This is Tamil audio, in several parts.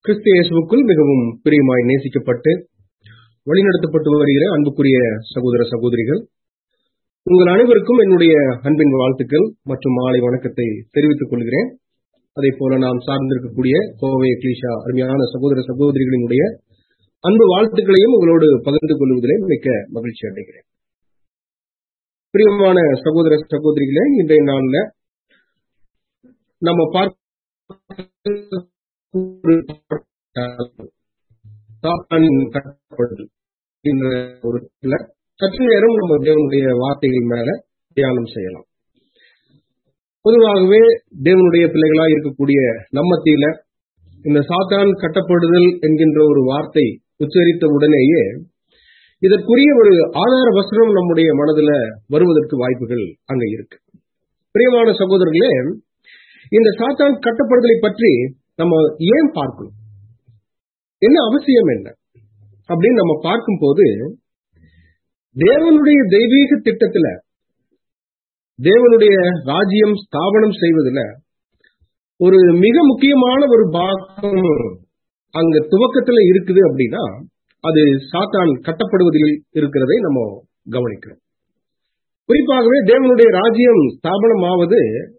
கிறிஸ்து இயேசுவுக்குள் மிகவும் பிரியமாய் நேசிக்கப்பட்டு வழிநடத்தப்பட்டு வருகிற அன்புக்குரிய சகோதர சகோதரிகள் உங்கள் அனைவருக்கும் என்னுடைய அன்பின் வாழ்த்துக்கள் மற்றும் மாலை வணக்கத்தை தெரிவித்துக் கொள்கிறேன் அதே போல நாம் சார்ந்திருக்கக்கூடிய கோவை கிளீஷா அருமையான சகோதர சகோதரிகளினுடைய அன்பு வாழ்த்துக்களையும் உங்களோடு பகிர்ந்து கொள்வதிலே மிக்க மகிழ்ச்சி அடைகிறேன் பிரியமான சகோதர சகோதரிகளே இன்றைய நாள்ல நம்ம பார்க்க ஒரு சற்று நேரம் நம்ம தேவனுடைய வார்த்தைகள் மேல தியானம் செய்யலாம் பொதுவாகவே தேவனுடைய பிள்ளைகளா இருக்கக்கூடிய நம்மத்தில இந்த சாத்தான் கட்டப்படுதல் என்கின்ற ஒரு வார்த்தை உச்சரித்த உடனேயே இதற்குரிய ஒரு ஆதார வசனம் நம்முடைய மனதுல வருவதற்கு வாய்ப்புகள் அங்க இருக்கு பிரியமான சகோதரர்களே இந்த சாத்தான் கட்டப்படுதலை பற்றி நம்ம ஏன் பார்க்கணும் என்ன அவசியம் என்ன அப்படின்னு நம்ம பார்க்கும் போது தேவனுடைய தெய்வீக திட்டத்துல தேவனுடைய ராஜ்யம் ஸ்தாபனம் செய்வதில் ஒரு மிக முக்கியமான ஒரு பாகம் அங்க துவக்கத்துல இருக்குது அப்படின்னா அது சாத்தான் கட்டப்படுவதில் இருக்கிறதை நம்ம கவனிக்கிறோம் குறிப்பாகவே தேவனுடைய ராஜ்யம் ஸ்தாபனம் ஆவது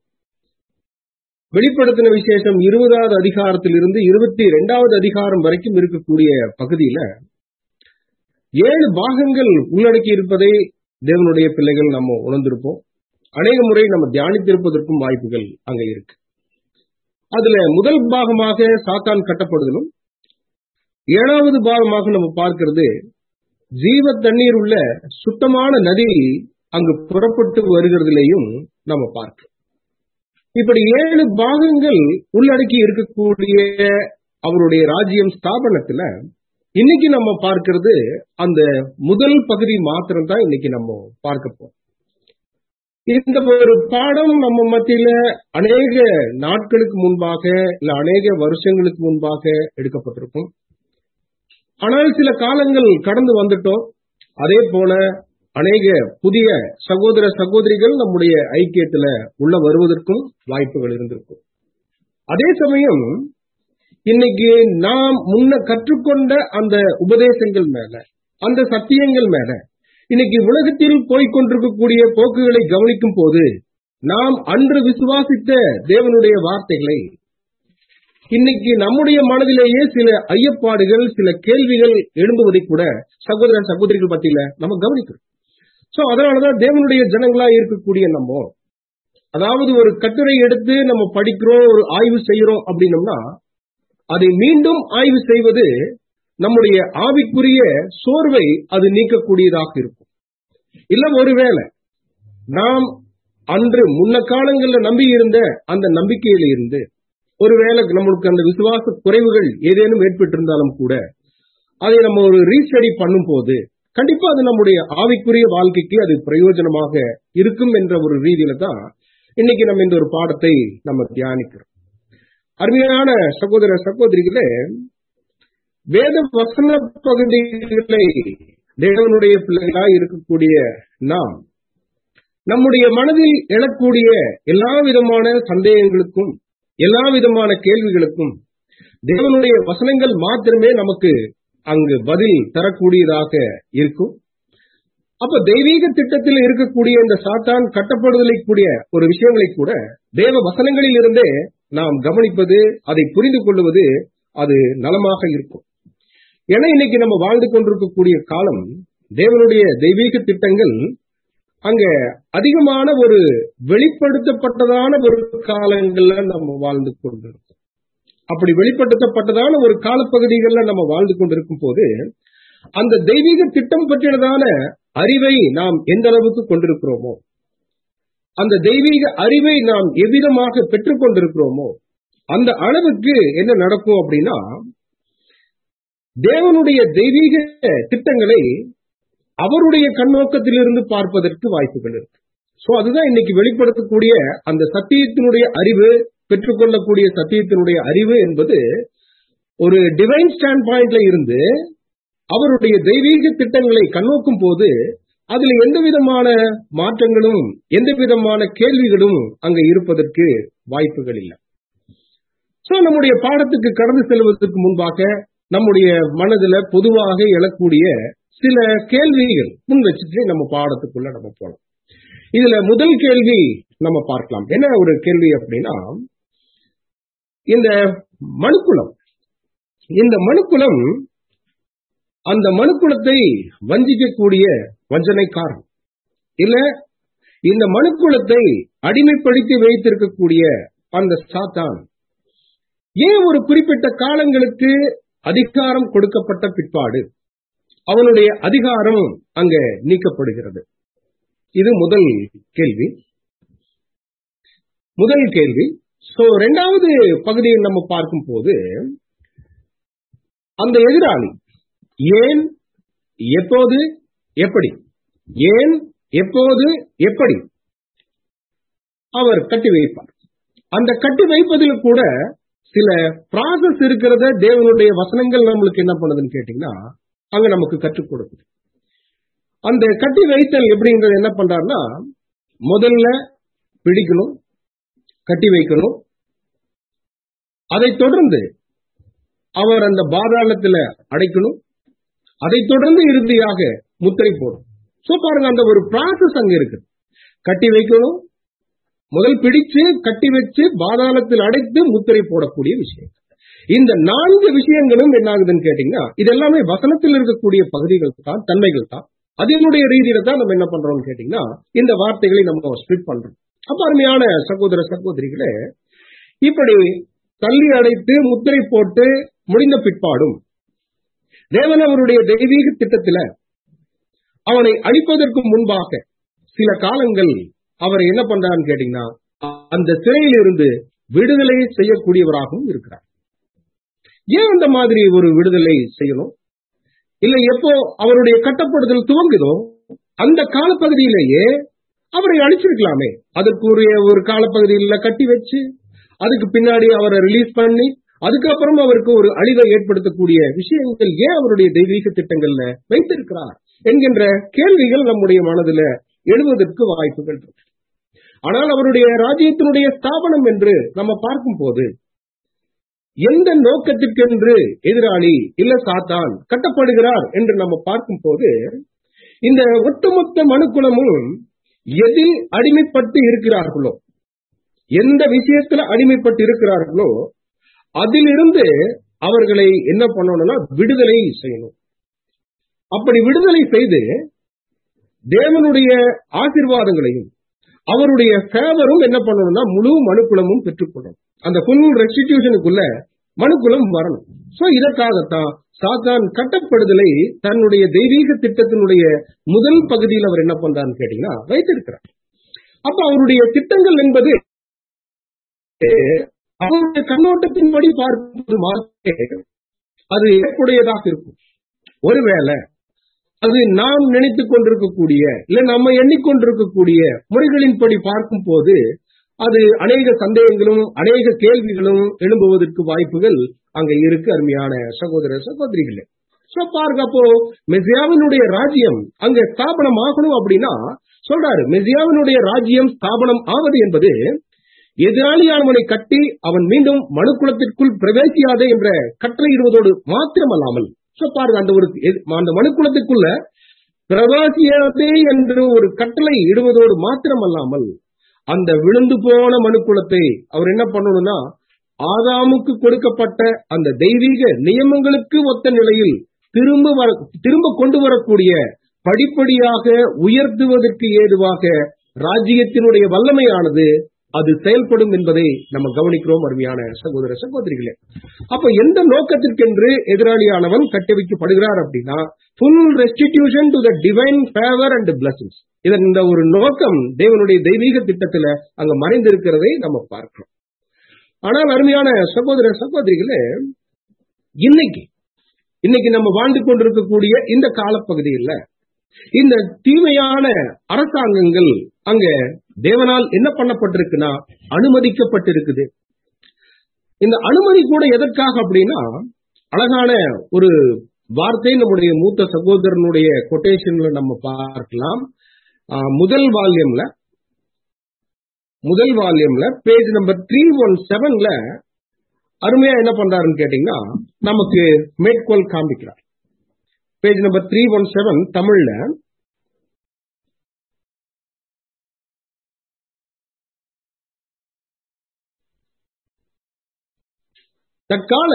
வெளிப்படுத்தின விசேஷம் இருபதாவது அதிகாரத்திலிருந்து இருபத்தி இரண்டாவது அதிகாரம் வரைக்கும் இருக்கக்கூடிய பகுதியில ஏழு பாகங்கள் உள்ளடக்கி இருப்பதை தேவனுடைய பிள்ளைகள் நம்ம உணர்ந்திருப்போம் அநேக முறை நம்ம தியானித்திருப்பதற்கும் வாய்ப்புகள் அங்க இருக்கு அதுல முதல் பாகமாக சாத்தான் கட்டப்படுதலும் ஏழாவது பாகமாக நம்ம பார்க்கிறது ஜீவ தண்ணீர் உள்ள சுத்தமான நதி அங்கு புறப்பட்டு வருகிறதுலையும் நம்ம பார்க்கிறோம் இப்படி ஏழு பாகங்கள் உள்ளடக்கி இருக்கக்கூடிய அவருடைய ராஜ்யம் ஸ்தாபனத்துல இன்னைக்கு நம்ம பார்க்கிறது அந்த முதல் பகுதி மாத்திரம் தான் இன்னைக்கு நம்ம பார்க்க போறோம் இந்த ஒரு பாடம் நம்ம மத்தியில அநேக நாட்களுக்கு முன்பாக இல்ல அநேக வருஷங்களுக்கு முன்பாக எடுக்கப்பட்டிருக்கும் ஆனால் சில காலங்கள் கடந்து வந்துட்டோம் அதே போல அநேக புதிய சகோதர சகோதரிகள் நம்முடைய ஐக்கியத்துல உள்ள வருவதற்கும் வாய்ப்புகள் இருந்திருக்கும் அதே சமயம் இன்னைக்கு நாம் முன்ன கற்றுக்கொண்ட அந்த உபதேசங்கள் மேல அந்த சத்தியங்கள் மேல இன்னைக்கு உலகத்தில் போய்கொண்டிருக்கக்கூடிய போக்குகளை கவனிக்கும் போது நாம் அன்று விசுவாசித்த தேவனுடைய வார்த்தைகளை இன்னைக்கு நம்முடைய மனதிலேயே சில ஐயப்பாடுகள் சில கேள்விகள் எழும்புவதை கூட சகோதர சகோதரிகள் பத்தியில நம்ம கவனிக்கிறோம் சோ அதனாலதான் தேவனுடைய ஜனங்களா இருக்கக்கூடிய நம்ம அதாவது ஒரு கட்டுரை எடுத்து நம்ம படிக்கிறோம் ஒரு ஆய்வு செய்யறோம் அப்படின்னம்னா அதை மீண்டும் ஆய்வு செய்வது நம்முடைய ஆவிக்குரிய சோர்வை அது நீக்கக்கூடியதாக இருக்கும் இல்ல ஒருவேளை நாம் அன்று முன்ன காலங்களில் நம்பி இருந்த அந்த நம்பிக்கையில இருந்து ஒருவேளை நம்மளுக்கு அந்த விசுவாச குறைவுகள் ஏதேனும் ஏற்பட்டிருந்தாலும் கூட அதை நம்ம ஒரு ரீஸ்டடி பண்ணும் போது கண்டிப்பா அது நம்முடைய ஆவிக்குரிய வாழ்க்கைக்கு அது பிரயோஜனமாக இருக்கும் என்ற ஒரு ரீதியில தான் இன்னைக்கு நம்ம இந்த ஒரு பாடத்தை நம்ம தியானிக்கிறோம் அருமையான சகோதர சகோதரிகளே வேத வசன பகுதிகளை தேவனுடைய பிள்ளைகளாய் இருக்கக்கூடிய நாம் நம்முடைய மனதில் எழக்கூடிய எல்லா விதமான சந்தேகங்களுக்கும் எல்லா விதமான கேள்விகளுக்கும் தேவனுடைய வசனங்கள் மாத்திரமே நமக்கு அங்கு பதில் தரக்கூடியதாக இருக்கும் அப்ப தெய்வீக திட்டத்தில் இருக்கக்கூடிய இந்த சாத்தான் கட்டப்படுதலை கூடிய ஒரு விஷயங்களை கூட தேவ வசனங்களில் இருந்தே நாம் கவனிப்பது அதை புரிந்து கொள்வது அது நலமாக இருக்கும் ஏன்னா இன்னைக்கு நம்ம வாழ்ந்து கொண்டிருக்கக்கூடிய காலம் தேவனுடைய தெய்வீக திட்டங்கள் அங்க அதிகமான ஒரு வெளிப்படுத்தப்பட்டதான ஒரு காலங்கள்ல நம்ம வாழ்ந்து கொண்டிருக்கோம் அப்படி வெளிப்படுத்தப்பட்டதான ஒரு காலப்பகுதிகளில் நம்ம வாழ்ந்து கொண்டிருக்கும் போது அந்த தெய்வீக திட்டம் பற்றினதான அறிவை நாம் எந்த அளவுக்கு கொண்டிருக்கிறோமோ அந்த தெய்வீக அறிவை நாம் எவ்விதமாக பெற்றுக் கொண்டிருக்கிறோமோ அந்த அளவுக்கு என்ன நடக்கும் அப்படின்னா தேவனுடைய தெய்வீக திட்டங்களை அவருடைய கண்ணோக்கத்திலிருந்து பார்ப்பதற்கு வாய்ப்புகள் இருக்கு சோ அதுதான் இன்னைக்கு வெளிப்படுத்தக்கூடிய அந்த சத்தியத்தினுடைய அறிவு பெற்றுக்கொள்ளக்கூடிய சத்தியத்தினுடைய அறிவு என்பது ஒரு டிவைன் ஸ்டாண்ட் பாயிண்ட்ல இருந்து அவருடைய தெய்வீக திட்டங்களை கண்ணோக்கும் போது அதுல எந்த விதமான மாற்றங்களும் எந்த விதமான கேள்விகளும் அங்க இருப்பதற்கு வாய்ப்புகள் இல்லை சோ நம்முடைய பாடத்துக்கு கடந்து செல்வதற்கு முன்பாக நம்முடைய மனதுல பொதுவாக எழக்கூடிய சில கேள்விகள் முன் வச்சுட்டு நம்ம பாடத்துக்குள்ள நம்ம போலாம் இதுல முதல் கேள்வி நம்ம பார்க்கலாம் என்ன ஒரு கேள்வி அப்படின்னா இந்த மனுக்குலம் இந்த மனுக்குலம் அந்த மனுக்குலத்தை வஞ்சிக்கக்கூடிய வஞ்சனைக்காரன் இல்ல இந்த மனுக்குலத்தை அடிமைப்படுத்தி வைத்திருக்கக்கூடிய அந்த சாத்தான் ஏன் ஒரு குறிப்பிட்ட காலங்களுக்கு அதிகாரம் கொடுக்கப்பட்ட பிற்பாடு அவனுடைய அதிகாரம் அங்க நீக்கப்படுகிறது இது முதல் கேள்வி முதல் கேள்வி சோ இரண்டாவது பகுதியை நம்ம பார்க்கும் போது அந்த எதிராளி ஏன் எப்போது எப்படி ஏன் எப்போது எப்படி அவர் கட்டி வைப்பார் அந்த கட்டி வைப்பதில் கூட சில ப்ராசஸ் இருக்கிறத தேவனுடைய வசனங்கள் நம்மளுக்கு என்ன பண்ணுதுன்னு கேட்டீங்கன்னா அங்க நமக்கு கற்றுக் கொடுக்குது அந்த கட்டி வைத்தல் எப்படின்றது என்ன பண்றாருன்னா முதல்ல பிடிக்கணும் கட்டி வைக்கணும் அதை தொடர்ந்து அவர் அந்த பாதாளத்துல அடைக்கணும் அதை தொடர்ந்து இறுதியாக முத்திரை போடும் சோ பாருங்க அந்த ஒரு ப்ராசஸ் அங்க இருக்கு கட்டி வைக்கணும் முதல் பிடிச்சு கட்டி வச்சு பாதாளத்தில் அடைத்து முத்திரை போடக்கூடிய விஷயம் இந்த நான்கு விஷயங்களும் என்ன ஆகுதுன்னு கேட்டீங்கன்னா இது எல்லாமே வசனத்தில் இருக்கக்கூடிய பகுதிகள் தான் தன்மைகள் தான் அதனுடைய ரீதியில தான் நம்ம என்ன பண்றோம்னு கேட்டீங்கன்னா இந்த வார்த்தைகளை நம்ம ஸ்பிரிட் பண்றோம் அப்ப அருமையான சகோதர சகோதரிகளே இப்படி தள்ளி அடைத்து முத்திரை போட்டு முடிந்த பிற்பாடும் தேவன் அவருடைய தெய்வீக திட்டத்துல அவனை அழிப்பதற்கு முன்பாக சில காலங்கள் அவரை என்ன பண்றான்னு கேட்டீங்கன்னா அந்த சிறையிலிருந்து விடுதலை செய்யக்கூடியவராகவும் இருக்கிறார் ஏன் அந்த மாதிரி ஒரு விடுதலை செய்யணும் இல்ல எப்போ அவருடைய கட்டப்படுதல் துவங்குதோ அந்த காலப்பகுதியிலேயே அவரை அழிச்சிருக்கலாமே அதற்குரிய ஒரு காலப்பகுதியில கட்டி வச்சு அதுக்கு பின்னாடி அவரை ரிலீஸ் பண்ணி அதுக்கப்புறம் அவருக்கு ஒரு அழிவை ஏற்படுத்தக்கூடிய விஷயங்கள் ஏன் அவருடைய தெய்வீக திட்டங்கள்ல வைத்திருக்கிறார் என்கின்ற கேள்விகள் நம்முடைய மனதுல எழுவதற்கு வாய்ப்புகள் இருக்கு ஆனால் அவருடைய ராஜ்யத்தினுடைய ஸ்தாபனம் என்று நம்ம பார்க்கும் போது எந்த நோக்கத்திற்கென்று எதிராளி இல்ல சாத்தான் கட்டப்படுகிறார் என்று நம்ம பார்க்கும் போது இந்த ஒட்டுமொத்த மனுக்குலமும் எதில் அடிமைப்பட்டு இருக்கிறார்களோ எந்த விஷயத்துல அடிமைப்பட்டு இருக்கிறார்களோ அதிலிருந்து அவர்களை என்ன பண்ணணும்னா விடுதலை செய்யணும் அப்படி விடுதலை செய்து தேவனுடைய ஆசிர்வாதங்களையும் அவருடைய ஃபேவரும் என்ன பண்ணணும்னா முழு மனுக்குலமும் பெற்றுக்கொள்ளணும் அந்த ஃபுல் ரெஸ்டிடியூஷனுக்குள்ள மனுக்குலம் வரணும் சோ இதற்காகத்தான் சாத்தான் கட்டப்படுதலை தன்னுடைய தெய்வீக திட்டத்தினுடைய முதல் பகுதியில் அவர் என்ன பண்றான்னு கேட்டீங்கன்னா வைத்திருக்கிறார் அப்ப அவருடைய திட்டங்கள் என்பது அவருடைய கண்ணோட்டத்தின்படி பார்க்கும்போது மாற்றே அது ஏற்புடையதாக இருக்கும் ஒருவேளை அது நாம் நினைத்துக் கொண்டிருக்கக்கூடிய இல்ல நம்ம எண்ணிக்கொண்டிருக்கக்கூடிய முறைகளின்படி பார்க்கும் போது அது அநேக சந்தேகங்களும் அநேக கேள்விகளும் எழும்புவதற்கு வாய்ப்புகள் அங்க இருக்கு அருமையான சகோதர சகோதரிகளே சோ பாருங்க அப்போ மெசியாவினுடைய ராஜ்யம் அங்க ஸ்தாபனம் ஆகணும் அப்படின்னா சொல்றாரு மெசியாவினுடைய ராஜ்யம் ஸ்தாபனம் ஆவது என்பது எதிராளியானவனை கட்டி அவன் மீண்டும் மனுக்குலத்திற்குள் பிரவேசியாதே என்ற கட்டளையிடுவதோடு மாத்திரமல்லாமல் சோ பாருங்க அந்த ஒரு அந்த மனுக்குலத்துக்குள்ள பிரவாசியாதே என்று ஒரு கட்டளை இடுவதோடு மாத்திரமல்லாமல் அந்த விழுந்து போன மனுக்குலத்தை அவர் என்ன பண்ணணும்னா ஆதாமுக்கு கொடுக்கப்பட்ட அந்த தெய்வீக நியமங்களுக்கு ஒத்த நிலையில் திரும்ப வர திரும்ப கொண்டு வரக்கூடிய படிப்படியாக உயர்த்துவதற்கு ஏதுவாக ராஜ்யத்தினுடைய வல்லமையானது அது செயல்படும் என்பதை நம்ம கவனிக்கிறோம் அருமையான சகோதர சகோதரிகளே அப்ப எந்த நோக்கத்திற்கென்று எதிராளியானவன் கட்டி வைக்கப்படுகிறார் அப்படின்னா full restitution to the divine favour and blessings இதன் இந்த ஒரு நோக்கம் தேவனுடைய தெய்வீக திட்டத்துல அங்க மறைந்திருக்கிறதை நம்ம பார்க்கிறோம் ஆனால் அருமையான சகோதர சகோதரிகளே இன்னைக்கு இன்னைக்கு நம்ம வாழ்ந்து கொண்டிருக்கக்கூடிய இந்த காலப்பகுதியில் இந்த தீமையான அரசாங்கங்கள் அங்க தேவனால் என்ன பண்ணப்பட்டிருக்குன்னா அனுமதிக்கப்பட்டிருக்குது இந்த அனுமதி கூட எதற்காக அப்படின்னா அழகான ஒரு வார்த்தை நம்முடைய மூத்த சகோதரனுடைய கொட்டேஷன்ல நம்ம பார்க்கலாம் முதல் வால்யூம்ல முதல் வால்யூம்ல பேஜ் நம்பர் த்ரீ ஒன் செவன்ல அருமையா என்ன பண்றாருன்னு கேட்டீங்கன்னா நமக்கு மேற்கோள் காண்பிக்கிறார் page number three one seven தமிழ்ல தற்கால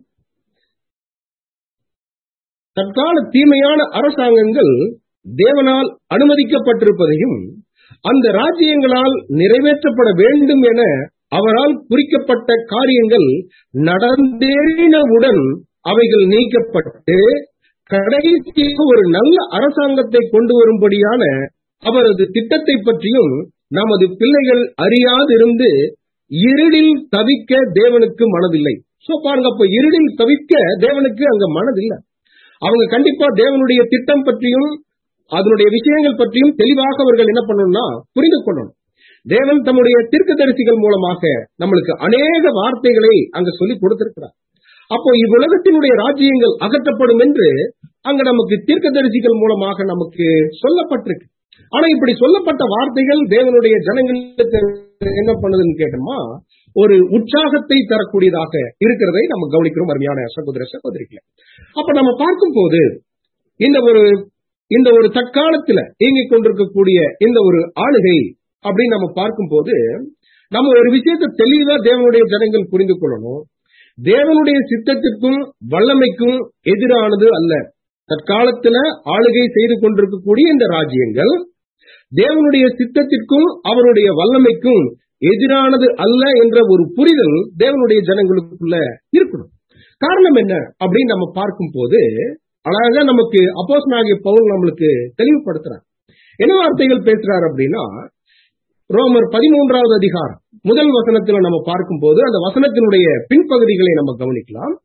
தற்கால தீமையான அரசாங்கங்கள் தேவனால் அனுமதிக்கப்பட்டிருப்பதையும் அந்த ராஜ்யங்களால் நிறைவேற்றப்பட வேண்டும் என அவரால் குறிக்கப்பட்ட காரியங்கள் நடந்தேறினவுடன் அவைகள் நீக்கப்பட்டு கடைசியாக ஒரு நல்ல அரசாங்கத்தை கொண்டு வரும்படியான அவரது திட்டத்தை பற்றியும் நமது பிள்ளைகள் அறியாதிருந்து இருளில் தவிக்க தேவனுக்கு மனதில்லை சோ பாருங்க அப்ப இருளில் தவிக்க தேவனுக்கு அங்க மனதில்லை அவங்க கண்டிப்பா தேவனுடைய திட்டம் பற்றியும் அதனுடைய விஷயங்கள் பற்றியும் தெளிவாக அவர்கள் என்ன பண்ணணும்னா புரிந்து கொள்ளணும் தேவன் தம்முடைய தீர்க்கதரிசிகள் மூலமாக நம்மளுக்கு அநேக வார்த்தைகளை அங்க சொல்லி கொடுத்திருக்கிறார் அப்போ இவ்வுலகத்தினுடைய ராஜ்யங்கள் அகற்றப்படும் என்று அங்க நமக்கு தீர்க்கதரிசிகள் மூலமாக நமக்கு சொல்லப்பட்டிருக்கு ஆனா இப்படி சொல்லப்பட்ட வார்த்தைகள் தேவனுடைய ஜனங்களுக்கு என்ன பண்ணுதுன்னு கேட்டோமா ஒரு உற்சாகத்தை தரக்கூடியதாக இருக்கிறதை நம்ம கவனிக்கிறோம் அருமையான சகோதர சகோதரிகளை அப்ப நம்ம பார்க்கும் போது இந்த ஒரு இந்த ஒரு தற்காலத்துல இயங்கிக் கொண்டிருக்கக்கூடிய இந்த ஒரு ஆளுகை அப்படின்னு நம்ம பார்க்கும் போது நம்ம ஒரு விஷயத்தை தெளிவா தேவனுடைய ஜனங்கள் புரிந்து கொள்ளணும் தேவனுடைய சித்தத்திற்கும் வல்லமைக்கும் எதிரானது அல்ல தற்காலத்துல ஆளுகை செய்து கொண்டிருக்கக்கூடிய இந்த ராஜ்யங்கள் தேவனுடைய சித்தத்திற்கும் அவருடைய வல்லமைக்கும் எதிரானது அல்ல என்ற ஒரு புரிதல் தேவனுடைய ஜனங்களுக்குள்ள இருக்கணும் காரணம் என்ன அப்படின்னு நம்ம பார்க்கும் போது அழகா நமக்கு அப்போஸ்னாகிய பவுல் நம்மளுக்கு தெளிவுபடுத்துறார் என்ன வார்த்தைகள் பேசுறார் அப்படின்னா ரோமர் பதிமூன்றாவது அதிகாரம் முதல் வசனத்துல நம்ம பார்க்கும் போது அந்த வசனத்தினுடைய பின்பகுதிகளை நம்ம கவனிக்கலாம்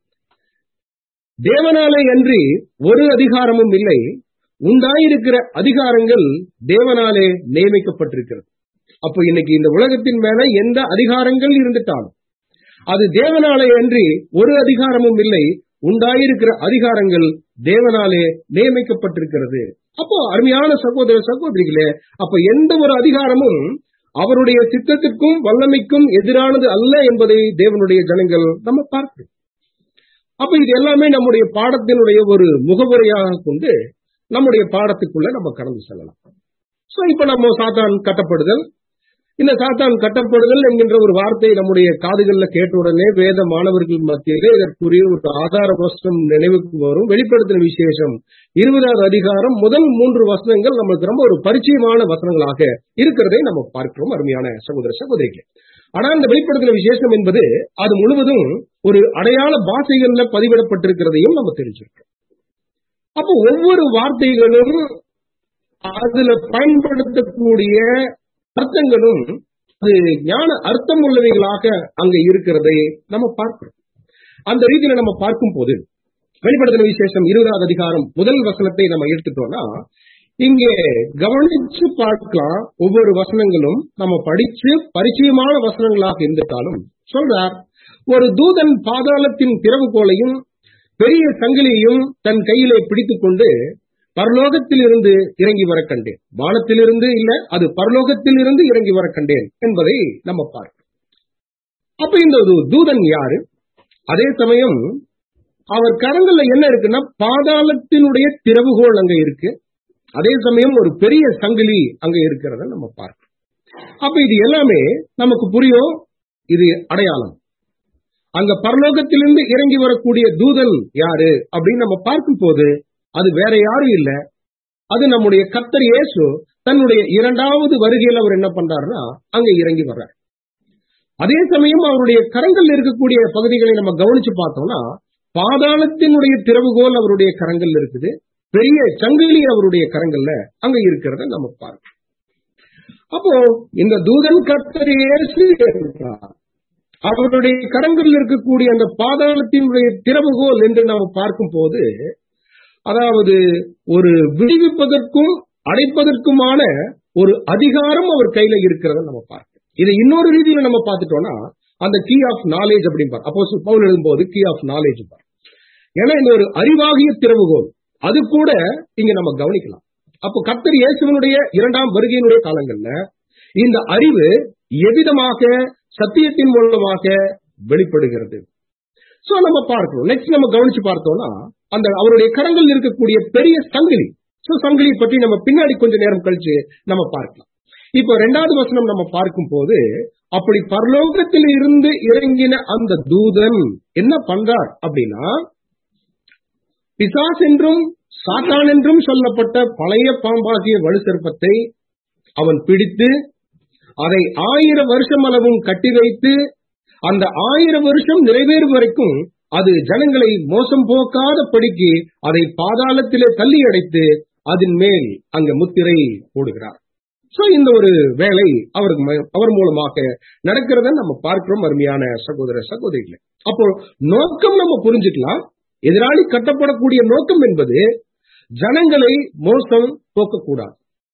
தேவனாலே அன்றி ஒரு அதிகாரமும் இல்லை உண்டாயிருக்கிற அதிகாரங்கள் தேவனாலே நியமிக்கப்பட்டிருக்கிறது அப்போ இன்னைக்கு இந்த உலகத்தின் மேல எந்த அதிகாரங்கள் இருந்துட்டாலும் அது தேவனாலே அன்றி ஒரு அதிகாரமும் இல்லை உண்டாயிருக்கிற அதிகாரங்கள் தேவனாலே நியமிக்கப்பட்டிருக்கிறது அப்போ அருமையான சகோதர சகோதரிகளே அப்ப எந்த ஒரு அதிகாரமும் அவருடைய சித்தத்திற்கும் வல்லமைக்கும் எதிரானது அல்ல என்பதை தேவனுடைய ஜனங்கள் நம்ம பார்க்கிறோம் அப்ப இது எல்லாமே நம்முடைய பாடத்தினுடைய ஒரு முகவுரையாக கொண்டு நம்முடைய பாடத்துக்குள்ள நம்ம கடந்து செல்லலாம் சோ இப்ப நம்ம சாத்தான் கட்டப்படுதல் இந்த சாத்தான் கட்டப்படுதல் என்கின்ற ஒரு வார்த்தை நம்முடைய காதுகள்ல கேட்ட உடனே வேத மாணவர்கள் மத்தியிலே இதற்குரிய ஒரு ஆதார வசனம் நினைவுக்கு வரும் வெளிப்படுத்தின விசேஷம் இருபதாவது அதிகாரம் முதல் மூன்று வசனங்கள் நமக்கு ரொம்ப ஒரு பரிச்சயமான வசனங்களாக இருக்கிறதை நம்ம பார்க்கிறோம் அருமையான சகோதர சகோதரிக்கு ஆனா இந்த வெளிப்படுத்தின விசேஷம் என்பது அது முழுவதும் ஒரு அடையாள பாஷைகள்ல பதிவிடப்பட்டிருக்கிறதையும் நம்ம தெரிஞ்சிருக்கோம் அப்போ ஒவ்வொரு வார்த்தைகளும் அதுல பயன்படுத்தக்கூடிய அர்த்தங்களும் அது ஞான அர்த்தம் உள்ளவைகளாக அங்க இருக்கிறதை நம்ம பார்க்கிறோம் அந்த ரீதியில நம்ம பார்க்கும் போது வெளிப்படுத்தின விசேஷம் இருபதாவது அதிகாரம் முதல் வசனத்தை நம்ம எடுத்துட்டோம்னா இங்கே கவனிச்சு பார்க்கலாம் ஒவ்வொரு வசனங்களும் நம்ம படிச்சு பரிச்சயமான வசனங்களாக இருந்துட்டாலும் சொல்றார் ஒரு தூதன் பாதாளத்தின் திறவுகோலையும் பெரிய சங்கிலியையும் தன் கையிலே பிடித்துக் கொண்டு பரலோகத்தில் இருந்து இறங்கி வர கண்டேன் வானத்திலிருந்து இல்ல அது பரலோகத்தில் இருந்து இறங்கி வர கண்டேன் என்பதை நம்ம பார்க்கிறோம் அப்ப இந்த ஒரு தூதன் யாரு அதே சமயம் அவர் கரங்கள்ல என்ன இருக்குன்னா பாதாளத்தினுடைய திறவுகோல் அங்க இருக்கு அதே சமயம் ஒரு பெரிய சங்கிலி அங்க இருக்கிறத நம்ம பார்க்கிறோம் அப்ப இது எல்லாமே நமக்கு புரியும் இது அடையாளம் அங்க பரலோகத்திலிருந்து இறங்கி வரக்கூடிய தூதன் யாரு அப்படின்னு நம்ம பார்க்கும் போது அது வேற யாரும் இல்ல அது நம்முடைய கத்தர் இயேசு தன்னுடைய இரண்டாவது வருகையில் அவர் என்ன பண்றாருன்னா அங்க இறங்கி வர்றார் அதே சமயம் அவருடைய கரங்கள் இருக்கக்கூடிய பகுதிகளை நம்ம கவனிச்சு பார்த்தோம்னா பாதாளத்தினுடைய திறவுகோல் அவருடைய கரங்கள் இருக்குது பெரிய சங்கிலி அவருடைய கரங்கள்ல அங்க இருக்கிறத நம்ம பார்க்கணும் அப்போ இந்த தூதன் கத்தர் இயேசு என்றார் அவருடைய கரங்களில் இருக்கக்கூடிய அந்த பாதாளத்தினுடைய திறவுகோல் என்று நாம் பார்க்கும் போது அதாவது ஒரு விடுவிப்பதற்கும் அடைப்பதற்குமான ஒரு அதிகாரம் அவர் கையில இருக்கிறத நம்ம பார்க்கிறோம் இதை இன்னொரு ரீதியில நம்ம பார்த்துட்டோம்னா அந்த கீ ஆஃப் நாலேஜ் அப்படின்னு அப்போ பவுல் எழுதும்போது கீ ஆஃப் நாலேஜ் ஏன்னா இந்த ஒரு அறிவாகிய திறவுகோல் அது கூட இங்க நம்ம கவனிக்கலாம் அப்போ கத்தர் இயேசுவனுடைய இரண்டாம் வருகையினுடைய காலங்கள்ல இந்த அறிவு எவ்விதமாக சத்தியத்தின் மூலமாக வெளிப்படுகிறது சோ நம்ம பார்க்கிறோம் நெக்ஸ்ட் நம்ம கவனிச்சு பார்த்தோம்னா அந்த அவருடைய கரங்கள் இருக்கக்கூடிய பெரிய சங்கிலி சோ சங்கிலியை பற்றி நம்ம பின்னாடி கொஞ்ச நேரம் கழிச்சு நம்ம பார்க்கலாம் இப்போ ரெண்டாவது வசனம் நம்ம பார்க்கும் போது அப்படி பரலோகத்தில் இருந்து இறங்கின அந்த தூதன் என்ன பண்றார் அப்படின்னா பிசாஸ் என்றும் சாத்தான் என்றும் சொல்லப்பட்ட பழைய பாம்பாகிய வலுசற்பத்தை அவன் பிடித்து அதை ஆயிரம் வருஷம் அளவும் கட்டி வைத்து அந்த ஆயிரம் வருஷம் நிறைவேறும் வரைக்கும் அது ஜனங்களை மோசம் போக்காத படிக்கு அதை பாதாளத்திலே தள்ளி அடைத்து அதன் மேல் அங்க முத்திரை போடுகிறார் சோ இந்த ஒரு வேலை அவருக்கு ம- அவர் மூலமாக நடக்கிறத நம்ம பார்க்கிறோம் அருமையான சகோதர சகோதரிகளை அப்போ நோக்கம் நம்ம புரிஞ்சுக்கலாம் எதிராளி கட்டப்படக்கூடிய நோக்கம் என்பது ஜனங்களை மோசம் போக்கக்கூடாது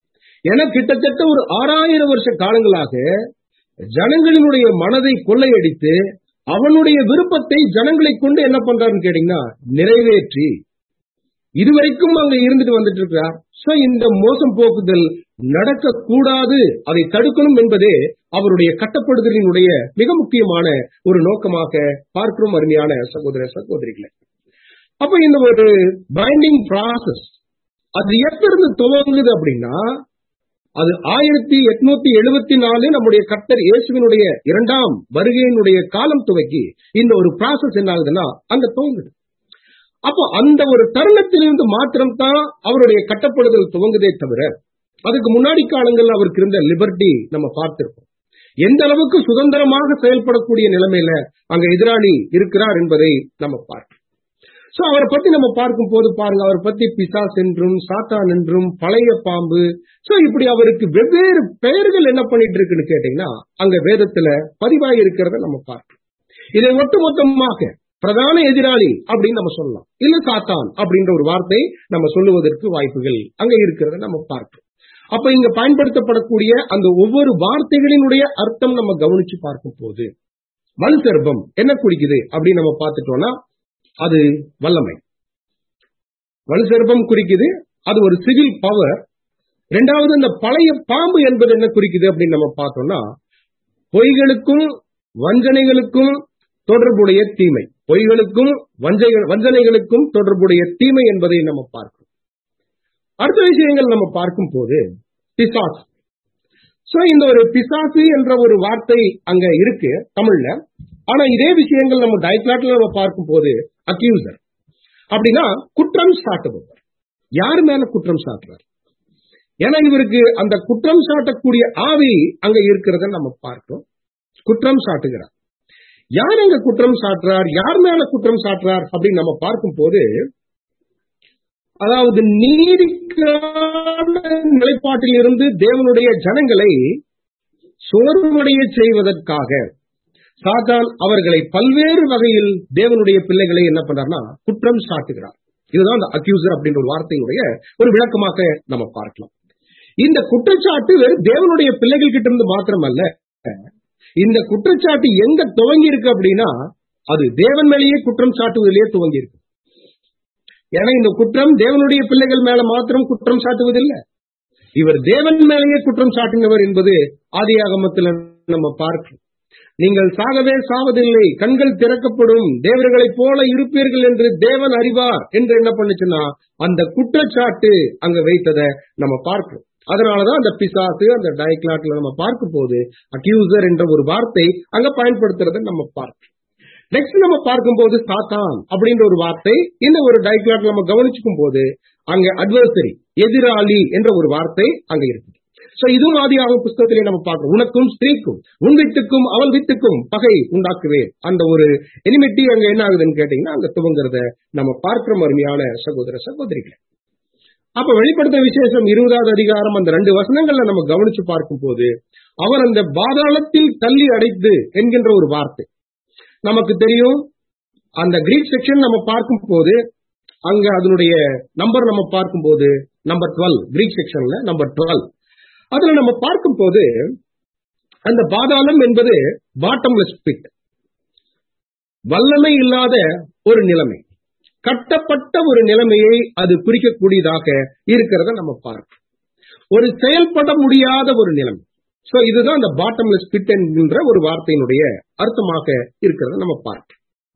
என கிட்டத்தட்ட ஒரு ஆறாயிரம் வருஷ காலங்களாக ஜனங்களினுடைய மனதை கொள்ளையடித்து அவனுடைய விருப்பத்தை ஜனங்களை கொண்டு என்ன பண்றாருன்னு கேட்டீங்கன்னா நிறைவேற்றி இதுவரைக்கும் அங்க இருந்துட்டு வந்துட்டு இருக்கிறார் சோ இந்த மோசம் போக்குதல் நடக்கக்கூடாது அதை தடுக்கணும் என்பதே அவருடைய கட்டப்படுதலினுடைய மிக முக்கியமான ஒரு நோக்கமாக பார்க்கிறோம் அருமையான சகோதர சகோதரிகளை அப்ப இந்த ஒரு பைண்டிங் ப்ராசஸ் அது எப்பிருந்து துவங்குது அப்படின்னா அது ஆயிரத்தி எட்நூத்தி எழுபத்தி நாலு நம்முடைய கர்த்தர் இயேசுவினுடைய இரண்டாம் வருகையினுடைய காலம் துவக்கி இந்த ஒரு ப்ராசஸ் என்ன ஆகுதுன்னா அங்க துவங்குது அப்போ அந்த ஒரு தருணத்திலிருந்து மாத்திரம்தான் அவருடைய கட்டப்படுதல் துவங்குதே தவிர அதுக்கு முன்னாடி காலங்கள்ல அவருக்கு இருந்த லிபர்ட்டி நம்ம பார்த்திருப்போம் எந்த அளவுக்கு சுதந்திரமாக செயல்படக்கூடிய நிலைமையில அங்க எதிராளி இருக்கிறார் என்பதை நம்ம பார்க்கிறோம் சோ அவரை பத்தி நம்ம பார்க்கும் போது பாருங்க அவரை பத்தி பிசாஸ் என்றும் சாத்தான் என்றும் பழைய பாம்பு சோ இப்படி அவருக்கு வெவ்வேறு பெயர்கள் என்ன பண்ணிட்டு இருக்குன்னு கேட்டீங்கன்னா அங்க வேதத்துல பதிவாகி இருக்கிறத நம்ம பார்க்கிறோம் இதை ஒட்டுமொத்தமாக பிரதான எதிராளி அப்படின்னு நம்ம சொல்லலாம் இல்ல சாத்தான் அப்படின்ற ஒரு வார்த்தை நம்ம சொல்லுவதற்கு வாய்ப்புகள் அங்க இருக்கிறத நம்ம பார்க்கிறோம் அப்ப இங்க பயன்படுத்தப்படக்கூடிய அந்த ஒவ்வொரு வார்த்தைகளினுடைய அர்த்தம் நம்ம கவனிச்சு பார்க்கும் போது வல் சர்ப்பம் என்ன குறிக்குது அப்படின்னு நம்ம பார்த்துட்டோம்னா அது வல்லமை வலு சர்ப்பம் குறிக்குது அது ஒரு சிவில் பவர் ரெண்டாவது இந்த பழைய பாம்பு என்பது என்ன குறிக்குது அப்படின்னு நம்ம பார்த்தோம்னா பொய்களுக்கும் வஞ்சனைகளுக்கும் தொடர்புடைய தீமை பொய்களுக்கும் வஞ்சை- வஞ்சனைகளுக்கும் தொடர்புடைய தீமை என்பதை நம்ம பார்க்கிறோம் அடுத்த விஷயங்கள் நம்ம பார்க்கும் போது பிசாசு சோ இந்த ஒரு பிசாசு என்ற ஒரு வார்த்தை அங்க இருக்கு தமிழ்ல ஆனா இதே விஷயங்கள் நம்ம டைக்லாட்ல நம்ம பார்க்கும் போது அக்யூசர் அப்படின்னா குற்றம் சாட்டுபவர் யார் மேல குற்றம் சாட்டுறார் ஏன்னா இவருக்கு அந்த குற்றம் சாட்டக்கூடிய ஆவி அங்க இருக்கிறத நம்ம பார்க்கிறோம் குற்றம் சாட்டுகிறார் யார் அங்க குற்றம் சாட்டுறார் யார் மேல குற்றம் சாட்டுறார் அப்படின்னு நம்ம பார்க்கும் போது அதாவது நீதிக்கான நிலைப்பாட்டில் இருந்து தேவனுடைய ஜனங்களை சோர்வடைய செய்வதற்காக சாத்தான் அவர்களை பல்வேறு வகையில் தேவனுடைய பிள்ளைகளை என்ன பண்றார்னா குற்றம் சாட்டுகிறார் இதுதான் அந்த அக்யூசர் அப்படின்ற ஒரு வார்த்தையினுடைய ஒரு விளக்கமாக நம்ம பார்க்கலாம் இந்த குற்றச்சாட்டு வெறும் தேவனுடைய பிள்ளைகள் கிட்ட இருந்து மாத்திரமல்ல இந்த குற்றச்சாட்டு எங்க துவங்கி இருக்கு அப்படின்னா அது தேவன் மேலேயே குற்றம் சாட்டுவதிலேயே துவங்கி இருக்கு ஏன்னா இந்த குற்றம் தேவனுடைய பிள்ளைகள் மேல மாத்திரம் குற்றம் சாட்டுவதில்லை இவர் தேவன் மேலேயே குற்றம் சாட்டினவர் என்பது ஆதியாகமத்தில் நம்ம பார்க்கிறோம் நீங்கள் சாகவே சாவதில்லை கண்கள் திறக்கப்படும் தேவர்களைப் போல இருப்பீர்கள் என்று தேவன் அறிவார் என்று என்ன பண்ணுச்சுன்னா அந்த குற்றச்சாட்டு அங்க வைத்ததை நம்ம பார்க்கிறோம் அதனாலதான் அந்த பிசாசு அந்த டயக்லாட்ல நம்ம பார்க்கும் போது அக்யூசர் என்ற ஒரு வார்த்தை அங்க பயன்படுத்துறதை நம்ம பார்க்கிறோம் நெக்ஸ்ட் நம்ம பார்க்கும்போது சாத்தான் அப்படின்ற ஒரு வார்த்தை இந்த ஒரு டைக்லாட் நம்ம கவனிச்சுக்கும் போது அங்க அட்வர்சரி எதிராளி என்ற ஒரு வார்த்தை அங்க இருக்கு சோ இதுவும் ஆதியாகும் புஸ்தகத்திலே நம்ம பார்க்கிறோம் உனக்கும் ஸ்திரீக்கும் உன் வித்துக்கும் அவள் வித்துக்கும் பகை உண்டாக்குவேன் அந்த ஒரு எனிமிட்டி அங்க என்ன ஆகுதுன்னு கேட்டீங்கன்னா அங்க துவங்குறத நம்ம பார்க்கிறோம் அருமையான சகோதர சகோதரிகள் அப்ப வெளிப்படுத்த விசேஷம் இருபதாவது அதிகாரம் அந்த ரெண்டு வசனங்கள்ல நம்ம கவனிச்சு பார்க்கும் போது அவர் அந்த பாதாளத்தில் தள்ளி அடைத்து என்கின்ற ஒரு வார்த்தை நமக்கு தெரியும் அந்த கிரீக் செக்ஷன் நம்ம பார்க்கும் போது அங்க அதனுடைய நம்பர் நம்ம பார்க்கும் போது நம்பர் டுவெல் கிரீக் செக்ஷன்ல நம்பர் டுவெல் அதுல நம்ம பார்க்கும் போது அந்த பாதாளம் என்பது பாட்டம்லெஸ் பிட் வல்லமை இல்லாத ஒரு நிலைமை கட்டப்பட்ட ஒரு நிலைமையை அது குறிக்கக்கூடியதாக இருக்கிறத நம்ம பார்க்கிறோம் ஒரு செயல்பட முடியாத ஒரு நிலைமை சோ இதுதான் அந்த பாட்டம்லெஸ் பிட் என்கின்ற ஒரு வார்த்தையினுடைய அர்த்தமாக இருக்கிறத நம்ம பார்க்கிறோம்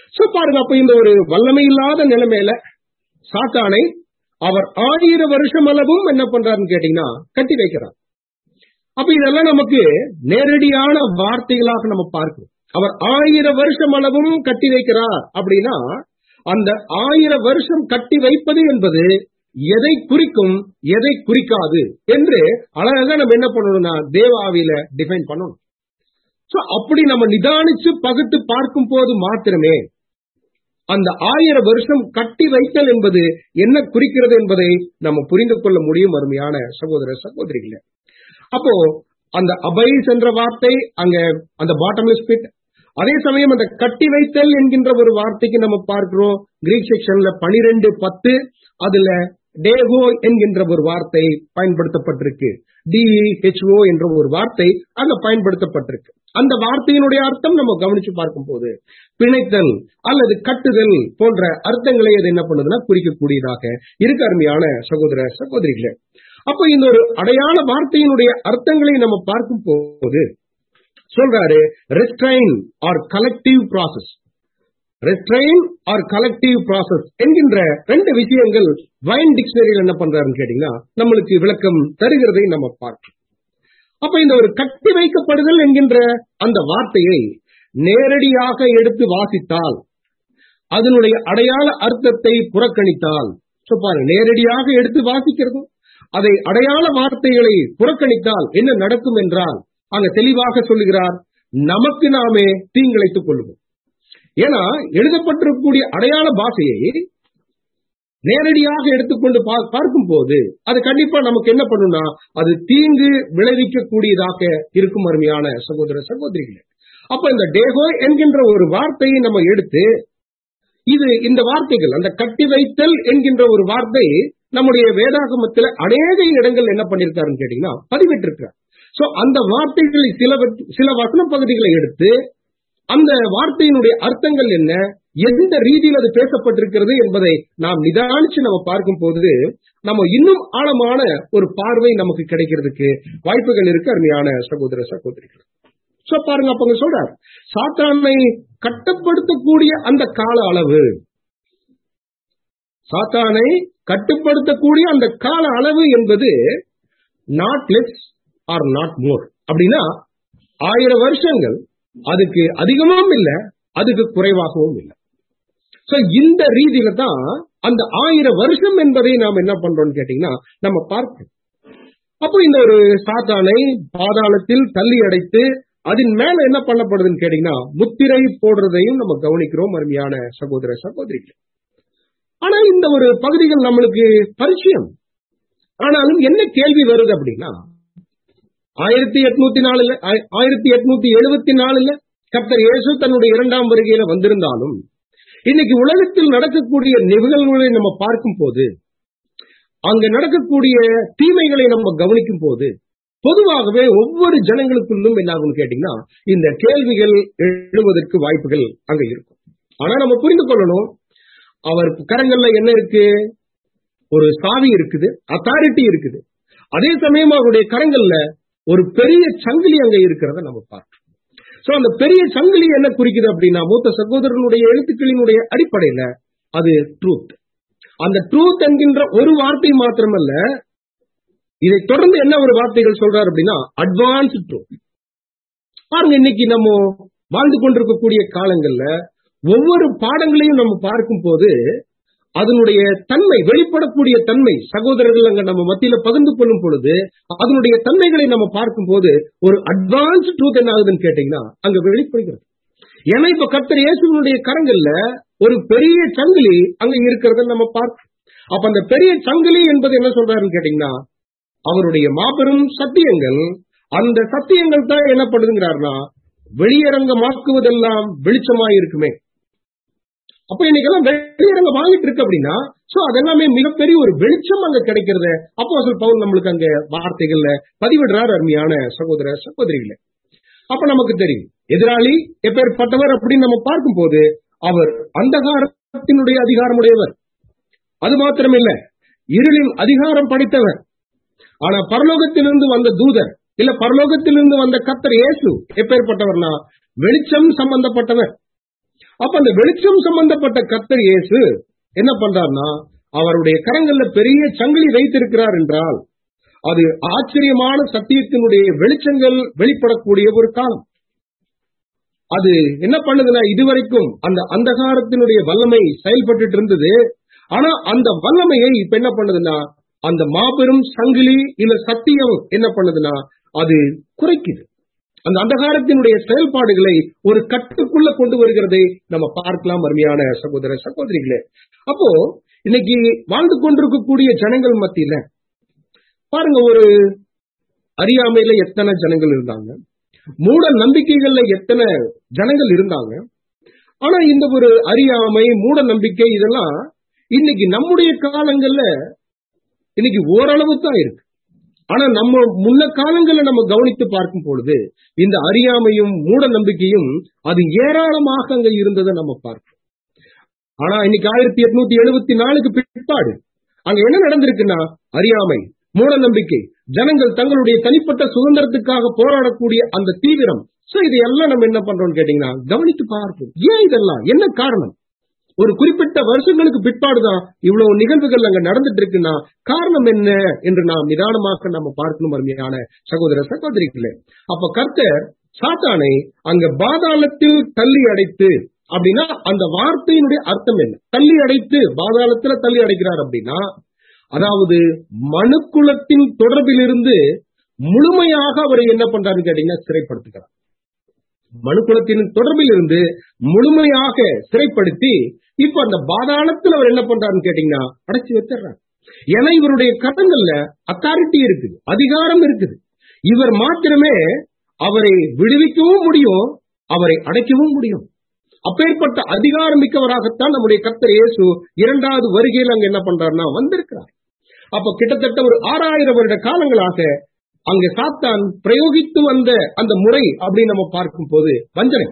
சோ பாருங்க அப்ப இந்த ஒரு வல்லமை இல்லாத நிலைமையில சாத்தானை அவர் ஆயிரம் வருஷம் அளவும் என்ன பண்றாருன்னு கேட்டீங்கன்னா கட்டி வைக்கிறார் அப்ப இதெல்லாம் நமக்கு நேரடியான வார்த்தைகளாக நம்ம பார்க்கிறோம் அவர் ஆயிரம் வருஷம் அளவும் கட்டி வைக்கிறார் அப்படின்னா அந்த ஆயிரம் வருஷம் கட்டி வைப்பது என்பது எதை குறிக்கும் எதை குறிக்காது என்று அழகாக நம்ம என்ன பண்ணணும்னா தேவாவில டிஃபைன் பண்ணணும் சோ அப்படி நம்ம நிதானிச்சு பகுத்து பார்க்கும் போது மாத்திரமே அந்த ஆயிரம் வருஷம் கட்டி வைத்தல் என்பது என்ன குறிக்கிறது என்பதை நம்ம புரிந்து கொள்ள முடியும் அருமையான சகோதர சகோதரிகளே அப்போ அந்த அபைஸ் என்ற வார்த்தை அங்க அந்த பாட்டம்லெஸ் பிட் அதே சமயம் அந்த கட்டி வைத்தல் என்கின்ற ஒரு வார்த்தைக்கு நம்ம பார்க்கிறோம் கிரீக் செக்ஷன்ல பனிரெண்டு பத்து அதுல டேகோ என்கின்ற ஒரு வார்த்தை பயன்படுத்தப்பட்டிருக்கு டிஇஹெச்ஓ என்ற ஒரு வார்த்தை அங்க பயன்படுத்தப்பட்டிருக்கு அந்த வார்த்தையினுடைய அர்த்தம் நம்ம கவனிச்சு பார்க்கும் போது பிணைத்தல் அல்லது கட்டுதல் போன்ற அர்த்தங்களை அது என்ன பண்ணுதுன்னா குறிக்கக்கூடியதாக இருக்கு அருமையான சகோதர சகோதரிகளே அப்ப இந்த ஒரு அடையாள வார்த்தையினுடைய அர்த்தங்களை நம்ம பார்க்கும் போது சொல்றாரு restrain or collective process restrain or collective process என்கின்ற ரெண்டு விஷயங்கள் வைன் டிக்ஷனரியில் என்ன பண்றாருன்னு கேட்டீங்கன்னா நம்மளுக்கு விளக்கம் தருகிறதை நம்ம பார்க்கிறோம் அப்ப இந்த ஒரு கட்டி வைக்கப்படுதல் என்கின்ற அந்த வார்த்தையை நேரடியாக எடுத்து வாசித்தால் அதனுடைய அடையாள அர்த்தத்தை புறக்கணித்தால் பாருங்க நேரடியாக எடுத்து வாசிக்கிறதும் அதை அடையாள வார்த்தைகளை புறக்கணித்தால் என்ன நடக்கும் என்றால் அங்க தெளிவாக சொல்லுகிறார் நமக்கு நாமே தீங்கிழைத்துக் கொள்வோம் ஏன்னா எழுதப்பட்டிருக்கக்கூடிய அடையாள பாஷையை நேரடியாக எடுத்துக்கொண்டு பார்க்கும் போது அது கண்டிப்பா நமக்கு என்ன பண்ணும்னா அது தீங்கு விளைவிக்க கூடியதாக இருக்கும் அருமையான சகோதர சகோதரிகளே அப்ப இந்த டேகோ என்கின்ற ஒரு வார்த்தையை நம்ம எடுத்து இது இந்த வார்த்தைகள் அந்த கட்டி வைத்தல் என்கின்ற ஒரு வார்த்தை நம்முடைய வேதாகமத்தில் அநேக இடங்கள் என்ன பண்ணிருக்காருன்னு கேட்டீங்கன்னா பதிவிட்டிருக்கிறார் சோ அந்த வார்த்தைகளை சில சில வசன பகுதிகளை எடுத்து அந்த வார்த்தையினுடைய அர்த்தங்கள் என்ன எந்த ரீதியில் அது பேசப்பட்டிருக்கிறது என்பதை நாம் நிதானிச்சு நம்ம பார்க்கும் போது நம்ம இன்னும் ஆழமான ஒரு பார்வை நமக்கு கிடைக்கிறதுக்கு வாய்ப்புகள் இருக்கு அருமையான சகோதர சகோதரிகள் சோ பாருங்க அப்ப சொல்றார் சாத்தானை கட்டுப்படுத்தக்கூடிய அந்த கால அளவு சாத்தானை கட்டுப்படுத்தக்கூடிய அந்த கால அளவு என்பது not less or not more அப்படின்னா ஆயிரம் வருஷங்கள் அதுக்கு அதிகமும் இல்லை அதுக்கு குறைவாகவும் இல்லை சோ இந்த ரீதியில தான் அந்த ஆயிரம் வருஷம் என்பதை நாம் என்ன பண்றோம்னு கேட்டீங்கன்னா நம்ம பார்ப்போம் அப்போ இந்த ஒரு சாத்தானை பாதாளத்தில் தள்ளி அடைத்து அதன் மேல என்ன பண்ணப்படுதுன்னு கேட்டீங்கன்னா முத்திரை போடுறதையும் நம்ம கவனிக்கிறோம் அருமையான சகோதர சகோதரிகள் ஆனா இந்த ஒரு பகுதிகள் நம்மளுக்கு பரிச்சயம் ஆனாலும் என்ன கேள்வி வருது அப்படின்னா ஆயிரத்தி எட்நூத்தி நாலுல ஆயிரத்தி எட்நூத்தி எழுபத்தி நாலுல கர்த்தர் இயேசு தன்னுடைய இரண்டாம் வருகையில வந்திருந்தாலும் இன்னைக்கு உலகத்தில் நடக்கக்கூடிய நிகழ்வுகளை நம்ம பார்க்கும் போது அங்க நடக்கக்கூடிய தீமைகளை நம்ம கவனிக்கும் போது பொதுவாகவே ஒவ்வொரு ஜனங்களுக்குள்ளும் என்ன ஆகும்னு கேட்டீங்கன்னா இந்த கேள்விகள் எழுவதற்கு வாய்ப்புகள் அங்க இருக்கும் ஆனா நம்ம புரிந்து கொள்ளணும் அவர் கரங்கள்ல என்ன இருக்கு ஒரு சாவி இருக்குது அத்தாரிட்டி இருக்குது அதே சமயம் அவருடைய கரங்கள்ல ஒரு பெரிய சங்கிலி அங்க இருக்கிறத நம்ம பார்க்கிறோம் சோ அந்த பெரிய சங்கிலி என்ன குறிக்குது அப்படின்னா மூத்த சகோதரனுடைய எழுத்துக்களினுடைய அடிப்படையில அது ட்ரூத் அந்த ட்ரூத் என்கின்ற ஒரு வார்த்தை மாத்திரமல்ல இதை தொடர்ந்து என்ன ஒரு வார்த்தைகள் சொல்றாரு அப்படின்னா அட்வான்ஸ் ட்ரூத் பாருங்க இன்னைக்கு நம்ம வாழ்ந்து கொண்டிருக்கக்கூடிய காலங்கள்ல ஒவ்வொரு பாடங்களையும் நம்ம பார்க்கும் போது அதனுடைய தன்மை வெளிப்படக்கூடிய தன்மை சகோதரர்கள் அங்க நம்ம மத்தியில பகிர்ந்து கொள்ளும் பொழுது அதனுடைய தன்மைகளை நம்ம பார்க்கும் போது ஒரு அட்வான்ஸ் ட்ரூத் என்ன ஆகுதுன்னு கேட்டீங்கன்னா அங்க வெளிப்படுகிறது ஏன்னா இப்ப கர்த்தர் இயேசுனுடைய கரங்கள்ல ஒரு பெரிய சங்கிலி அங்க இருக்கிறத நம்ம பார்க்கிறோம் அப்ப அந்த பெரிய சங்கிலி என்பது என்ன சொல்றாருன்னு கேட்டீங்கன்னா அவருடைய மாபெரும் சத்தியங்கள் அந்த சத்தியங்கள் தான் என்ன பண்ணுதுங்கிறாருன்னா வெளியரங்கமாக்குவதெல்லாம் வெளிச்சமா இருக்குமே அப்ப இன்னைக்கெல்லாம் வெளியரங்கம் வாங்கிட்டு இருக்கு அப்படின்னா சோ அதெல்லாமே மிகப்பெரிய ஒரு வெளிச்சம் அங்க கிடைக்கிறது அப்போ அசல் பவுல் நம்மளுக்கு அங்க வார்த்தைகள்ல பதிவிடுறார் அருமையான சகோதர சகோதரிகளை அப்ப நமக்கு தெரியும் எதிராளி எப்பேற்பட்டவர் அப்படின்னு நம்ம பார்க்கும் போது அவர் அந்தகாரத்தினுடைய அதிகாரமுடையவர் அது மாத்திரம் இல்ல இருளின் அதிகாரம் படைத்தவர் ஆனா பரலோகத்திலிருந்து வந்த தூதர் இல்ல பரலோகத்திலிருந்து வந்த கத்தர் இயேசு எப்பேற்பட்டவர்னா வெளிச்சம் சம்பந்தப்பட்டவர் அப்ப அந்த வெளிச்சம் சம்பந்தப்பட்ட கர்த்தர் இயேசு என்ன பண்றார்னா அவருடைய கரங்கள்ல பெரிய சங்கிலி வைத்திருக்கிறார் என்றால் அது ஆச்சரியமான சத்தியத்தினுடைய வெளிச்சங்கள் வெளிப்படக்கூடிய ஒரு காலம் அது என்ன பண்ணுதுன்னா இதுவரைக்கும் அந்த அந்தகாரத்தினுடைய வல்லமை செயல்பட்டு இருந்தது ஆனா அந்த வல்லமையை இப்ப என்ன பண்ணுதுன்னா அந்த மாபெரும் சங்கிலி இல்ல சத்தியம் என்ன பண்ணுதுன்னா அது குறைக்குது அந்த அந்தகாரத்தினுடைய செயல்பாடுகளை ஒரு கட்டுக்குள்ள கொண்டு வருகிறதை நம்ம பார்க்கலாம் அருமையான சகோதர சகோதரிகளே அப்போ இன்னைக்கு வாழ்ந்து கொண்டிருக்கக்கூடிய ஜனங்கள் மத்தியில பாருங்க ஒரு அறியாமையில எத்தனை ஜனங்கள் இருந்தாங்க மூட நம்பிக்கைகள்ல எத்தனை ஜனங்கள் இருந்தாங்க ஆனா இந்த ஒரு அறியாமை மூட நம்பிக்கை இதெல்லாம் இன்னைக்கு நம்முடைய காலங்கள்ல இன்னைக்கு ஓரளவு தான் இருக்கு ஆனா நம்ம முன்ன காலங்கள்ல நம்ம கவனித்து பார்க்கும் பொழுது இந்த அறியாமையும் மூட நம்பிக்கையும் அது ஏராளமாக அங்க இருந்ததை நம்ம பார்க்கிறோம் ஆனா இன்னைக்கு ஆயிரத்தி எட்நூத்தி எழுபத்தி நாலுக்கு பிற்பாடு அங்க என்ன நடந்திருக்குன்னா அறியாமை மூட நம்பிக்கை ஜனங்கள் தங்களுடைய தனிப்பட்ட சுதந்திரத்துக்காக போராடக்கூடிய அந்த தீவிரம் சோ இதையெல்லாம் நம்ம என்ன பண்றோம்னு கேட்டீங்கன்னா கவனித்து பார்ப்போம் ஏன் இதெல்லாம் என்ன காரணம் ஒரு குறிப்பிட்ட வருஷங்களுக்கு பிற்பாடுதான் இவ்வளவு நிகழ்வுகள் அங்க நடந்துட்டு இருக்குன்னா காரணம் என்ன என்று நாம் நிதானமாக நம்ம பார்க்கணும் அருமையான சகோதர சகோதரிகளே அப்ப கர்த்தர் சாத்தானை அங்க பாதாளத்தில் தள்ளி அடைத்து அப்படின்னா அந்த வார்த்தையினுடைய அர்த்தம் என்ன தள்ளி அடைத்து பாதாளத்துல தள்ளி அடைக்கிறார் அப்படின்னா அதாவது மனுக்குலத்தின் தொடர்பிலிருந்து முழுமையாக அவரை என்ன பண்றாருன்னு கேட்டீங்கன்னா சிறைப்படுத்துகிறார் மனுக்குலத்தின் தொடர்பில் இருந்து முழுமையாக சிறைப்படுத்தி இப்ப அந்த பாதாளத்தில் அவர் என்ன பண்றாருன்னு கேட்டீங்கன்னா அடைச்சு வச்சிடுறாரு ஏன்னா இவருடைய கரங்கள்ல அத்தாரிட்டி இருக்குது அதிகாரம் இருக்குது இவர் மாத்திரமே அவரை விடுவிக்கவும் முடியும் அவரை அடைக்கவும் முடியும் அப்பேற்பட்ட அதிகாரம் மிக்கவராகத்தான் நம்முடைய கர்த்தர் இயேசு இரண்டாவது வருகையில் அங்க என்ன பண்றாருன்னா வந்திருக்கிறார் அப்ப கிட்டத்தட்ட ஒரு ஆறாயிரம் வருட காலங்களாக அங்க சாத்தான் பிரயோகித்து வந்த அந்த முறை அப்படின்னு நம்ம பார்க்கும் போது வஞ்சனை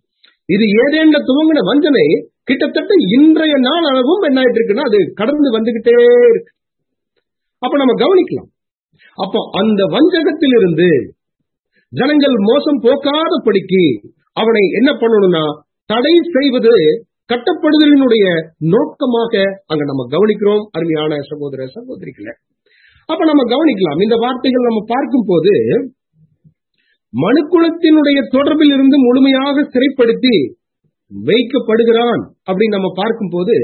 இது ஏதேண்ட துவங்கின வஞ்சனை கிட்டத்தட்ட இன்றைய நாள் அளவும் என்ன ஆயிட்டு இருக்குன்னா அது கடந்து வந்துகிட்டே இருக்கு அப்ப நம்ம கவனிக்கலாம் அப்போ அந்த வஞ்சகத்திலிருந்து ஜனங்கள் மோசம் போக்காதபடிக்கு அவனை என்ன பண்ணணும்னா தடை செய்வது கட்டப்படுதலினுடைய நோக்கமாக அங்க நம்ம கவனிக்கிறோம் அருமையான சகோதர சகோதரிகளை அப்ப நம்ம கவனிக்கலாம் இந்த வார்த்தைகள் நம்ம பார்க்கும் போது மனுக்குலத்தினுடைய தொடர்பில் இருந்து முழுமையாக சிறைப்படுத்தி வைக்கப்படுகிறான் அப்படின்னு நம்ம பார்க்கும் போது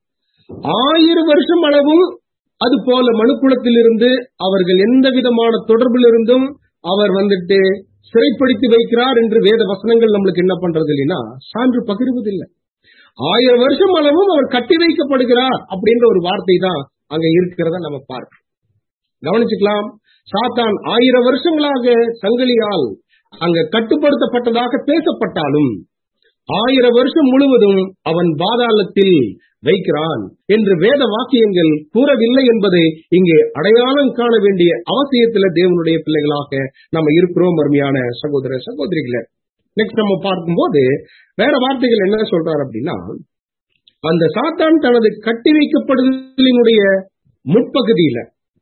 ஆயிரம் வருஷம் அளவும் அது போல மனுக்குலத்தில் இருந்து அவர்கள் எந்த விதமான தொடர்பில் இருந்தும் அவர் வந்துட்டு சிறைப்படுத்தி வைக்கிறார் என்று வேத வசனங்கள் நம்மளுக்கு என்ன பண்றது இல்லைன்னா சான்று பகிர்வதில்லை ஆயிரம் வருஷம் அளவும் அவர் கட்டி வைக்கப்படுகிறார் அப்படின்ற ஒரு வார்த்தை தான் அங்க இருக்கிறத நம்ம பார்க்கிறோம் கவனிச்சுக்கலாம் சாத்தான் ஆயிரம் வருஷங்களாக சங்கிலியால் அங்க கட்டுப்படுத்தப்பட்டதாக பேசப்பட்டாலும் ஆயிரம் வருஷம் முழுவதும் அவன் பாதாளத்தில் வைக்கிறான் என்று வேத வாக்கியங்கள் கூறவில்லை என்பதை இங்கே அடையாளம் காண வேண்டிய அவசியத்துல தேவனுடைய பிள்ளைகளாக நம்ம இருக்கிறோம் அருமையான சகோதர சகோதரிகளை நெக்ஸ்ட் நம்ம பார்க்கும்போது வேற வார்த்தைகள் என்ன சொல்றார் அப்படின்னா அந்த சாத்தான் தனது கட்டி வைக்கப்படுதலினுடைய முற்பகுதியில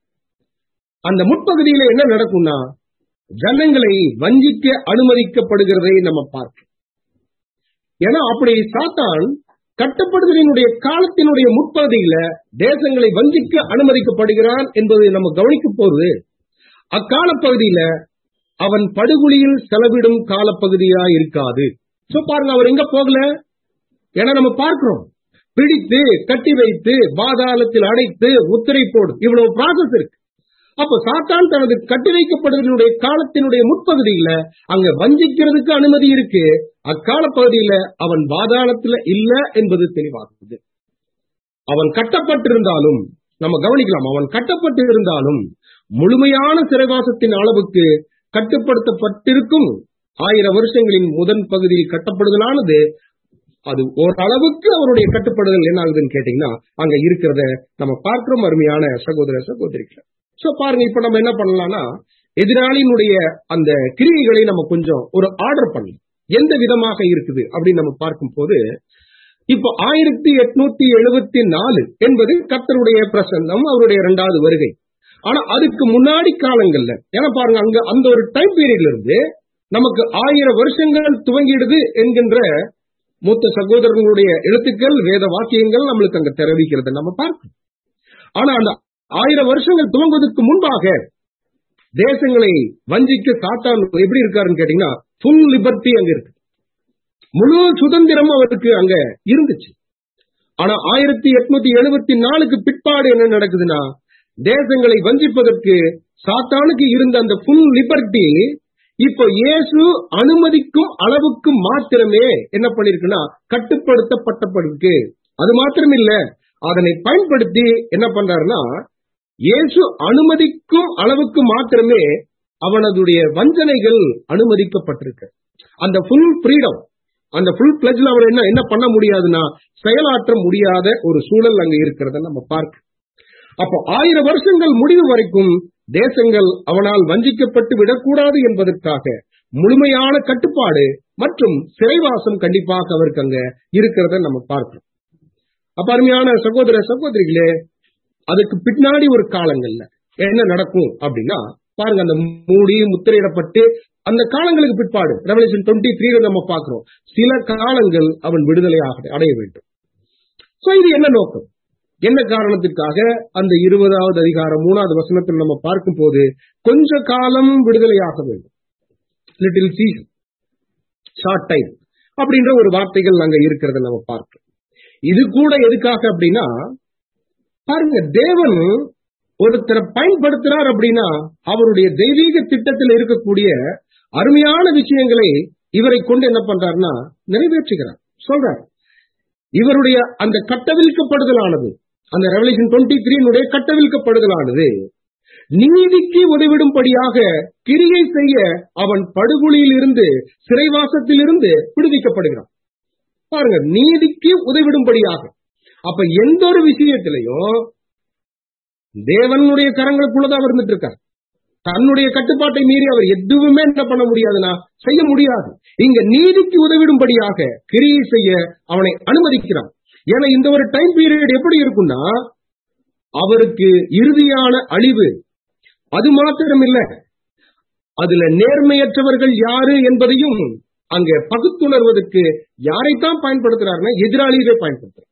அந்த முற்பகுதியில என்ன நடக்கும்னா ஜனங்களை வஞ்சிக்க அனுமதிக்கப்படுகிறதை நம்ம பார்க்கிறோம் ஏன்னா அப்படி சாத்தான் கட்டப்படுதலினுடைய காலத்தினுடைய முற்பகுதியில தேசங்களை வஞ்சிக்க அனுமதிக்கப்படுகிறான் என்பதை நம்ம கவனிக்கும் போது அக்கால பகுதியில அவன் படுகொலியில் செலவிடும் காலப்பகுதியா இருக்காது சோ பாருங்க அவர் எங்க போகல ஏன்னா நம்ம பார்க்கிறோம் பிடித்து கட்டி வைத்து பாதாளத்தில் அடைத்து உத்திரை போடு இவ்வளவு ப்ராசஸ் இருக்கு அப்ப சாத்தான் தனது கட்டி வைக்கப்படுவதனுடைய காலத்தினுடைய முற்பகுதியில அங்க வஞ்சிக்கிறதுக்கு அனுமதி இருக்கு அக்கால பகுதியில அவன் பாதாளத்துல இல்ல என்பது தெளிவாகுது அவன் கட்டப்பட்டிருந்தாலும் நம்ம கவனிக்கலாம் அவன் கட்டப்பட்டு இருந்தாலும் முழுமையான சிறைவாசத்தின் அளவுக்கு கட்டுப்படுத்தப்பட்டிருக்கும் ஆயிரம் வருஷங்களின் முதன் பகுதியில் கட்டப்படுதலானது அது ஓரளவுக்கு அவருடைய கட்டுப்படுதல் என்ன ஆகுதுன்னு கேட்டீங்கன்னா அங்க இருக்கிறத நம்ம பார்க்கிறோம் அருமையான சகோதர சகோதரிகளை சோ பாருங்க இப்ப நம்ம என்ன பண்ணலாம்னா எதிராளியினுடைய அந்த கிரியைகளை நம்ம கொஞ்சம் ஒரு ஆர்டர் பண்ணலாம் எந்த விதமாக இருக்குது அப்படின்னு நம்ம பார்க்கும் போது இப்ப ஆயிரத்தி எட்நூத்தி எழுபத்தி நாலு என்பது கர்த்தருடைய பிரசன்னம் அவருடைய இரண்டாவது வருகை ஆனா அதுக்கு முன்னாடி காலங்கள்ல ஏன்னா பாருங்க அங்க அந்த ஒரு டைம் பீரியட்ல இருந்து நமக்கு ஆயிரம் வருஷங்கள் துவங்கிடுது என்கின்ற மூத்த சகோதரர்களுடைய எழுத்துக்கள் வேத வாக்கியங்கள் நம்மளுக்கு அங்க தெரிவிக்கிறது நம்ம பார்க்கணும் ஆனா அந்த ஆயிரம் வருஷங்கள் துவங்குவதற்கு முன்பாக தேசங்களை வஞ்சிக்க சாத்தான் எப்படி இருக்காருன்னு கேட்டீங்கன்னா ஃபுல் லிபர்ட்டி அங்க இருக்கு முழு சுதந்திரம் அவருக்கு அங்க இருந்துச்சு ஆனா ஆயிரத்தி எட்நூத்தி எழுபத்தி நாலுக்கு பிற்பாடு என்ன நடக்குதுன்னா தேசங்களை வஞ்சிப்பதற்கு சாத்தானுக்கு இருந்த அந்த ஃபுல் லிபர்ட்டி இப்போ இயேசு அனுமதிக்கும் அளவுக்கு மாத்திரமே என்ன பண்ணிருக்குன்னா கட்டுப்படுத்தப்பட்டப்பட்டிருக்கு அது மாத்திரம் இல்ல அதனை பயன்படுத்தி என்ன பண்றாருன்னா இயேசு அனுமதிக்கும் அளவுக்கு மாத்திரமே அவனதுடைய வஞ்சனைகள் அனுமதிக்கப்பட்டிருக்கு அந்த ஃபுல் ஃப்ரீடம் அந்த ஃபுல் பிளஜ்ல அவன் என்ன என்ன பண்ண முடியாதுன்னா செயலாற்ற முடியாத ஒரு சூழல் அங்க இருக்கிறத நம்ம பார்க்க அப்போ ஆயிரம் வருஷங்கள் முடிவு வரைக்கும் தேசங்கள் அவனால் வஞ்சிக்கப்பட்டு விடக்கூடாது என்பதற்காக முழுமையான கட்டுப்பாடு மற்றும் சிறைவாசம் கண்டிப்பாக அவருக்கு அங்க இருக்கிறத நம்ம பார்க்கிறோம் அப்ப அருமையான சகோதர சகோதரிகளே அதுக்கு பின்னாடி ஒரு காலங்கள்ல என்ன நடக்கும் அப்படின்னா பாருங்க அந்த மூடி முத்திரையிடப்பட்டு அந்த காலங்களுக்கு பிற்பாடு ரெவலேஷன் டுவெண்ட்டி த்ரீல நம்ம பார்க்கிறோம் சில காலங்கள் அவன் விடுதலையாக அடைய வேண்டும் சோ இது என்ன நோக்கம் என்ன காரணத்திற்காக அந்த இருபதாவது அதிகாரம் மூணாவது வசனத்தில் நம்ம பார்க்கும் போது கொஞ்ச காலம் விடுதலையாக வேண்டும் லிட்டில் சீசன் ஷார்ட் டைம் அப்படின்ற ஒரு வார்த்தைகள் அங்க இருக்கிறத நம்ம பார்க்கிறோம் இது கூட எதுக்காக அப்படின்னா பாருங்க தேவன் ஒருத்தரை பயன்படுத்துறார் அப்படின்னா அவருடைய தெய்வீக திட்டத்தில் இருக்கக்கூடிய அருமையான விஷயங்களை இவரை கொண்டு என்ன பண்றாருன்னா நிறைவேற்றுகிறார் சொல்றார் இவருடைய அந்த கட்டவிழ்க்கப்படுதலானது அந்த ரெவலேஷன் டுவெண்ட்டி த்ரீனுடைய கட்டவிழ்க்கப்படுதலானது நீதிக்கு உதவிடும்படியாக கிரியை செய்ய அவன் படுகொலியில் இருந்து சிறைவாசத்தில் இருந்து விடுவிக்கப்படுகிறான் பாருங்க நீதிக்கு உதவிடும்படியாக அப்ப எந்த ஒரு விஷயத்திலையும் தேவனுடைய கரங்களுக்குள்ளதான் அவர் இருந்துட்டு இருக்கார் தன்னுடைய கட்டுப்பாட்டை மீறி அவர் எதுவுமே என்ன பண்ண முடியாதுன்னா செய்ய முடியாது இங்க நீதிக்கு உதவிடும்படியாக கிரியை செய்ய அவனை அனுமதிக்கிறான் ஏன்னா இந்த ஒரு டைம் பீரியட் எப்படி இருக்கும்னா அவருக்கு இறுதியான அழிவு அது மாத்திரம் இல்ல அதுல நேர்மையற்றவர்கள் யாரு என்பதையும் அங்க பகுத்துணர்வதற்கு யாரைத்தான் பயன்படுத்துறாருன்னா எதிராளியவே பயன்படுத்துறார்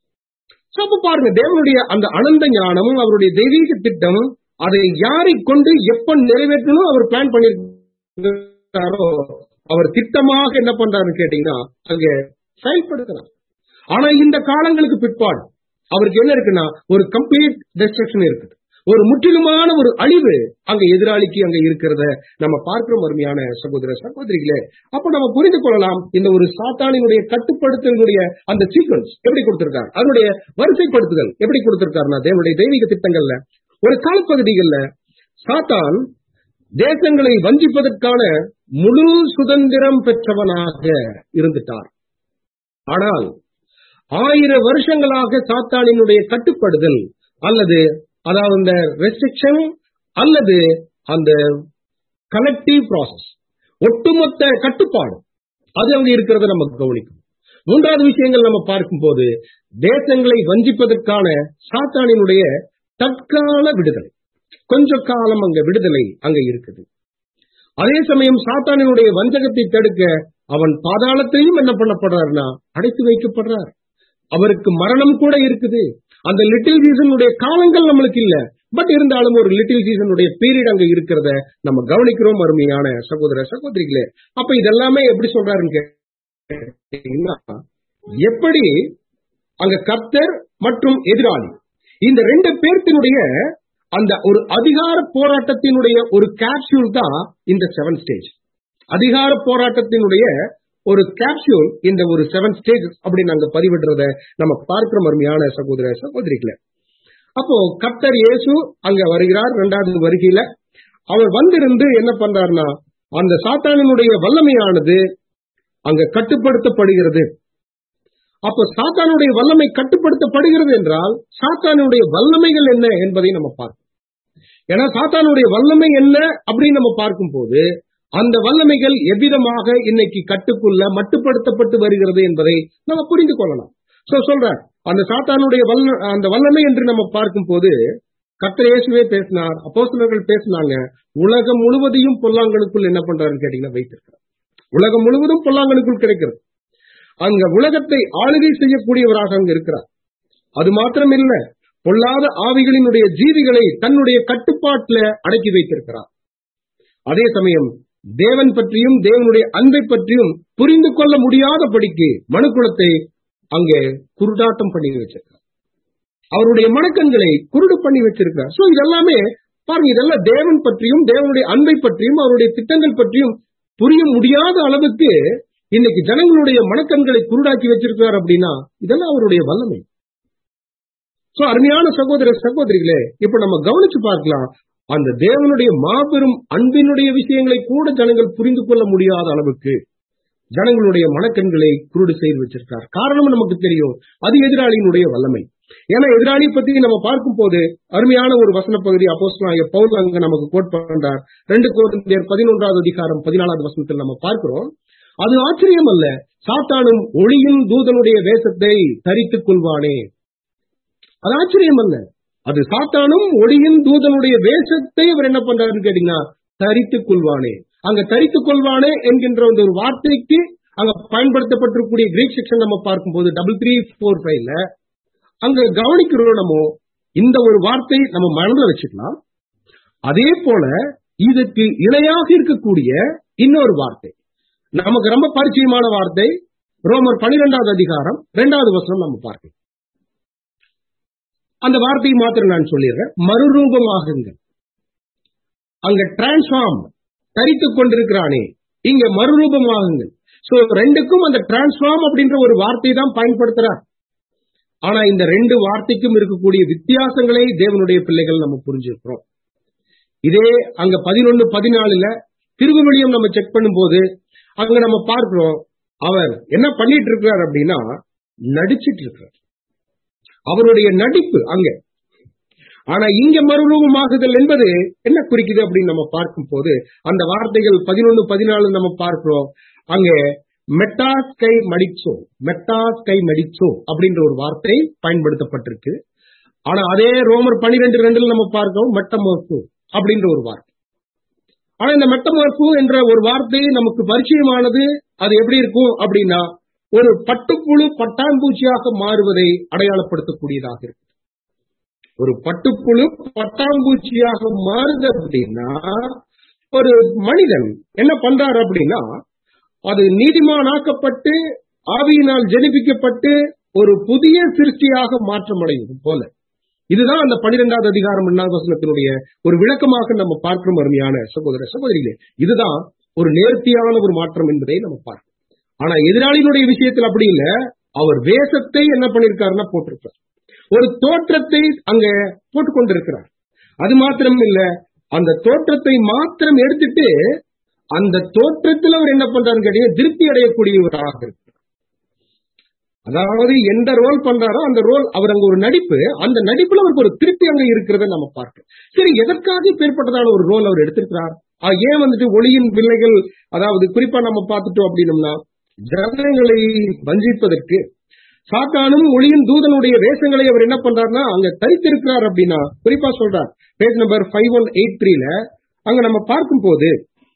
அப்ப பாருங்க தேவனுடைய அந்த அனந்த ஞானம் அவருடைய தெய்வீக திட்டம் அதை யாரை கொண்டு எப்ப நிறைவேற்றணும் அவர் பிளான் பண்ணிருக்காரோ அவர் திட்டமாக என்ன பண்றாருன்னு கேட்டீங்கன்னா அங்க செயல்படுத்துறார் ஆனா இந்த காலங்களுக்கு பிற்பாடு அவருக்கு என்ன இருக்குன்னா ஒரு கம்ப்ளீட் டெஸ்ட்ரக்ஷன் இருக்குது ஒரு முற்றிலுமான ஒரு அழிவு அங்க எதிராளிக்கு அங்க இருக்கிறத நம்ம பார்க்கிறோம் அருமையான சகோதர சகோதரிகளே அப்ப நம்ம புரிந்து கொள்ளலாம் இந்த ஒரு சாத்தானினுடைய கட்டுப்படுத்தலுடைய அந்த சீக்வன்ஸ் எப்படி கொடுத்திருக்காரு அதனுடைய வரிசைப்படுத்துதல் எப்படி கொடுத்திருக்காருன்னா தேவனுடைய தெய்வீக திட்டங்கள்ல ஒரு காலப்பகுதிகள்ல சாத்தான் தேசங்களை வஞ்சிப்பதற்கான முழு சுதந்திரம் பெற்றவனாக இருந்துட்டார் ஆனால் ஆயிரம் வருஷங்களாக சாத்தானினுடைய கட்டுப்படுதல் அல்லது அதாவது இந்த ரெஸ்ட்ரிக்ஷன் அல்லது அந்த கலெக்டிவ் ப்ராசஸ் ஒட்டுமொத்த கட்டுப்பாடு அது அங்க இருக்கிறத நம்ம கவனிக்கும் மூன்றாவது விஷயங்கள் நம்ம பார்க்கும்போது தேசங்களை வஞ்சிப்பதற்கான சாத்தானினுடைய தற்கால விடுதலை கொஞ்ச காலம் அங்க விடுதலை அங்க இருக்குது அதே சமயம் சாத்தானினுடைய வஞ்சகத்தை தடுக்க அவன் பாதாளத்தையும் என்ன பண்ணப்படுறாருன்னா அடைத்து வைக்கப்படுறார் அவருக்கு மரணம் கூட இருக்குது அந்த லிட்டில் சீசனுடைய காலங்கள் நம்மளுக்கு இல்ல பட் இருந்தாலும் ஒரு லிட்டில் சீசனுடைய பீரியட் அங்க இருக்கிறத நம்ம கவனிக்கிறோம் அருமையான சகோதர சகோதரிகளே அப்ப இதெல்லாமே எப்படி சொல்றாருன்னு கேட்டீங்கன்னா எப்படி அங்க கர்த்தர் மற்றும் எதிராளி இந்த ரெண்டு பேர்த்தினுடைய அந்த ஒரு அதிகார போராட்டத்தினுடைய ஒரு கேப்சூல் தான் இந்த செவன் ஸ்டேஜ் அதிகார போராட்டத்தினுடைய ஒரு கேப்சூல் இந்த ஒரு செவன் ஸ்டேஜ் அப்படின்னு நாங்க பதிவிடுறத நம்ம பார்க்கிறோம் அருமையான சகோதர சகோதரிகளை அப்போ கர்த்தர் இயேசு அங்க வருகிறார் இரண்டாவது வருகையில அவர் வந்திருந்து என்ன பண்றாருன்னா அந்த சாத்தானினுடைய வல்லமையானது அங்க கட்டுப்படுத்தப்படுகிறது அப்ப சாத்தானுடைய வல்லமை கட்டுப்படுத்தப்படுகிறது என்றால் சாத்தானுடைய வல்லமைகள் என்ன என்பதை நம்ம பார்க்கணும் ஏன்னா சாத்தானுடைய வல்லமை என்ன அப்படின்னு நம்ம பார்க்கும் போது அந்த வல்லமைகள் எவ்விதமாக இன்னைக்கு கட்டுக்குள்ள மட்டுப்படுத்தப்பட்டு வருகிறது என்பதை நம்ம புரிந்து கொள்ளலாம் சோ சொல்ற அந்த சாத்தானுடைய வல்ல அந்த வல்லமை என்று நம்ம பார்க்கும் போது கர்த்தர் இயேசுவே பேசினார் அப்போஸ்தலர்கள் பேசினாங்க உலகம் முழுவதையும் பொல்லாங்கனுக்குள் என்ன பண்றாருன்னு கேட்டீங்கன்னா வைத்திருக்கிறார் உலகம் முழுவதும் பொல்லாங்கனுக்குள் கிடைக்கிறது அங்க உலகத்தை ஆளுகை செய்யக்கூடியவராக அங்க இருக்கிறார் அது மாத்திரம் இல்ல பொல்லாத ஆவிகளினுடைய ஜீவிகளை தன்னுடைய கட்டுப்பாட்டுல அடக்கி வைத்திருக்கிறார் அதே சமயம் தேவன் பற்றியும் தேவனுடைய அன்பை பற்றியும் புரிந்து கொள்ள முடியாதபடிக்கு மனுக்குலத்தை அங்கே குருடாட்டம் பண்ணி வச்சிருக்கார் அவருடைய மனக்கண்களை குருடு பண்ணி வச்சிருக்கார் சோ இதெல்லாமே பாருங்க இதெல்லாம் தேவன் பற்றியும் தேவனுடைய அன்பை பற்றியும் அவருடைய திட்டங்கள் பற்றியும் புரிய முடியாத அளவுக்கு இன்னைக்கு ஜனங்களுடைய மனக்கண்களை குருடாக்கி வச்சிருக்கார் அப்படின்னா இதெல்லாம் அவருடைய வல்லமை சோ அருமையான சகோதர சகோதரிகளே இப்ப நம்ம கவனிச்சு பார்க்கலாம் அந்த தேவனுடைய மாபெரும் அன்பினுடைய விஷயங்களை கூட ஜனங்கள் புரிந்து கொள்ள முடியாத அளவுக்கு ஜனங்களுடைய மனக்கண்களை குருடு செய்து வச்சிருக்கார் காரணம் நமக்கு தெரியும் அது எதிராளியினுடைய வல்லமை ஏன்னா எதிராளி பத்தி நம்ம பார்க்கும் போது அருமையான ஒரு வசன பகுதி அப்போஸ்தலனாகிய பவுல் அங்க நமக்கு கோட் பண்றார் ரெண்டு கோரிந்தியர் பதினொன்றாவது அதிகாரம் பதினாலாவது வசனத்தில் நம்ம பார்க்கிறோம் அது ஆச்சரியம் அல்ல சாத்தானும் ஒளியின் தூதனுடைய வேஷத்தை தரித்துக் கொள்வானே அது ஆச்சரியம் அல்ல அது சாத்தானும் ஒளியின் தூதனுடைய வேஷத்தை அவர் என்ன பண்றாருன்னு கேட்டீங்கன்னா தரித்துக் கொள்வானே அங்க தரித்துக் கொள்வானே என்கின்ற அந்த ஒரு வார்த்தைக்கு அங்க பயன்படுத்தப்பட்டிருக்கக்கூடிய கிரீக் செக்ஷன் நம்ம பார்க்கும்போது டபுள் த்ரீ ஃபோர் ஃபைவ்ல அங்க கவனிக்கிறோம் நம்ம இந்த ஒரு வார்த்தை நம்ம மனதில் வச்சுக்கலாம் அதே போல இதுக்கு இணையாக இருக்கக்கூடிய இன்னொரு வார்த்தை நமக்கு ரொம்ப பரிச்சயமான வார்த்தை ரோமர் பனிரெண்டாவது அதிகாரம் இரண்டாவது வசனம் நம்ம பார்க்கலாம் அந்த வார்த்தையை மாத்திரம் நான் சொல்லிடுறேன் மறுரூபமாகுங்கள் அங்க டிரான்ஸ்ஃபார்ம் தரித்துக் கொண்டிருக்கிறானே இங்க மறுரூபமாகுங்கள் சோ ரெண்டுக்கும் அந்த டிரான்ஸ்ஃபார்ம் அப்படின்ற ஒரு வார்த்தை தான் பயன்படுத்துறார் ஆனா இந்த ரெண்டு வார்த்தைக்கும் இருக்கக்கூடிய வித்தியாசங்களை தேவனுடைய பிள்ளைகள் நம்ம புரிஞ்சிருக்கிறோம் இதே அங்க பதினொன்னு பதினாலுல திருவுவழியம் நம்ம செக் பண்ணும்போது அங்க நம்ம பார்க்கிறோம் அவர் என்ன பண்ணிட்டு இருக்கிறார் அப்படின்னா நடிச்சிட்டு இருக்கிறார் அவருடைய நடிப்பு அங்க ஆனா இங்க மறுரூபமாகுதல் என்பது என்ன குறிக்குது அப்படின்னு நம்ம பார்க்கும் போது அந்த வார்த்தைகள் பதினொன்னு பதினாலு நம்ம பார்க்கிறோம் அங்க மெட்டாஸ் கை மடிச்சோ மெட்டாஸ் கை மடிச்சோ அப்படின்ற ஒரு வார்த்தை பயன்படுத்தப்பட்டிருக்கு ஆனா அதே ரோமர் பனிரெண்டு ரெண்டுல நம்ம பார்க்கிறோம் மெட்டமோர்பு அப்படின்ற ஒரு வார்த்தை ஆனா இந்த மெட்டமோர்பு என்ற ஒரு வார்த்தை நமக்கு பரிச்சயமானது அது எப்படி இருக்கும் அப்படின்னா ஒரு பட்டுப்புழு பட்டாம்பூச்சியாக மாறுவதை அடையாளப்படுத்தக்கூடியதாக இருக்கு ஒரு பட்டுப்புழு பட்டாம்பூச்சியாக மாறுது அப்படின்னா ஒரு மனிதன் என்ன பண்றாரு அப்படின்னா அது நீதிமானாக்கப்பட்டு ஆவியினால் ஜெனிப்பிக்கப்பட்டு ஒரு புதிய சிருஷ்டியாக மாற்றமடையும் போல இதுதான் அந்த பனிரெண்டாவது அதிகாரம் இரண்டாவது வசனத்தினுடைய ஒரு விளக்கமாக நம்ம பார்க்கிறோம் அருமையான சகோதர சகோதரிகளே இதுதான் ஒரு நேர்த்தியான ஒரு மாற்றம் என்பதை நம்ம பார்க்கிறோம் ஆனா எதிராளிகளுடைய விஷயத்தில் அப்படி இல்ல அவர் வேஷத்தை என்ன பண்ணிருக்காருன்னா போட்டிருக்கார் ஒரு தோற்றத்தை அங்க போட்டுக்கொண்டிருக்கிறார் அது மாத்திரம் இல்ல அந்த தோற்றத்தை மாத்திரம் எடுத்துட்டு அந்த தோற்றத்தில் அவர் என்ன பண்றாருன்னு கேட்டீங்கன்னா திருப்தி அடையக்கூடியவராக இருக்கு அதாவது எந்த ரோல் பண்றாரோ அந்த ரோல் அவர் அங்க ஒரு நடிப்பு அந்த நடிப்புல அவருக்கு ஒரு திருப்தி அங்க இருக்கிறத நம்ம பார்க்கிறோம் சரி எதற்காக பேர்பட்டதான ஒரு ரோல் அவர் எடுத்திருக்கிறார் ஏன் வந்துட்டு ஒளியின் பிள்ளைகள் அதாவது குறிப்பா நம்ம பார்த்துட்டோம் அப்படின்னம்னா ஜனங்களை வஞ்சிப்பதற்கு சாத்தானும் ஒளியின் தூதனுடைய வேஷங்களை அவர் என்ன பண்றாருன்னா அங்க தரித்திருக்கிறார் அப்படின்னா குறிப்பா சொல்றார் page number five one eight த்ரீல அங்க நம்ம பார்க்கும் போது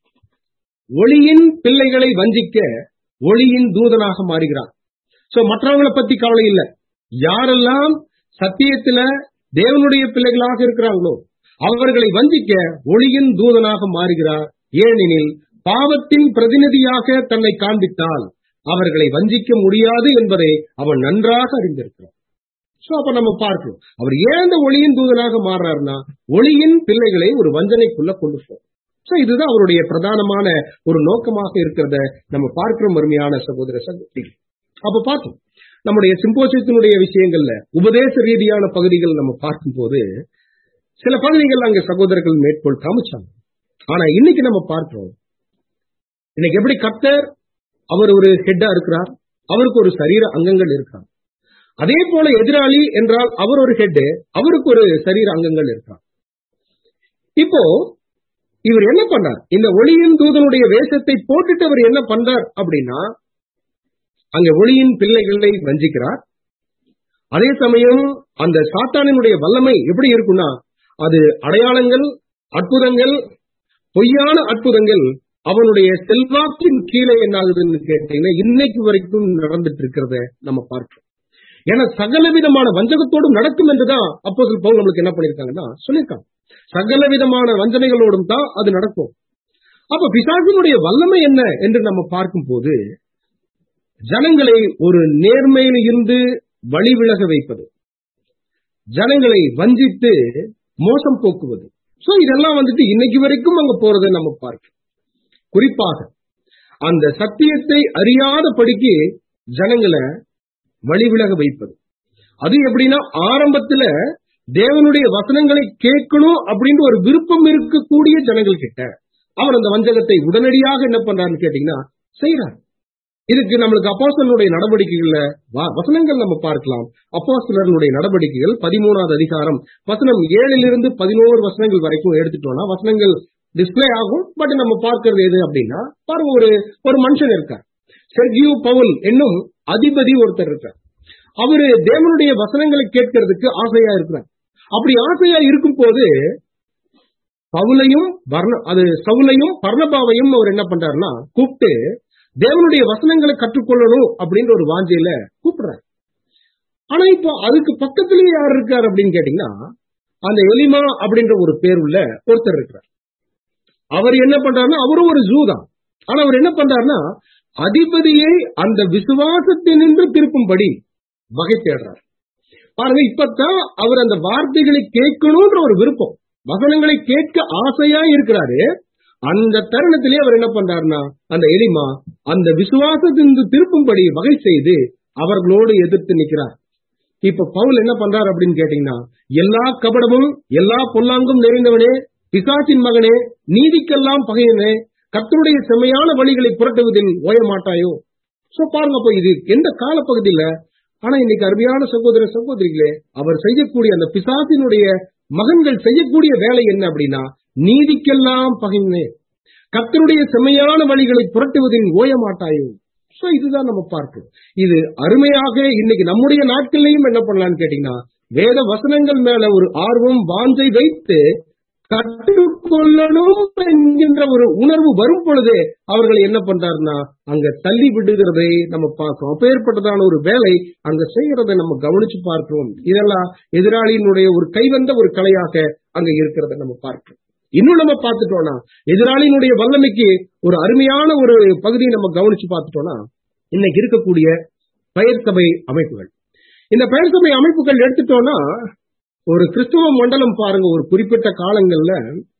ஒளியின் பிள்ளைகளை வஞ்சிக்க ஒளியின் தூதனாக மாறுகிறார் சோ மற்றவங்களை பத்தி கவலை இல்லை யாரெல்லாம் சத்தியத்துல தேவனுடைய பிள்ளைகளாக இருக்கிறாங்களோ அவர்களை வஞ்சிக்க ஒளியின் தூதனாக மாறுகிறார் ஏனெனில் பாவத்தின் பிரதிநிதியாக தன்னை காண்பித்தால் அவர்களை வஞ்சிக்க முடியாது என்பதை அவன் நன்றாக அறிந்திருக்கிறார் சோ அப்ப நம்ம பார்க்கிறோம் அவர் ஏன் இந்த ஒளியின் தூதனாக மாறுறாருன்னா ஒளியின் பிள்ளைகளை ஒரு வஞ்சனைக்குள்ள கொண்டு போறோம் சோ இதுதான் அவருடைய பிரதானமான ஒரு நோக்கமாக இருக்கிறத நம்ம பார்க்கிறோம் அருமையான சகோதர சகோதரி அப்ப பார்த்தோம் நம்முடைய சிம்போசியத்தினுடைய விஷயங்கள்ல உபதேச ரீதியான பகுதிகள் நம்ம பார்க்கும்போது சில பகுதிகள் அங்க சகோதரர்கள் மேற்கோள் காமிச்சாங்க ஆனா இன்னைக்கு நம்ம பார்க்கிறோம் இன்னைக்கு எப்படி கத்தர் அவர் ஒரு ஹெட்டா இருக்கிறார் அவருக்கு ஒரு சரீர அங்கங்கள் இருக்கிறார் அதே போல எதிராளி என்றால் அவர் ஒரு ஹெட் அவருக்கு ஒரு சரீர அங்கங்கள் இருக்கிறார் இப்போ இவர் என்ன பண்ணார் இந்த ஒளியின் தூதனுடைய வேஷத்தை போட்டுட்டு அவர் என்ன பண்றார் அப்படின்னா அங்க ஒளியின் பிள்ளைகளை வஞ்சிக்கிறார் அதே சமயம் அந்த சாத்தானினுடைய வல்லமை எப்படி இருக்குன்னா அது அடையாளங்கள் அற்புதங்கள் பொய்யான அற்புதங்கள் அவனுடைய செல்வாக்கின் கீழே என்ன ஆகுதுன்னு கேட்டீங்கன்னா இன்னைக்கு வரைக்கும் நடந்துட்டு இருக்கிறத நம்ம பார்க்கிறோம் ஏன்னா சகல விதமான வஞ்சகத்தோடும் நடக்கும் என்றுதான் அப்போ பவுல் நம்மளுக்கு என்ன பண்ணிருக்காங்கன்னா சொல்லியிருக்காங்க சகல விதமான வஞ்சனைகளோடும் தான் அது நடக்கும் அப்ப பிசாசினுடைய வல்லமை என்ன என்று நம்ம பார்க்கும் போது ஜனங்களை ஒரு நேர்மையில் இருந்து வழி விலக வைப்பது ஜனங்களை வஞ்சித்து மோசம் போக்குவது சோ இதெல்லாம் வந்துட்டு இன்னைக்கு வரைக்கும் அங்க போறதை நம்ம பார்க்கிறோம் குறிப்பாக அந்த சத்தியத்தை அறியாத படிக்கு ஜனங்களை வழிவிலக வைப்பது அது எப்படின்னா ஆரம்பத்துல தேவனுடைய வசனங்களை கேட்கணும் அப்படின்னு ஒரு விருப்பம் இருக்கக்கூடிய ஜனங்கள் கிட்ட அவர் அந்த வஞ்சகத்தை உடனடியாக என்ன பண்றாருன்னு கேட்டீங்கன்னா செய்யறார் இதுக்கு நம்மளுக்கு அப்போஸ்தலனுடைய நடவடிக்கைகள்ல வ- வசனங்கள் நம்ம பார்க்கலாம் அப்போஸ்தலர்களுடைய நடவடிக்கைகள் பதிமூணாவது அதிகாரம் வசனம் ஏழிலிருந்து பதினோரு வசனங்கள் வரைக்கும் எடுத்துட்டோம்னா வசனங்கள் டிஸ்ப்ளே ஆகும் பட் நம்ம பார்க்கிறது எது அப்படின்னா பாருங்க ஒரு ஒரு மனுஷன் இருக்கார் செர்கியூ பவுல் என்னும் அதிபதி ஒருத்தர் இருக்கார் அவரு தேவனுடைய வசனங்களை கேட்கறதுக்கு ஆசையா இருக்கிறார் அப்படி ஆசையா இருக்கும் போது பவுலையும் பர்ண- அது சவுலையும் பர்ணபாவையும் அவர் என்ன பண்றாருன்னா கூப்பிட்டு தேவனுடைய வசனங்களை கற்றுக்கொள்ளணும் அப்படின்ற ஒரு வாஞ்சையில கூப்பிடுறாரு ஆனா இப்போ அதுக்கு பக்கத்திலேயே யார் இருக்கார் அப்படின்னு கேட்டீங்கன்னா அந்த எலிமா அப்படின்ற ஒரு பேர் உள்ள ஒருத்தர் இருக்கிறார் அவர் என்ன பண்றாருன்னா அவரும் ஒரு ஜூ தான் ஆனா அவர் என்ன பண்றாருன்னா அதிபதியை அந்த விசுவாசத்தினின்று திருப்பும்படி வகை தேடுறார் பாருங்க இப்பதான் அவர் அந்த வார்த்தைகளை கேட்கணும்ன்ற ஒரு விருப்பம் வசனங்களை கேட்க ஆசையா இருக்கிறாரு அந்த தருணத்திலே அவர் என்ன பண்றாருன்னா அந்த எலிமா அந்த விசுவாசத்திலிருந்து திருப்பும்படி வகை செய்து அவர்களோடு எதிர்த்து நிற்கிறார் இப்ப பவுல் என்ன பண்றாரு அப்படின்னு கேட்டீங்கன்னா எல்லா கபடமும் எல்லா பொல்லாங்கும் நிறைந்தவனே பிசாசின் மகனே நீதிக்கெல்லாம் பகையனே கர்த்தருடைய செம்மையான வழிகளை புரட்டுவதில் ஓய மாட்டாயோ சோ பாருங்க அப்ப இது எந்த காலப்பகுதியில ஆனா இன்னைக்கு அருமையான சகோதர சகோதரிகளே அவர் செய்யக்கூடிய அந்த பிசாசினுடைய மகன்கள் செய்யக்கூடிய வேலை என்ன அப்படின்னா நீதிக்கெல்லாம் பகைமே கர்த்தருடைய செம்மையான வழிகளை புரட்டுவதில் ஓய மாட்டாயோ சோ இதுதான் நம்ம பார்க்கிறோம் இது அருமையாக இன்னைக்கு நம்முடைய நாட்கள்லயும் என்ன பண்ணலாம்னு கேட்டீங்கன்னா வேத வசனங்கள் மேல ஒரு ஆர்வம் வாஞ்சை வைத்து கற்றுக்கொள்ளணும் என்கின்ற ஒரு உணர்வு வரும் பொழுது அவர்கள் என்ன பண்றாருன்னா அங்க தள்ளி விடுகிறதை நம்ம பார்க்கிறோம் அப்பேற்பட்டதான ஒரு வேலை அங்க செய்யறதை நம்ம கவனிச்சு பார்க்கிறோம் இதெல்லாம் எதிராளியினுடைய ஒரு கைவந்த ஒரு கலையாக அங்க இருக்கிறத நம்ம பார்க்கிறோம் இன்னும் நம்ம பார்த்துட்டோம்னா எதிராளியினுடைய வல்லமைக்கு ஒரு அருமையான ஒரு பகுதியை நம்ம கவனிச்சு பார்த்துட்டோம்னா இன்னைக்கு இருக்கக்கூடிய பெயர் சபை அமைப்புகள் இந்த பெயர் சபை அமைப்புகள் எடுத்துட்டோம்னா ஒரு கிறிஸ்துவ மண்டலம் பாருங்க ஒரு குறிப்பிட்ட காலங்கள்ல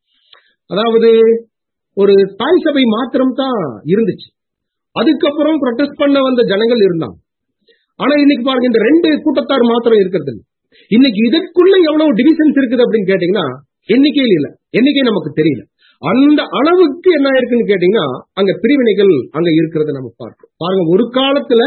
அதாவது ஒரு தாய் சபை மாத்திரம் தான் இருந்துச்சு அதுக்கப்புறம் ப்ரொடெஸ்ட் பண்ண வந்த ஜனங்கள் இருந்தாங்க ஆனா இன்னைக்கு பாருங்க இந்த ரெண்டு கூட்டத்தார் மாத்திரம் இருக்கிறது இல்ல இன்னைக்கு இதற்குள்ள எவ்வளவு டிவிஷன்ஸ் இருக்குது அப்படின்னு கேட்டீங்கன்னா எண்ணிக்கையில் இல்ல எண்ணிக்கை நமக்கு தெரியல அந்த அளவுக்கு என்ன இருக்குன்னு கேட்டீங்கன்னா அங்க பிரிவினைகள் அங்க இருக்கிறத நம்ம பார்க்கிறோம் பாருங்க ஒரு காலத்துல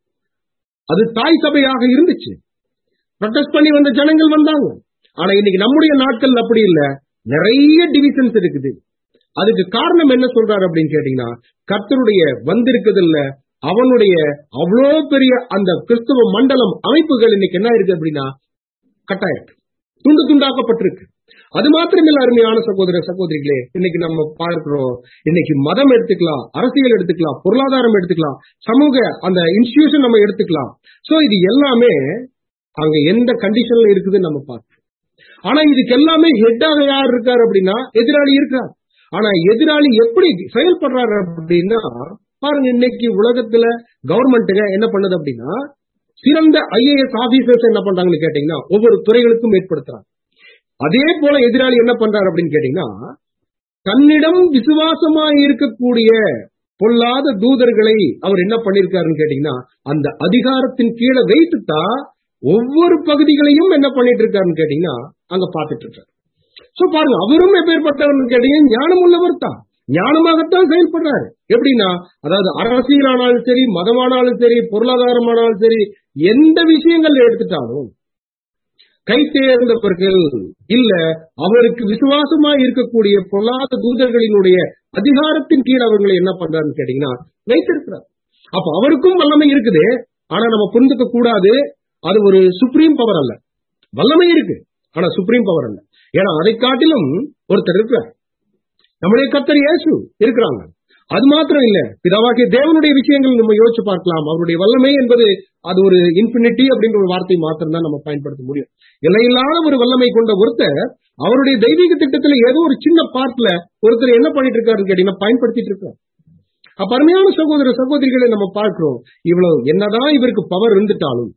அது தாய் சபையாக இருந்துச்சு ப்ரொடெஸ்ட் பண்ணி வந்த ஜனங்கள் வந்தாங்க ஆனா இன்னைக்கு நம்முடைய நாட்கள் அப்படி இல்ல நிறைய டிவிஷன்ஸ் இருக்குது அதுக்கு காரணம் என்ன சொல்றாரு அப்படின்னு கேட்டீங்கன்னா கர்த்தருடைய வந்திருக்குது இல்ல அவனுடைய அவ்வளோ பெரிய அந்த கிறிஸ்தவ மண்டலம் அமைப்புகள் இன்னைக்கு என்ன இருக்கு அப்படின்னா கட்டாயிருக்கு துண்டு துண்டாக்கப்பட்டிருக்கு அது மாத்திரமில்ல அருமையான சகோதர சகோதரிகளே இன்னைக்கு நம்ம பார்க்கிறோம் இன்னைக்கு மதம் எடுத்துக்கலாம் அரசியல் எடுத்துக்கலாம் பொருளாதாரம் எடுத்துக்கலாம் சமூக அந்த இன்ஸ்டிடியூஷன் நம்ம எடுத்துக்கலாம் சோ இது எல்லாமே அங்க எந்த கண்டிஷன்ல இருக்குதுன்னு நம்ம பார்க்கிறோம் ஆனா இதுக்கு எல்லாமே ஹெட்டாக யார் இருக்காரு அப்படின்னா எதிராளி இருக்கார் ஆனா எதிராளி எப்படி செயல்படுறாரு அப்படின்னா பாருங்க இன்னைக்கு உலகத்துல கவர்மெண்ட்டுங்க என்ன பண்ணுது அப்படின்னா சிறந்த ஐஏஎஸ் ஆபீசர்ஸ் என்ன பண்றாங்கன்னு கேட்டீங்கன்னா ஒவ்வொரு துறைகளுக்கும் ஏற்படுத்துறாங்க அதே போல எதிராளி என்ன பண்றாரு அப்படின்னு கேட்டீங்கன்னா தன்னிடம் விசுவாசமா இருக்கக்கூடிய பொல்லாத தூதர்களை அவர் என்ன பண்ணிருக்காருன்னு கேட்டீங்கன்னா அந்த அதிகாரத்தின் கீழே வைத்துத்தான் ஒவ்வொரு பகுதிகளையும் என்ன பண்ணிட்டு இருக்காருன்னு கேட்டீங்கன்னா அங்க பாத்துட்டு இருக்காரு சோ பாருங்க அவரும் எப்பேற்பட்டவர்னு கேட்டீங்கன்னா ஞானம் உள்ளவர் தான் ஞானமாகத்தான் செயல்படுறாரு எப்படின்னா அதாவது அரசியலானாலும் சரி மதமானாலும் சரி பொருளாதாரமானாலும் சரி எந்த விஷயங்கள் எடுத்துட்டாலும் கை தேர்ந்தவர்கள் இல்ல அவருக்கு விசுவாசமா இருக்கக்கூடிய பொல்லாத தூதர்களினுடைய அதிகாரத்தின் கீழ் அவர்களை என்ன பண்றாருன்னு கேட்டீங்கன்னா வைத்திருக்கிறார் அப்ப அவருக்கும் வல்லமை இருக்குது ஆனா நம்ம புரிந்துக்க கூடாது அது ஒரு சுப்ரீம் பவர் அல்ல வல்லமை இருக்கு ஆனா சுப்ரீம் பவர் அல்ல ஏன்னா அதை காட்டிலும் ஒருத்தர் இருக்கிறார் நம்முடைய கத்தர் இயேசு இருக்கிறாங்க அது மாத்திரம் இல்ல பிதாவாகிய தேவனுடைய விஷயங்கள் நம்ம யோசிச்சு பார்க்கலாம் அவருடைய வல்லமை என்பது அது ஒரு இன்ஃபினிட்டி அப்படின்ற ஒரு வார்த்தை மாத்திரம் தான் நம்ம பயன்படுத்த முடியும் எல்லையில்லாத ஒரு வல்லமை கொண்ட ஒருத்தர் அவருடைய தெய்வீக திட்டத்துல ஏதோ ஒரு சின்ன பார்ட்ல ஒருத்தர் என்ன பண்ணிட்டு இருக்காருன்னு கேட்டீங்கன்னா பயன்படுத்திட்டு இருக்காரு அப்ப அருமையான சகோதர சகோதரிகளை நம்ம பார்க்கிறோம் இவ்வளவு என்னதான் இவருக்கு பவர் இருந்துட்டாலும்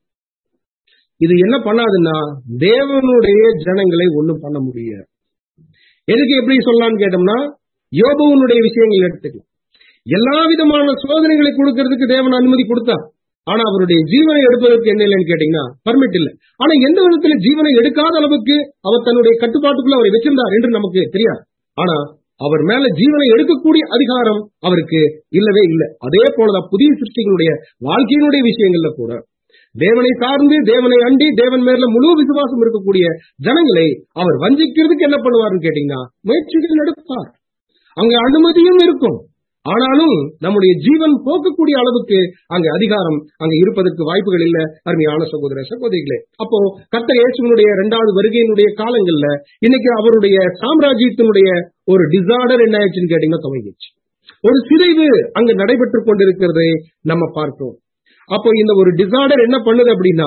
இது என்ன பண்ணாதுன்னா தேவனுடைய ஜனங்களை ஒண்ணும் பண்ண முடியாது எதுக்கு எப்படி சொல்லலாம்னு கேட்டோம்னா யோபுவனுடைய விஷயங்கள் எடுத்துக்கலாம் எல்லா விதமான சோதனைகளை கொடுக்கறதுக்கு தேவன் அனுமதி கொடுத்தார் ஆனா அவருடைய ஜீவனை எடுப்பதற்கு என்ன இல்லைன்னு கேட்டீங்கன்னா பர்மிட் இல்ல ஆனா எந்த விதத்துல ஜீவனை எடுக்காத அளவுக்கு அவர் தன்னுடைய கட்டுப்பாட்டுக்குள்ள அவரை வச்சிருந்தார் என்று நமக்கு தெரியாது ஆனா அவர் மேல ஜீவனை எடுக்கக்கூடிய அதிகாரம் அவருக்கு இல்லவே இல்லை அதே போலதான் புதிய சிருஷ்டிகளுடைய வாழ்க்கையினுடைய விஷயங்கள்ல கூட தேவனை சார்ந்து தேவனை அண்டி தேவன் மேல முழு விசுவாசம் இருக்கக்கூடிய ஜனங்களை அவர் வஞ்சிக்கிறதுக்கு என்ன பண்ணுவார்னு கேட்டீங்கன்னா முயற்சிகள் எடுப்பார் அங்க அனுமதியும் இருக்கும் ஆனாலும் நம்முடைய ஜீவன் போக்கக்கூடிய அளவுக்கு அங்க அதிகாரம் அங்க இருப்பதற்கு வாய்ப்புகள் இல்ல அருமையான சகோதர சகோதரிகளே அப்போ கர்த்தர் இயேசுவனுடைய இரண்டாவது வருகையினுடைய காலங்கள்ல இன்னைக்கு அவருடைய சாம்ராஜ்யத்தினுடைய ஒரு டிசார்டர் என்ன ஆயிடுச்சுன்னு கேட்டீங்கன்னா துவங்கிடுச்சு ஒரு சிதைவு அங்க நடைபெற்றுக் கொண்டிருக்கிறதை நம்ம பார்க்கிறோம் அப்போ இந்த ஒரு டிசார்டர் என்ன பண்ணுது அப்படின்னா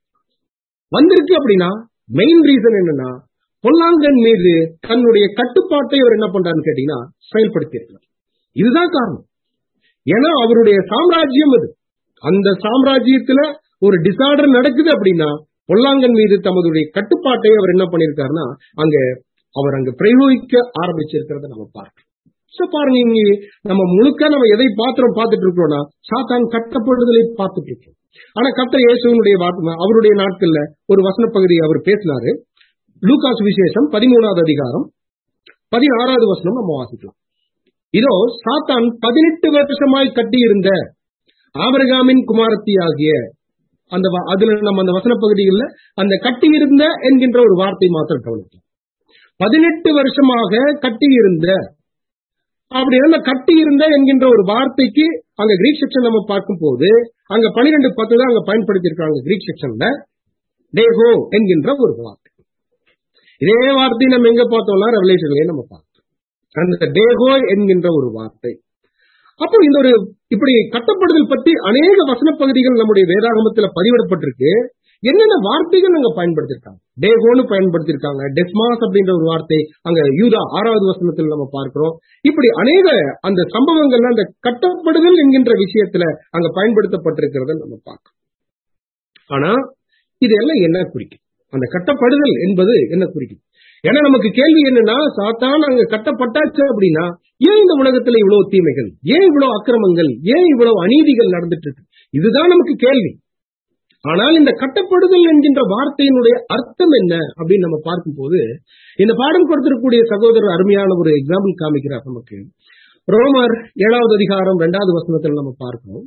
வந்திருக்கு அப்படின்னா மெயின் ரீசன் என்னன்னா பொல்லாங்கன் மீது தன்னுடைய கட்டுப்பாட்டை அவர் என்ன பண்றாருன்னு கேட்டீங்கன்னா செயல்படுத்தி இருக்கிறார் இதுதான் காரணம் ஏன்னா அவருடைய சாம்ராஜ்யம் அது அந்த சாம்ராஜ்யத்துல ஒரு டிசார்டர் நடக்குது அப்படின்னா பொல்லாங்கன் மீது தமதுடைய கட்டுப்பாட்டை அவர் என்ன பண்ணிருக்காருன்னா அங்க அவர் அங்க பிரயோகிக்க ஆரம்பிச்சிருக்கிறத நம்ம பார்க்கிறோம் சோ பாருங்க இங்க நம்ம முழுக்க நம்ம எதை பாத்திரம் பார்த்துட்டு இருக்கிறோம்னா சாத்தான் கட்டப்படுதலை பார்த்துட்டு இருக்கோம் ஆனா கத்த இயேசுவனுடைய வார்த்தை அவருடைய நாட்கள்ல ஒரு வசன பகுதியை அவர் பேசினாரு லூகாஸ் விசேஷம் பதிமூணாவது அதிகாரம் பதினாறாவது வசனம் நம்ம வாசிக்கலாம் இதோ சாத்தான் பதினெட்டு வருஷமாய் கட்டியிருந்த ஆபரகாமின் குமாரத்தி ஆகிய அந்த வ- அதுல நம்ம அந்த வசன பகுதிகளில் அந்த கட்டியிருந்த என்கின்ற ஒரு வார்த்தை மாத்திரம் கவனிக்கலாம் பதினெட்டு வருஷமாக கட்டியிருந்த அப்படி அந்த கட்டியிருந்த என்கின்ற ஒரு வார்த்தைக்கு அங்க கிரீக் செக்ஷன் நம்ம பார்க்கும் போது அங்க பனிரெண்டு பத்து தான் அங்க பயன்படுத்தி இருக்காங்க கிரீக் செக்ஷன்ல டேகோ என்கின்ற ஒரு வார்த்தை இதே வார்த்தை நம்ம எங்க பார்த்தோம்னா ரெவலேஷன்லயே நம்ம பார்த்தோம் அந்த டேகோ என்கின்ற ஒரு வார்த்தை அப்போ இந்த ஒரு இப்படி கட்டப்படுதல் பற்றி அநேக வசன பகுதிகள் நம்முடைய வேதாகமத்துல பதிவிடப்பட்டிருக்கு என்னென்ன வார்த்தைகள் அங்க பயன்படுத்திருக்காங்க டேகோன்னு பயன்படுத்திருக்காங்க டெஸ்மாஸ் அப்படின்ற ஒரு வார்த்தை அங்க யூதா ஆறாவது வசனத்தில் நம்ம பார்க்கிறோம் இப்படி அநேக அந்த சம்பவங்கள்ல அந்த கட்டப்படுதல் என்கின்ற விஷயத்துல அங்க பயன்படுத்தப்பட்டிருக்கிறத நம்ம பார்க்கிறோம் ஆனா இது எல்லாம் என்ன குறிக்கும் அந்த கட்டப்படுதல் என்பது என்ன குறிக்கும் ஏன்னா நமக்கு கேள்வி என்னன்னா சாத்தான் அங்க கட்டப்பட்டாச்சு அப்படின்னா ஏன் இந்த உலகத்துல இவ்வளவு தீமைகள் ஏன் இவ்வளவு அக்கிரமங்கள் ஏன் இவ்வளவு அநீதிகள் நடந்துட்டு இருக்கு இதுதான் நமக்கு கேள்வி ஆனால் இந்த கட்டப்படுதல் என்கின்ற வார்த்தையினுடைய அர்த்தம் என்ன அப்படின்னு நம்ம பார்க்கும்போது இந்த பாடம் கொடுத்திருக்கக்கூடிய சகோதரர் அருமையான ஒரு எக்ஸாம்பிள் காமிக்கிறார் நமக்கு ரோமர் ஏழாவது அதிகாரம் இரண்டாவது வசனத்தில் நம்ம பார்க்கிறோம்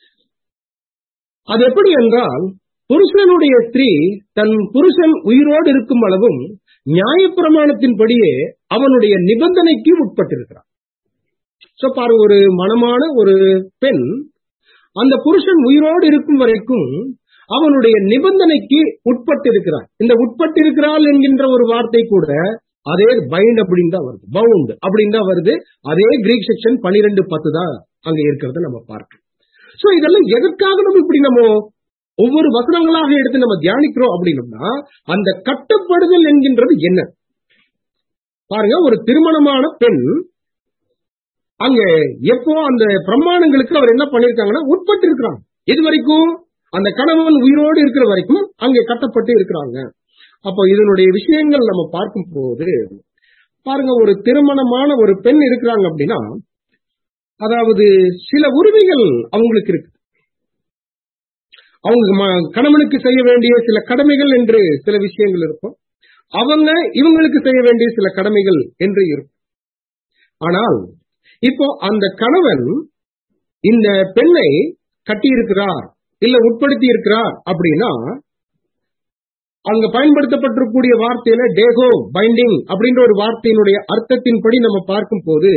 அது எப்படி என்றால் புருஷனுடைய ஸ்திரீ தன் புருஷன் உயிரோடு இருக்கும் அளவும் நியாயப்பிரமாணத்தின்படியே அவனுடைய நிபந்தனைக்கு உட்பட்டிருக்கிறார் சோ பாரு ஒரு மனமான ஒரு பெண் அந்த புருஷன் உயிரோடு இருக்கும் வரைக்கும் அவனுடைய நிபந்தனைக்கு உட்பட்டிருக்கிறார் இந்த உட்பட்டிருக்கிறாள் என்கின்ற ஒரு வார்த்தை கூட அதே பைண்ட் அப்படின்னு தான் வருது பவுண்ட் அப்படின்னு தான் வருது அதே கிரீக் செக்ஷன் பனிரெண்டு பத்து தான் அங்க இருக்கிறத நம்ம பார்க்கிறோம் சோ இதெல்லாம் எதற்காக நம்ம இப்படி நம்ம ஒவ்வொரு வசனங்களாக எடுத்து நம்ம தியானிக்கிறோம் அப்படின்னம்னா அந்த கட்டப்படுதல் என்கின்றது என்ன பாருங்க ஒரு திருமணமான பெண் அங்க எப்போ அந்த பிரமாணங்களுக்கு அவர் என்ன பண்ணிருக்காங்கன்னா உட்பட்டு இருக்கிறாங்க இது வரைக்கும் அந்த கணவன் உயிரோடு இருக்கிற வரைக்கும் அங்கே கட்டப்பட்டு இருக்கிறாங்க அப்போ இதனுடைய விஷயங்கள் நம்ம பார்க்கும் போது பாருங்க ஒரு திருமணமான ஒரு பெண் இருக்கிறாங்க அப்படின்னா அதாவது சில உரிமைகள் அவங்களுக்கு இருக்கு அவங்க ம- கணவனுக்கு செய்ய வேண்டிய சில கடமைகள் என்று சில விஷயங்கள் இருக்கும் அவங்க இவங்களுக்கு செய்ய வேண்டிய சில கடமைகள் என்று இருக்கும் ஆனால் இப்போ அந்த கணவன் இந்த பெண்ணை கட்டியிருக்கிறார் இல்ல உட்படுத்தி இருக்கிறார் அப்படின்னா அங்க பயன்படுத்தப்பட்டிருக்கக்கூடிய வார்த்தையில டேகோ பைண்டிங் அப்படின்ற ஒரு வார்த்தையினுடைய அர்த்தத்தின்படி நம்ம பார்க்கும் போது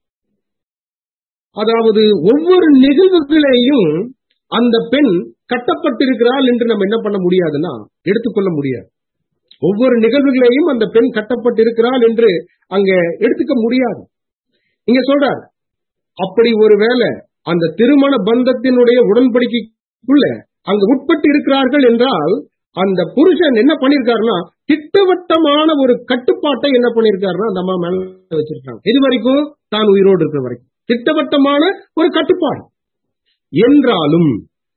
அதாவது ஒவ்வொரு நிகழ்வுகளையும் அந்த பெண் கட்டப்பட்டிருக்கிறாள் என்று நம்ம என்ன பண்ண முடியாதுன்னா எடுத்துக்கொள்ள முடியாது ஒவ்வொரு நிகழ்வுகளையும் அந்த பெண் கட்டப்பட்டிருக்கிறாள் என்று அங்க எடுத்துக்க முடியாது இங்க சொல்றார் அப்படி ஒருவேளை அந்த திருமண பந்தத்தினுடைய உடன்படிக்கைக்குள்ள அங்க உட்பட்டு இருக்கிறார்கள் என்றால் அந்த புருஷன் என்ன பண்ணிருக்காருன்னா திட்டவட்டமான ஒரு கட்டுப்பாட்டை என்ன பண்ணிருக்காருன்னா அந்த அம்மா மேல வச்சிருக்காங்க இது வரைக்கும் தான் உயிரோடு இருக்கிற வரைக்கும் திட்டவட்டமான ஒரு கட்டுப்பாடு என்றாலும்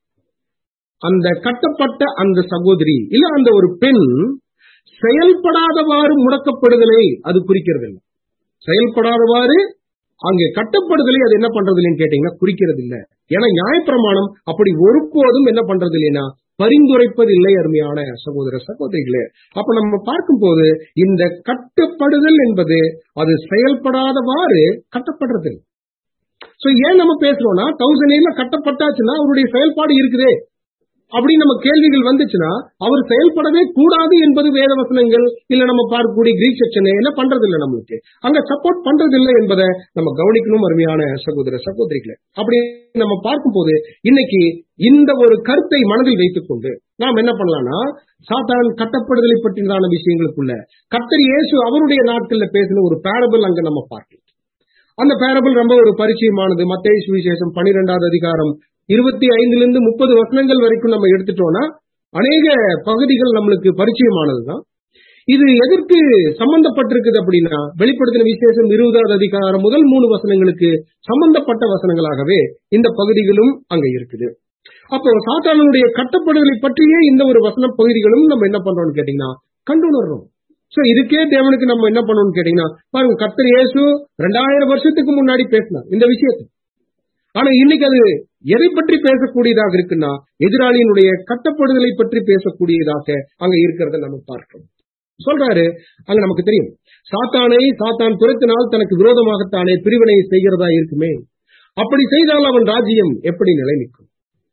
அந்த கட்டப்பட்ட அந்த சகோதரி இல்ல அந்த ஒரு பெண் செயல்படாதவாறு முடக்கப்படுதலை அது குறிக்கிறது இல்லை செயல்படாதவாறு அங்கே கட்டப்படுதலை அது என்ன பண்றது இல்லைன்னு கேட்டீங்கன்னா குறிக்கிறது இல்ல ஏன்னா நியாயப்பிரமாணம் அப்படி ஒருபோதும் என்ன பண்றது இல்லைன்னா பரிந்துரைப்பதில்லை அருமையான சகோதர சகோதரிகளே அப்ப நம்ம பார்க்கும்போது இந்த கட்டப்படுதல் என்பது அது செயல்படாதவாறு கட்டப்படுறது சோ ஏன் நம்ம பேசுறோம்னா தௌசண்ட் எயிட்ல கட்டப்பட்டாச்சுன்னா அவருடைய செயல்பாடு இருக்குதே அப்படின்னு நம்ம கேள்விகள் வந்துச்சுன்னா அவர் செயல்படவே கூடாது என்பது வேத வசனங்கள் இல்ல நம்ம பார்க்கக்கூடிய கிரீக் செக்ஷன் என்ன பண்றது இல்ல நம்மளுக்கு அங்க சப்போர்ட் பண்றது இல்லை என்பதை நம்ம கவனிக்கணும் அருமையான சகோதர சகோதரிகளை அப்படி நம்ம பார்க்கும்போது இன்னைக்கு இந்த ஒரு கருத்தை மனதில் வைத்துக் கொண்டு நாம் என்ன பண்ணலாம்னா சாத்தான் கட்டப்படுதலை பற்றினான விஷயங்களுக்குள்ள கத்தர் இயேசு அவருடைய நாட்கள்ல பேசின ஒரு பேரபிள் அங்க நம்ம பார்க்கலாம் அந்த பேரபிள் ரொம்ப ஒரு பரிச்சயமானது மத்திய சுவிசேஷம் பனிரெண்டாவது அதிகாரம் இருபத்தி ஐந்துல இருந்து முப்பது வசனங்கள் வரைக்கும் நம்ம எடுத்துட்டோம்னா அநேக பகுதிகள் நம்மளுக்கு பரிச்சயமானதுதான் இது எதற்கு சம்பந்தப்பட்டிருக்குது அப்படின்னா வெளிப்படுத்தின விசேஷம் இருபதாவது அதிகாரம் முதல் மூணு வசனங்களுக்கு சம்பந்தப்பட்ட வசனங்களாகவே இந்த பகுதிகளும் அங்க இருக்குது அப்போ சாத்தானுடைய கட்டப்படுதலை பற்றியே இந்த ஒரு வசன பகுதிகளும் நம்ம என்ன பண்றோம்னு கேட்டீங்கன்னா கண்டுணர்றோம் சோ இதுக்கே தேவனுக்கு நம்ம என்ன பண்ணணும்னு கேட்டீங்கன்னா பாருங்க கர்த்தர் இயேசு ரெண்டாயிரம் வருஷத்துக்கு முன்னாடி பேசினார் இந்த விஷயத்தை ஆனா இன்னைக்கு அது எதை பற்றி பேசக்கூடியதாக இருக்குன்னா எதிராளியினுடைய கட்டப்படுதலை பற்றி பேசக்கூடியதாக அங்க இருக்கிறத நம்ம பார்க்கிறோம் சொல்றாரு அங்க நமக்கு தெரியும் சாத்தானை சாத்தான் துரத்தினால் தனக்கு விரோதமாகத்தானே பிரிவினை செய்கிறதா இருக்குமே அப்படி செய்தால் அவன் ராஜ்யம் எப்படி நிலை நிற்கும்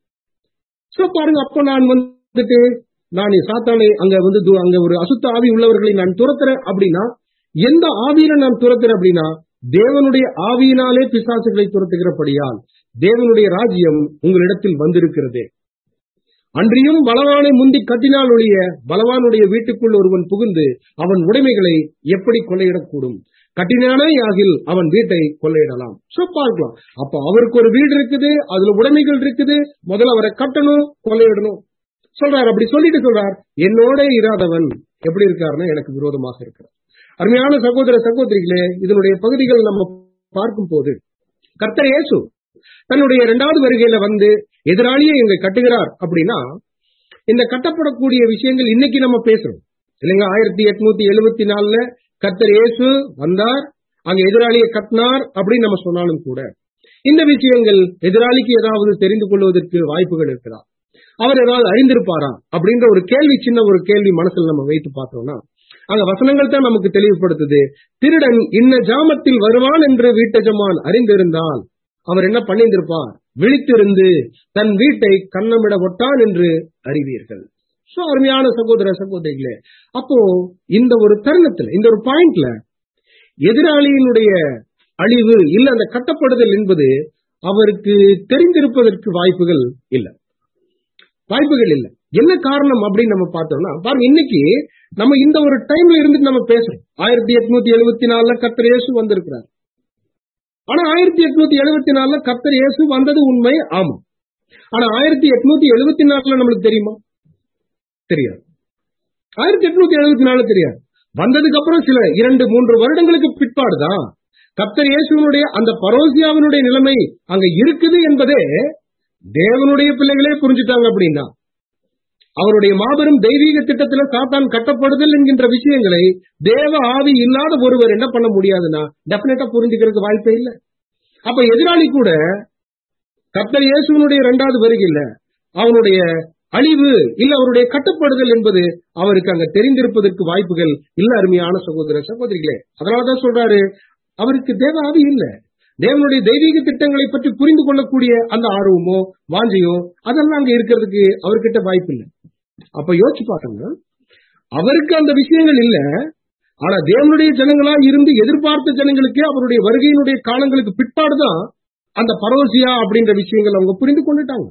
சோ பாருங்க அப்போ நான் வந்துட்டு நான் சாத்தானை அங்க வந்து து- அங்க ஒரு அசுத்த ஆவி உள்ளவர்களை நான் துரத்துறேன் அப்படின்னா எந்த ஆவியில நான் துரத்துறேன் அப்படின்னா தேவனுடைய ஆவியினாலே பிசாசுகளை துரத்துகிறபடியால் தேவனுடைய ராஜ்யம் உங்களிடத்தில் வந்திருக்கிறது அன்றியும் பலவானை முந்தி கட்டினால் ஒழிய பலவானுடைய வீட்டுக்குள் ஒருவன் புகுந்து அவன் உடைமைகளை எப்படி கொள்ளையிடக்கூடும் கட்டினானே ஆகில் அவன் வீட்டை கொள்ளையிடலாம் சோ பார்க்கலாம் அப்ப அவருக்கு ஒரு வீடு இருக்குது அதுல உடைமைகள் இருக்குது முதல்ல அவரை கட்டணும் கொள்ளையிடணும் சொல்றார் அப்படி சொல்லிட்டு சொல்றார் என்னோட இராதவன் எப்படி இருக்காருன்னா எனக்கு விரோதமாக இருக்கிறார் அருமையான சகோதர சகோதரிகளே இதனுடைய பகுதிகள் நம்ம பார்க்கும் போது கர்த்தர் இயேசு தன்னுடைய இரண்டாவது வருகையில வந்து எதிராளியை இங்க கட்டுகிறார் அப்படின்னா இந்த கட்டப்படக்கூடிய விஷயங்கள் இன்னைக்கு நம்ம பேசுறோம் இல்லைங்க ஆயிரத்தி எட்நூத்தி எழுபத்தி நாலுல கர்த்தர் இயேசு வந்தார் அங்க எதிராளியை கட்டினார் அப்படின்னு நம்ம சொன்னாலும் கூட இந்த விஷயங்கள் எதிராளிக்கு ஏதாவது தெரிந்து கொள்வதற்கு வாய்ப்புகள் இருக்கிறா அவர் ஏதாவது அறிந்திருப்பாரா அப்படின்ற ஒரு கேள்வி சின்ன ஒரு கேள்வி மனசுல நம்ம வைத்து பார்த்தோம்னா அங்க வசனங்கள் தான் நமக்கு தெளிவுபடுத்துது திருடன் இன்ன ஜாமத்தில் வருவான் என்று வீட்டஜமான் அறிந்திருந்தால் அவர் என்ன பண்ணியிருந்திருப்பார் விழித்திருந்து தன் வீட்டை கண்ணமிட ஒட்டான் என்று அறிவீர்கள் சோ அருமையான சகோதர சகோதரிகளே அப்போ இந்த ஒரு தருணத்துல இந்த ஒரு பாயிண்ட்ல எதிராளியினுடைய அழிவு இல்ல அந்த கட்டப்படுதல் என்பது அவருக்கு தெரிந்திருப்பதற்கு வாய்ப்புகள் இல்ல வாய்ப்புகள் இல்ல என்ன காரணம் அப்படின்னு நம்ம பார்த்தோம்னா பாருங்க இன்னைக்கு நம்ம இந்த ஒரு டைம்ல இருந்துட்டு நம்ம பேசுறோம் ஆயிரத்தி எட்நூத்தி எழுபத்தி நாலுல கர்த்தர் இயேசு வந்திருக்கிறார் ஆனா ஆயிரத்தி எட்நூத்தி எழுபத்தி நாலுல கர்த்தர் இயேசு வந்தது உண்மை ஆமா ஆனா ஆயிரத்தி எட்நூத்தி எழுபத்தி நாலுல நம்மளுக்கு தெரியுமா தெரியாது ஆயிரத்தி எட்நூத்தி எழுபத்தி நாலு தெரியாது வந்ததுக்கு அப்புறம் சில இரண்டு மூன்று வருடங்களுக்கு பிற்பாடுதான் கர்த்தர் இயேசுவனுடைய அந்த பரோசியாவினுடைய நிலைமை அங்க இருக்குது என்பதே தேவனுடைய பிள்ளைகளே புரிஞ்சுட்டாங்க அப்படின்னா அவருடைய மாபெரும் தெய்வீக திட்டத்துல சாத்தான் கட்டப்படுதல் என்கின்ற விஷயங்களை தேவ ஆவி இல்லாத ஒருவர் என்ன பண்ண முடியாதுன்னா டெபினட்டா புரிஞ்சுக்கிறதுக்கு வாய்ப்பே இல்லை அப்ப எதிராளி கூட கர்த்தர் இயேசுவனுடைய இரண்டாவது வருகையில அவனுடைய அழிவு இல்ல அவருடைய கட்டப்படுதல் என்பது அவருக்கு அங்க தெரிந்திருப்பதற்கு வாய்ப்புகள் இல்ல அருமையான சகோதர சகோதரிகளே அதனாலதான் சொல்றாரு அவருக்கு தேவ ஆவி இல்ல தேவனுடைய தெய்வீக திட்டங்களை பற்றி புரிந்து கொள்ளக்கூடிய அந்த ஆர்வமோ வாஞ்சையோ அதெல்லாம் அங்க இருக்கிறதுக்கு அவர்கிட்ட வாய்ப்பு இல்லை அப்ப யோசிச்சு பார்த்தாங்க அவருக்கு அந்த விஷயங்கள் இல்ல ஆனா தேவனுடைய ஜனங்களா இருந்து எதிர்பார்த்த ஜனங்களுக்கு அவருடைய வருகையினுடைய காலங்களுக்கு பிற்பாடுதான் அந்த பரோசியா அப்படின்ற விஷயங்கள் அவங்க புரிந்து கொண்டுட்டாங்க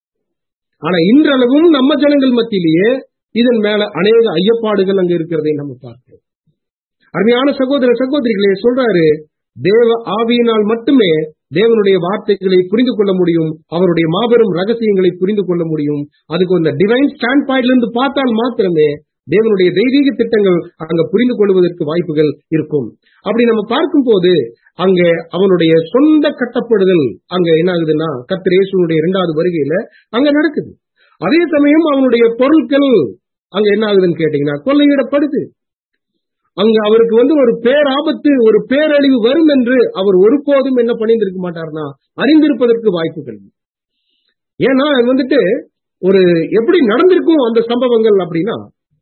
ஆனா இன்றளவும் நம்ம ஜனங்கள் மத்தியிலேயே இதன் மேல அநேக ஐயப்பாடுகள் அங்க இருக்கிறதை நம்ம பார்க்கிறோம் அருமையான சகோதர சகோதரிகளே சொல்றாரு தேவ ஆவியினால் மட்டுமே தேவனுடைய வார்த்தைகளை புரிந்து கொள்ள முடியும் அவருடைய மாபெரும் ரகசியங்களை புரிந்து கொள்ள முடியும் அதுக்கு அந்த டிவைன் ஸ்டாண்ட் பாயிண்ட்ல இருந்து பார்த்தால் மாத்திரமே தேவனுடைய தெய்வீக திட்டங்கள் அங்க புரிந்து கொள்வதற்கு வாய்ப்புகள் இருக்கும் அப்படி நம்ம பார்க்கும் போது அங்க அவனுடைய சொந்த கட்டப்படுதல் அங்க என்ன ஆகுதுன்னா கர்த்தர் இயேசுனுடைய இரண்டாவது வருகையில அங்க நடக்குது அதே சமயம் அவனுடைய பொருட்கள் அங்க என்ன ஆகுதுன்னு கேட்டீங்கன்னா கொள்ளையிடப்படுது அங்க அவருக்கு வந்து ஒரு பேராபத்து ஒரு பேரழிவு வரும் என்று அவர் ஒருபோதும் என்ன பண்ணியிருக்க மாட்டார்னா அறிந்திருப்பதற்கு வாய்ப்புகள் ஏன்னா அது வந்துட்டு ஒரு எப்படி நடந்திருக்கும் அந்த சம்பவங்கள் அப்படின்னா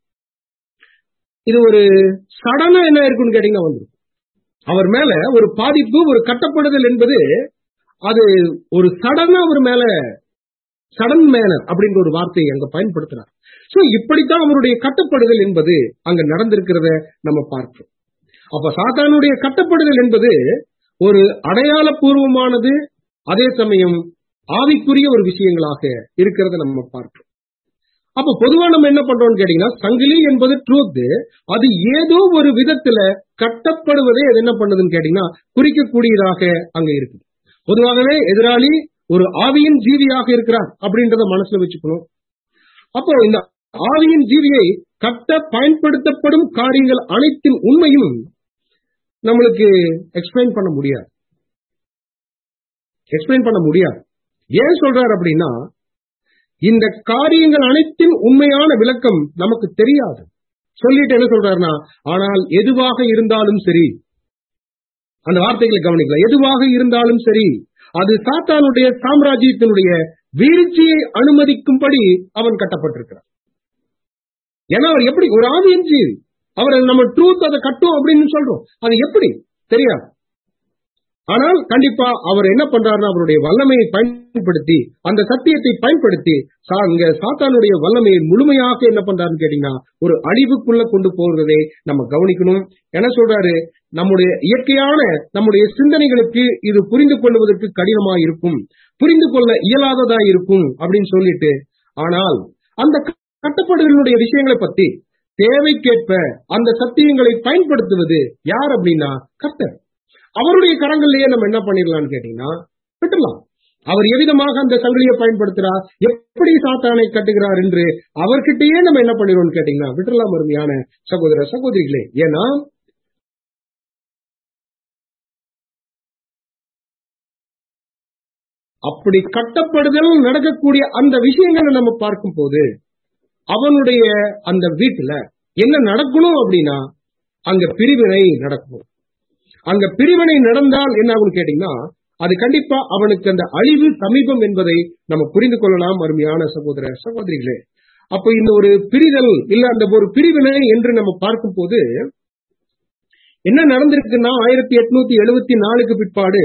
இது ஒரு சடனா என்ன இருக்குன்னு கேட்டீங்கன்னா வந்துடும் அவர் மேல ஒரு பாதிப்பு ஒரு கட்டப்படுதல் என்பது அது ஒரு சடனா அவர் மேல சடன் மேனர் அப்படின்ற ஒரு வார்த்தையை அங்க பயன்படுத்துறார் சோ இப்படித்தான் அவருடைய கட்டப்படுதல் என்பது அங்க நடந்திருக்கிறத நம்ம பார்க்கிறோம் அப்ப சாத்தானுடைய கட்டப்படுதல் என்பது ஒரு அடையாளபூர்வமானது அதே சமயம் ஆவிக்குரிய ஒரு விஷயங்களாக இருக்கிறத நம்ம பார்க்கிறோம் அப்ப பொதுவா நம்ம என்ன பண்றோம்னு கேட்டீங்கன்னா சங்கிலி என்பது ட்ரூத் அது ஏதோ ஒரு விதத்துல கட்டப்படுவதே அது என்ன பண்ணுதுன்னு கேட்டீங்கன்னா குறிக்கக்கூடியதாக அங்க இருக்கு பொதுவாகவே எதிராளி ஒரு ஆவியின் ஜீவியாக இருக்கிறார் அப்படின்றத மனசுல வச்சுக்கணும் அப்போ இந்த ஆவியின் ஜீவியை கட்ட பயன்படுத்தப்படும் காரியங்கள் அனைத்தின் உண்மையும் நம்மளுக்கு எக்ஸ்பிளைன் பண்ண முடியாது எக்ஸ்பிளைன் பண்ண முடியாது ஏன் சொல்றார் அப்படின்னா இந்த காரியங்கள் அனைத்தின் உண்மையான விளக்கம் நமக்கு தெரியாது சொல்லிட்டு என்ன சொல்றாருன்னா ஆனால் எதுவாக இருந்தாலும் சரி அந்த வார்த்தைகளை கவனிக்கலாம் எதுவாக இருந்தாலும் சரி அது சாத்தானுடைய சாம்ராஜ்யத்தினுடைய வீழ்ச்சியை அனுமதிக்கும்படி அவன் கட்டப்பட்டிருக்கிறான் ஏன்னா அவர் எப்படி ஒரு ஆவியின் ஜீவி அவர் நம்ம ட்ரூத் அதை கட்டும் அப்படின்னு சொல்றோம் அது எப்படி தெரியாது ஆனால் கண்டிப்பா அவர் என்ன பண்றாருன்னா அவருடைய வல்லமையை பயன்படுத்தி அந்த சத்தியத்தை பயன்படுத்தி சா- இங்க சாத்தானுடைய வல்லமையை முழுமையாக என்ன பண்றாருன்னு கேட்டீங்கன்னா ஒரு அழிவுக்குள்ள கொண்டு போகிறதை நம்ம கவனிக்கணும் என்ன சொல்றாரு நம்முடைய இயற்கையான நம்முடைய சிந்தனைகளுக்கு இது புரிந்து கொள்வதற்கு கடினமா இருக்கும் புரிந்து கொள்ள இயலாததா இருக்கும் அப்படின்னு சொல்லிட்டு ஆனால் அந்த கட்டப்படுதலுடைய விஷயங்களை பத்தி தேவைக்கேற்ப அந்த சத்தியங்களை பயன்படுத்துவது யார் அப்படின்னா கர்த்தர் அவருடைய கரங்களிலேயே நம்ம என்ன பண்ணிடலாம்னு கேட்டீங்கன்னா விட்டுலாம் அவர் எவ்விதமாக அந்த சங்கிலியை பயன்படுத்துறார் எப்படி சாத்தானை கட்டுகிறார் என்று அவர்கிட்டயே நம்ம என்ன பண்ணிடுவோம்னு கேட்டீங்கன்னா விட்டுலாம் அருமையான சகோதர சகோதரிகளே ஏன்னா அப்படி கட்டப்படுதல் நடக்கக்கூடிய அந்த விஷயங்களை நம்ம பார்க்கும் போது அவனுடைய அந்த வீட்டுல என்ன நடக்கணும் அப்படின்னா அங்க பிரிவினை நடக்கும் அங்க பிரிவினை நடந்தால் என்ன ஆகும்னு கேட்டீங்கன்னா அது கண்டிப்பா அவனுக்கு அந்த அழிவு சமீபம் என்பதை நம்ம புரிந்து கொள்ளலாம் அருமையான சகோதர சகோதரிகளே அப்ப இந்த ஒரு பிரிதல் இல்ல அந்த ஒரு பிரிவினை என்று நம்ம பார்க்கும் போது என்ன நடந்திருக்குன்னா ஆயிரத்தி எட்நூத்தி எழுபத்தி நாலுக்கு பிற்பாடு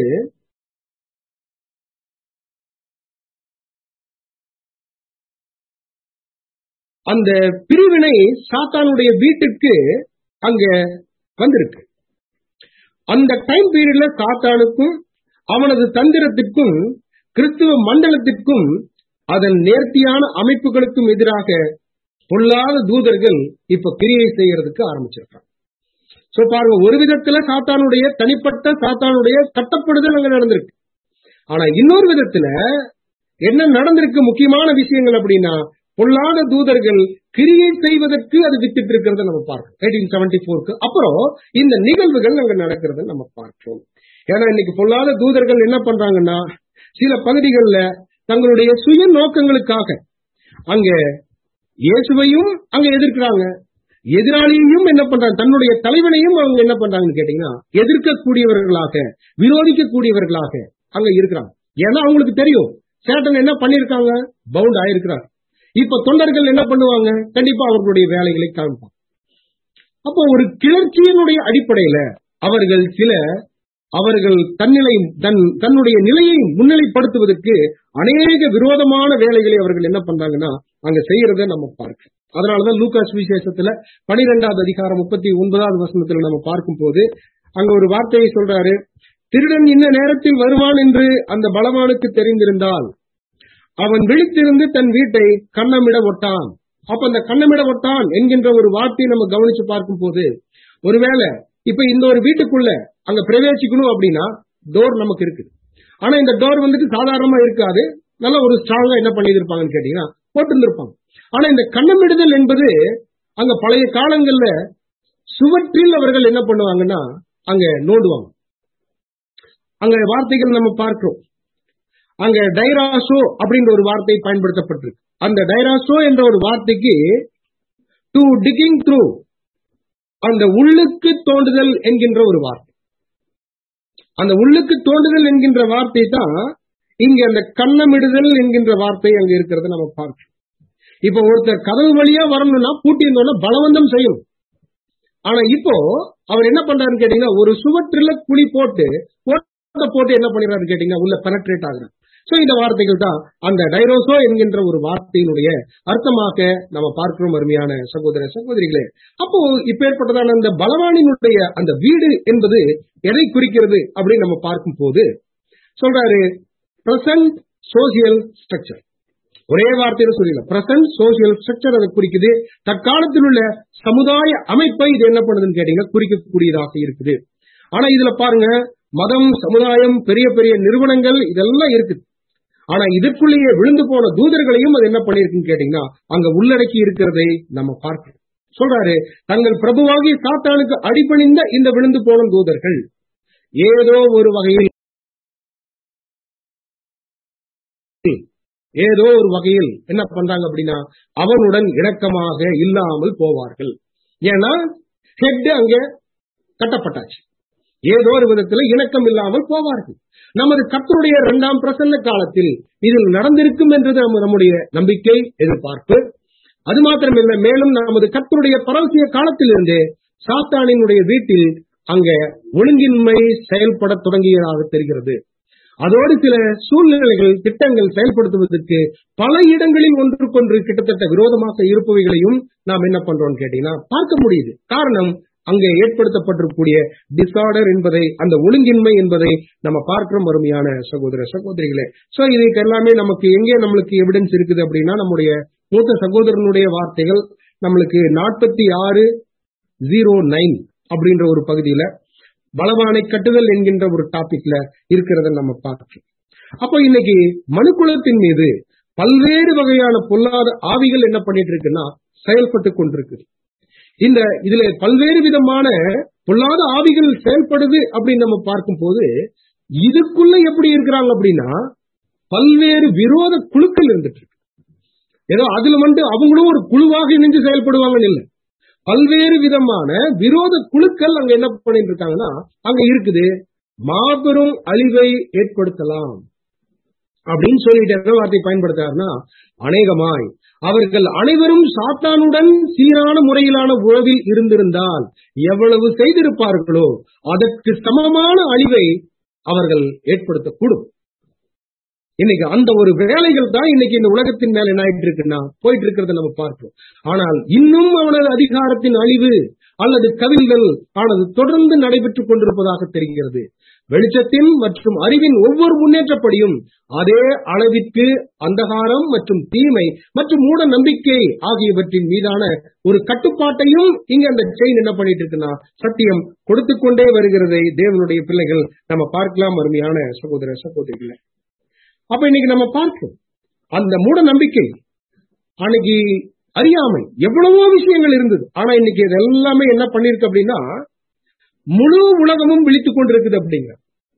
அந்த பிரிவினை சாத்தானுடைய வீட்டுக்கு அங்க வந்திருக்கு அந்த டைம் பீரியட்ல சாத்தானுக்கும் அவனது தந்திரத்திற்கும் கிறிஸ்துவ மண்டலத்திற்கும் அதன் நேர்த்தியான அமைப்புகளுக்கும் எதிராக பொல்லாத தூதர்கள் இப்ப கிரியை செய்யறதுக்கு ஆரம்பிச்சிருக்காங்க சோ பாருங்க ஒரு விதத்துல சாத்தானுடைய தனிப்பட்ட சாத்தானுடைய கட்டப்படுதல் அங்க நடந்திருக்கு ஆனா இன்னொரு விதத்துல என்ன நடந்திருக்கு முக்கியமான விஷயங்கள் அப்படின்னா பொல்லாத தூதர்கள் கிரியை செய்வதற்கு அது வித்திட்டு இருக்கிறத நம்ம பார்க்கிறோம் எயிட்டீன் செவன்டி போருக்கு அப்புறம் இந்த நிகழ்வுகள் அங்க நடக்கிறத நம்ம பார்க்கிறோம் ஏன்னா இன்னைக்கு பொல்லாத தூதர்கள் என்ன பண்றாங்கன்னா சில பகுதிகளில் தங்களுடைய சுய நோக்கங்களுக்காக அங்க இயேசுவையும் அங்க எதிர்க்கிறாங்க எதிராளியையும் என்ன பண்றாங்க தன்னுடைய தலைவனையும் அவங்க என்ன பண்றாங்கன்னு கேட்டீங்கன்னா எதிர்க்கக்கூடியவர்களாக விரோதிக்கக்கூடியவர்களாக அங்க இருக்கிறாங்க ஏன்னா அவங்களுக்கு தெரியும் சேட்டன் என்ன பண்ணிருக்காங்க பவுண்ட் ஆயிருக்கிறார் இப்ப தொண்டர்கள் என்ன பண்ணுவாங்க கண்டிப்பா அவர்களுடைய வேலைகளை காமிப்பாங்க அப்போ ஒரு கிளர்ச்சியினுடைய அடிப்படையில அவர்கள் சில அவர்கள் தன்னிலை தன் தன்னுடைய நிலையை முன்னிலைப்படுத்துவதற்கு அநேக விரோதமான வேலைகளை அவர்கள் என்ன பண்றாங்கன்னா அங்க செய்யறத நம்ம பார்க்க அதனாலதான் லூகாஸ் விசேஷத்துல பனிரெண்டாவது அதிகாரம் முப்பத்தி ஒன்பதாவது வசனத்துல நம்ம பார்க்கும் போது அங்க ஒரு வார்த்தையை சொல்றாரு திருடன் இந்த நேரத்தில் வருவான் என்று அந்த பலவானுக்கு தெரிந்திருந்தால் அவன் விழித்திருந்து தன் வீட்டை கண்ணமிட ஒட்டான் அப்ப அந்த கண்ணமிட ஒட்டான் என்கின்ற ஒரு வார்த்தையை நம்ம கவனிச்சு பார்க்கும் போது ஒருவேளை இப்ப இந்த ஒரு வீட்டுக்குள்ள அங்க பிரவேசிக்கணும் அப்படின்னா டோர் நமக்கு இருக்கு ஆனா இந்த டோர் வந்துட்டு சாதாரணமா இருக்காது நல்ல ஒரு ஸ்ட்ராங்கா என்ன பண்ணியிருப்பாங்கன்னு கேட்டீங்கன்னா போட்டிருந்திருப்பாங்க ஆனா இந்த கண்ணமிடுதல் என்பது அங்க பழைய காலங்கள்ல சுவற்றில் அவர்கள் என்ன பண்ணுவாங்கன்னா அங்க நோண்டுவாங்க அங்க வார்த்தைகள் நம்ம பார்க்கிறோம் அங்க டைராசோ அப்படின்ற ஒரு வார்த்தை பயன்படுத்தப்பட்டிருக்கு அந்த டைராசோ என்ற ஒரு வார்த்தைக்கு டு டிகிங் த்ரூ அந்த உள்ளுக்கு தோண்டுதல் என்கின்ற ஒரு வார்த்தை அந்த உள்ளுக்கு தோண்டுதல் என்கின்ற வார்த்தை தான் இங்க அந்த கண்ணமிடுதல் என்கின்ற வார்த்தை அங்க இருக்கிறத நம்ம பார்க்கிறோம் இப்ப ஒருத்தர் கதவு வழியா வரணும்னா பூட்டி இருந்தோம்னா பலவந்தம் செய்யும் ஆனா இப்போ அவர் என்ன பண்றாருன்னு கேட்டீங்கன்னா ஒரு சுவற்றில குழி போட்டு ஓட்ட போட்டு என்ன பண்ணிடுறாரு கேட்டீங்கன்னா உள்ள பெனட்ரேட் ஆகுறாரு சோ இந்த வார்த்தைகள் தான் அந்த டைரோசோ என்கின்ற ஒரு வார்த்தையினுடைய அர்த்தமாக நம்ம பார்க்கிறோம் அருமையான சகோதர சகோதரிகளே அப்போ இப்பேற்பட்டதான அந்த பலவானினுடைய அந்த வீடு என்பது எதை குறிக்கிறது அப்படின்னு நம்ம பார்க்கும் போது சொல்றாரு பிரசன்ட் சோசியல் ஸ்ட்ரக்சர் ஒரே வார்த்தையில சொல்லல பிரசன்ட் சோசியல் ஸ்ட்ரக்சர் அதை குறிக்குது தற்காலத்தில் உள்ள சமுதாய அமைப்பை இது என்ன பண்ணுதுன்னு கேட்டீங்கன்னா குறிக்கக்கூடியதாக இருக்குது ஆனா இதுல பாருங்க மதம் சமுதாயம் பெரிய பெரிய நிறுவனங்கள் இதெல்லாம் இருக்குது ஆனா இதற்குள்ளேயே விழுந்து போன தூதர்களையும் அது என்ன பண்ணிருக்குன்னு கேட்டீங்கன்னா அங்க உள்ளடக்கி இருக்கிறதை நம்ம பார்க்கிறோம் சொல்றாரு தங்கள் பிரபுவாகி சாத்தானுக்கு அடிபணிந்த இந்த விழுந்து போன தூதர்கள் ஏதோ ஒரு வகையில் ஏதோ ஒரு வகையில் என்ன பண்றாங்க அப்படின்னா அவனுடன் இணக்கமாக இல்லாமல் போவார்கள் ஏன்னா ஹெட் அங்க கட்டப்பட்டாச்சு ஏதோ ஒரு விதத்துல இணக்கம் இல்லாமல் போவார்கள் நமது கத்தருடைய இரண்டாம் பிரசன்ன காலத்தில் இதில் நடந்திருக்கும் என்றது நம்ம நம்முடைய நம்பிக்கை எதிர்பார்ப்பு அது மாத்திரமில்ல மேலும் நமது கத்தருடைய பரவசிய காலத்திலிருந்து சாத்தானினுடைய வீட்டில் அங்க ஒழுங்கின்மை செயல்பட தொடங்கியதாக தெரிகிறது அதோடு சில சூழ்நிலைகள் திட்டங்கள் செயல்படுத்துவதற்கு பல இடங்களில் ஒன்றுக்கொன்று கிட்டத்தட்ட விரோதமாக இருப்பவைகளையும் நாம் என்ன பண்றோம் கேட்டீங்கன்னா பார்க்க முடியுது காரணம் அங்கே ஏற்படுத்தப்பட்டிருக்கூடிய டிசார்டர் என்பதை அந்த ஒழுங்கின்மை என்பதை நம்ம பார்க்கிறோம் அருமையான சகோதர சகோதரிகளே சோ இதுக்கு எல்லாமே நமக்கு எங்கே நம்மளுக்கு எவிடன்ஸ் இருக்குது அப்படின்னா நம்முடைய மூத்த சகோதரனுடைய வார்த்தைகள் நம்மளுக்கு நாற்பத்தி ஆறு ஜீரோ நைன் அப்படின்ற ஒரு பகுதியில பலவானை கட்டுதல் என்கின்ற ஒரு டாபிக்ல இருக்கிறத நம்ம பார்க்கிறோம் அப்போ இன்னைக்கு மனுக்குலத்தின் மீது பல்வேறு வகையான பொல்லாத ஆவிகள் என்ன பண்ணிட்டு இருக்குன்னா செயல்பட்டு கொண்டிருக்கு இந்த இதுல பல்வேறு விதமான பொல்லாத ஆவிகள் செயல்படுது அப்படின்னு நம்ம பார்க்கும் போது இதுக்குள்ள எப்படி இருக்கிறாங்க அப்படின்னா பல்வேறு விரோத குழுக்கள் இருந்துட்டு இருக்கு ஏதோ அதுல வந்து அவங்களும் ஒரு குழுவாக இணைஞ்சு செயல்படுவாங்கன்னு இல்லை பல்வேறு விதமான விரோத குழுக்கள் அங்க என்ன பண்ணிட்டு இருக்காங்கன்னா அங்க இருக்குது மாபெரும் அழிவை ஏற்படுத்தலாம் அப்படின்னு சொல்லிட்டு என்ன வார்த்தை பயன்படுத்தாருன்னா அநேகமாய் அவர்கள் அனைவரும் சாத்தானுடன் சீரான முறையிலான உறவில் இருந்திருந்தால் எவ்வளவு செய்திருப்பார்களோ அதற்கு சமமான அழிவை அவர்கள் ஏற்படுத்தக்கூடும் இன்னைக்கு அந்த ஒரு வேலைகள் தான் இன்னைக்கு இந்த உலகத்தின் மேல என்ன ஆயிட்டு இருக்குன்னா போயிட்டு இருக்கிறத நம்ம பார்க்கிறோம் ஆனால் இன்னும் அவனது அதிகாரத்தின் அழிவு அல்லது கவிழ்கள் ஆனது தொடர்ந்து நடைபெற்றுக் கொண்டிருப்பதாக தெரிகிறது வெளிச்சத்தின் மற்றும் அறிவின் ஒவ்வொரு முன்னேற்றப்படியும் அதே அளவிற்கு அந்தகாரம் மற்றும் தீமை மற்றும் மூட நம்பிக்கை ஆகியவற்றின் மீதான ஒரு கட்டுப்பாட்டையும் இங்க அந்த செயின் என்ன பண்ணிட்டு இருக்குன்னா சத்தியம் கொடுத்து கொண்டே வருகிறதை தேவனுடைய பிள்ளைகள் நம்ம பார்க்கலாம் அருமையான சகோதர சகோதரிகளை அப்ப இன்னைக்கு நம்ம பார்க்கிறோம் அந்த மூட நம்பிக்கை அன்னைக்கு அறியாமை எவ்வளவோ விஷயங்கள் இருந்தது ஆனா இன்னைக்கு இது எல்லாமே என்ன பண்ணிருக்கு அப்படின்னா முழு உலகமும் விழித்துக் கொண்டிருக்குது அப்படிங்கிற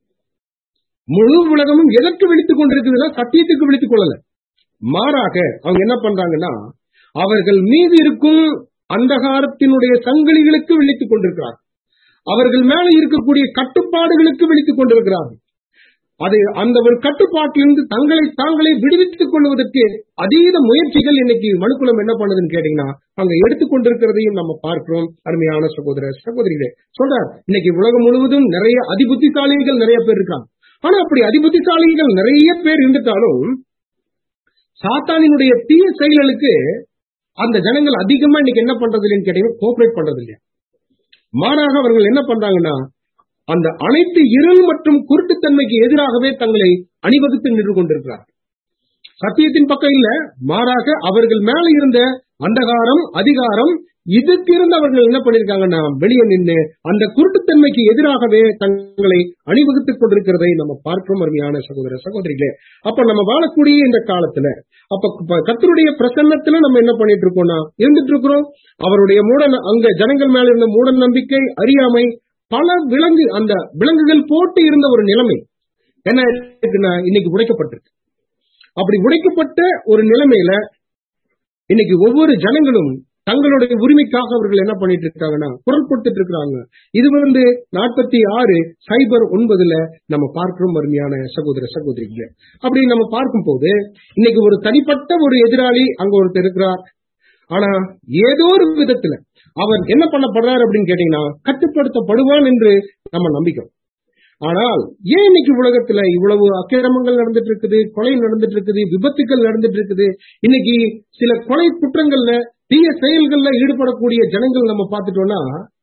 முழு உலகமும் எதற்கு விழித்துக் கொண்டிருக்குதுன்னா சத்தியத்துக்கு விழித்துக் கொள்ளல மாறாக அவங்க என்ன பண்றாங்கன்னா அவர்கள் மீது இருக்கும் அந்தகாரத்தினுடைய சங்கிலிகளுக்கு விழித்துக் கொண்டிருக்கிறார்கள் அவர்கள் மேல இருக்கக்கூடிய கட்டுப்பாடுகளுக்கு விழித்துக் கொண்டிருக்கிறார்கள் அது அந்த ஒரு கட்டுப்பாட்டிலிருந்து தங்களை தாங்களே விடுவித்துக் கொள்வதற்கு அதீத முயற்சிகள் இன்னைக்கு மனுக்குளம் என்ன பண்ணுதுன்னு கேட்டீங்கன்னா அங்க எடுத்துக்கொண்டிருக்கிறதையும் நம்ம பார்க்கிறோம் அருமையான சகோதர சகோதரிகளே சொல்றார் இன்னைக்கு உலகம் முழுவதும் நிறைய அதிபுத்திசாலிகள் நிறைய பேர் இருக்காங்க ஆனா அப்படி அதிபுத்திசாலிகள் நிறைய பேர் இருந்துட்டாலும் சாத்தானினுடைய தீய செயல்களுக்கு அந்த ஜனங்கள் அதிகமா இன்னைக்கு என்ன பண்றது இல்லைன்னு கேட்டீங்கன்னா கோஆபரேட் பண்றது இல்லையா மாறாக அவர்கள் என்ன பண்றாங்கன்னா அந்த அனைத்து இருள் மற்றும் குருட்டுத்தன்மைக்கு எதிராகவே தங்களை அணிவகுத்து நின்று கொண்டிருக்கிறார்கள் சத்தியத்தின் பக்கம் இல்ல மாறாக அவர்கள் மேல இருந்த அந்தகாரம் அதிகாரம் இதுக்கு இருந்து அவர்கள் என்ன பண்ணிருக்காங்கன்னா வெளியே நின்று அந்த குருட்டுத்தன்மைக்கு எதிராகவே தங்களை அணிவகுத்துக் கொண்டிருக்கிறதை நம்ம பார்க்கிறோம் அருமையான சகோதர சகோதரிகளே அப்ப நம்ம வாழக்கூடிய இந்த காலத்துல அப்ப கத்தருடைய பிரசன்னத்துல நம்ம என்ன பண்ணிட்டு இருக்கோம்னா இருந்துட்டு இருக்கிறோம் அவருடைய மூட அங்க ஜனங்கள் மேல இருந்த மூட நம்பிக்கை அறியாமை பல விலங்கு அந்த விலங்குகள் போட்டு இருந்த ஒரு நிலைமை என்ன இருக்குன்னா இன்னைக்கு உடைக்கப்பட்டிருக்கு அப்படி உடைக்கப்பட்ட ஒரு நிலைமையில இன்னைக்கு ஒவ்வொரு ஜனங்களும் தங்களுடைய உரிமைக்காக அவர்கள் என்ன பண்ணிட்டு இருக்காங்கன்னா குரல் கொடுத்துட்டு இருக்காங்க இது வந்து நாற்பத்தி ஆறு சைபர் ஒன்பதுல நம்ம பார்க்கிறோம் அருமையான சகோதர சகோதரிகளை அப்படி நம்ம பார்க்கும் போது இன்னைக்கு ஒரு தனிப்பட்ட ஒரு எதிராளி அங்க ஒருத்தர் இருக்கிறார் ஆனா ஏதோ ஒரு விதத்துல அவர் என்ன பண்ணப்படுறார் அப்படின்னு கேட்டீங்கன்னா கட்டுப்படுத்தப்படுவான் என்று நம்ம நம்பிக்கிறோம் ஆனால் ஏன் இன்னைக்கு உலகத்துல இவ்வளவு அக்கிரமங்கள் நடந்துட்டு இருக்குது கொலை நடந்துட்டு இருக்குது விபத்துக்கள் நடந்துட்டு இருக்குது இன்னைக்கு சில கொலை குற்றங்கள்ல தீய செயல்கள்ல ஈடுபடக்கூடிய ஜனங்கள் நம்ம பார்த்துட்டோம்னா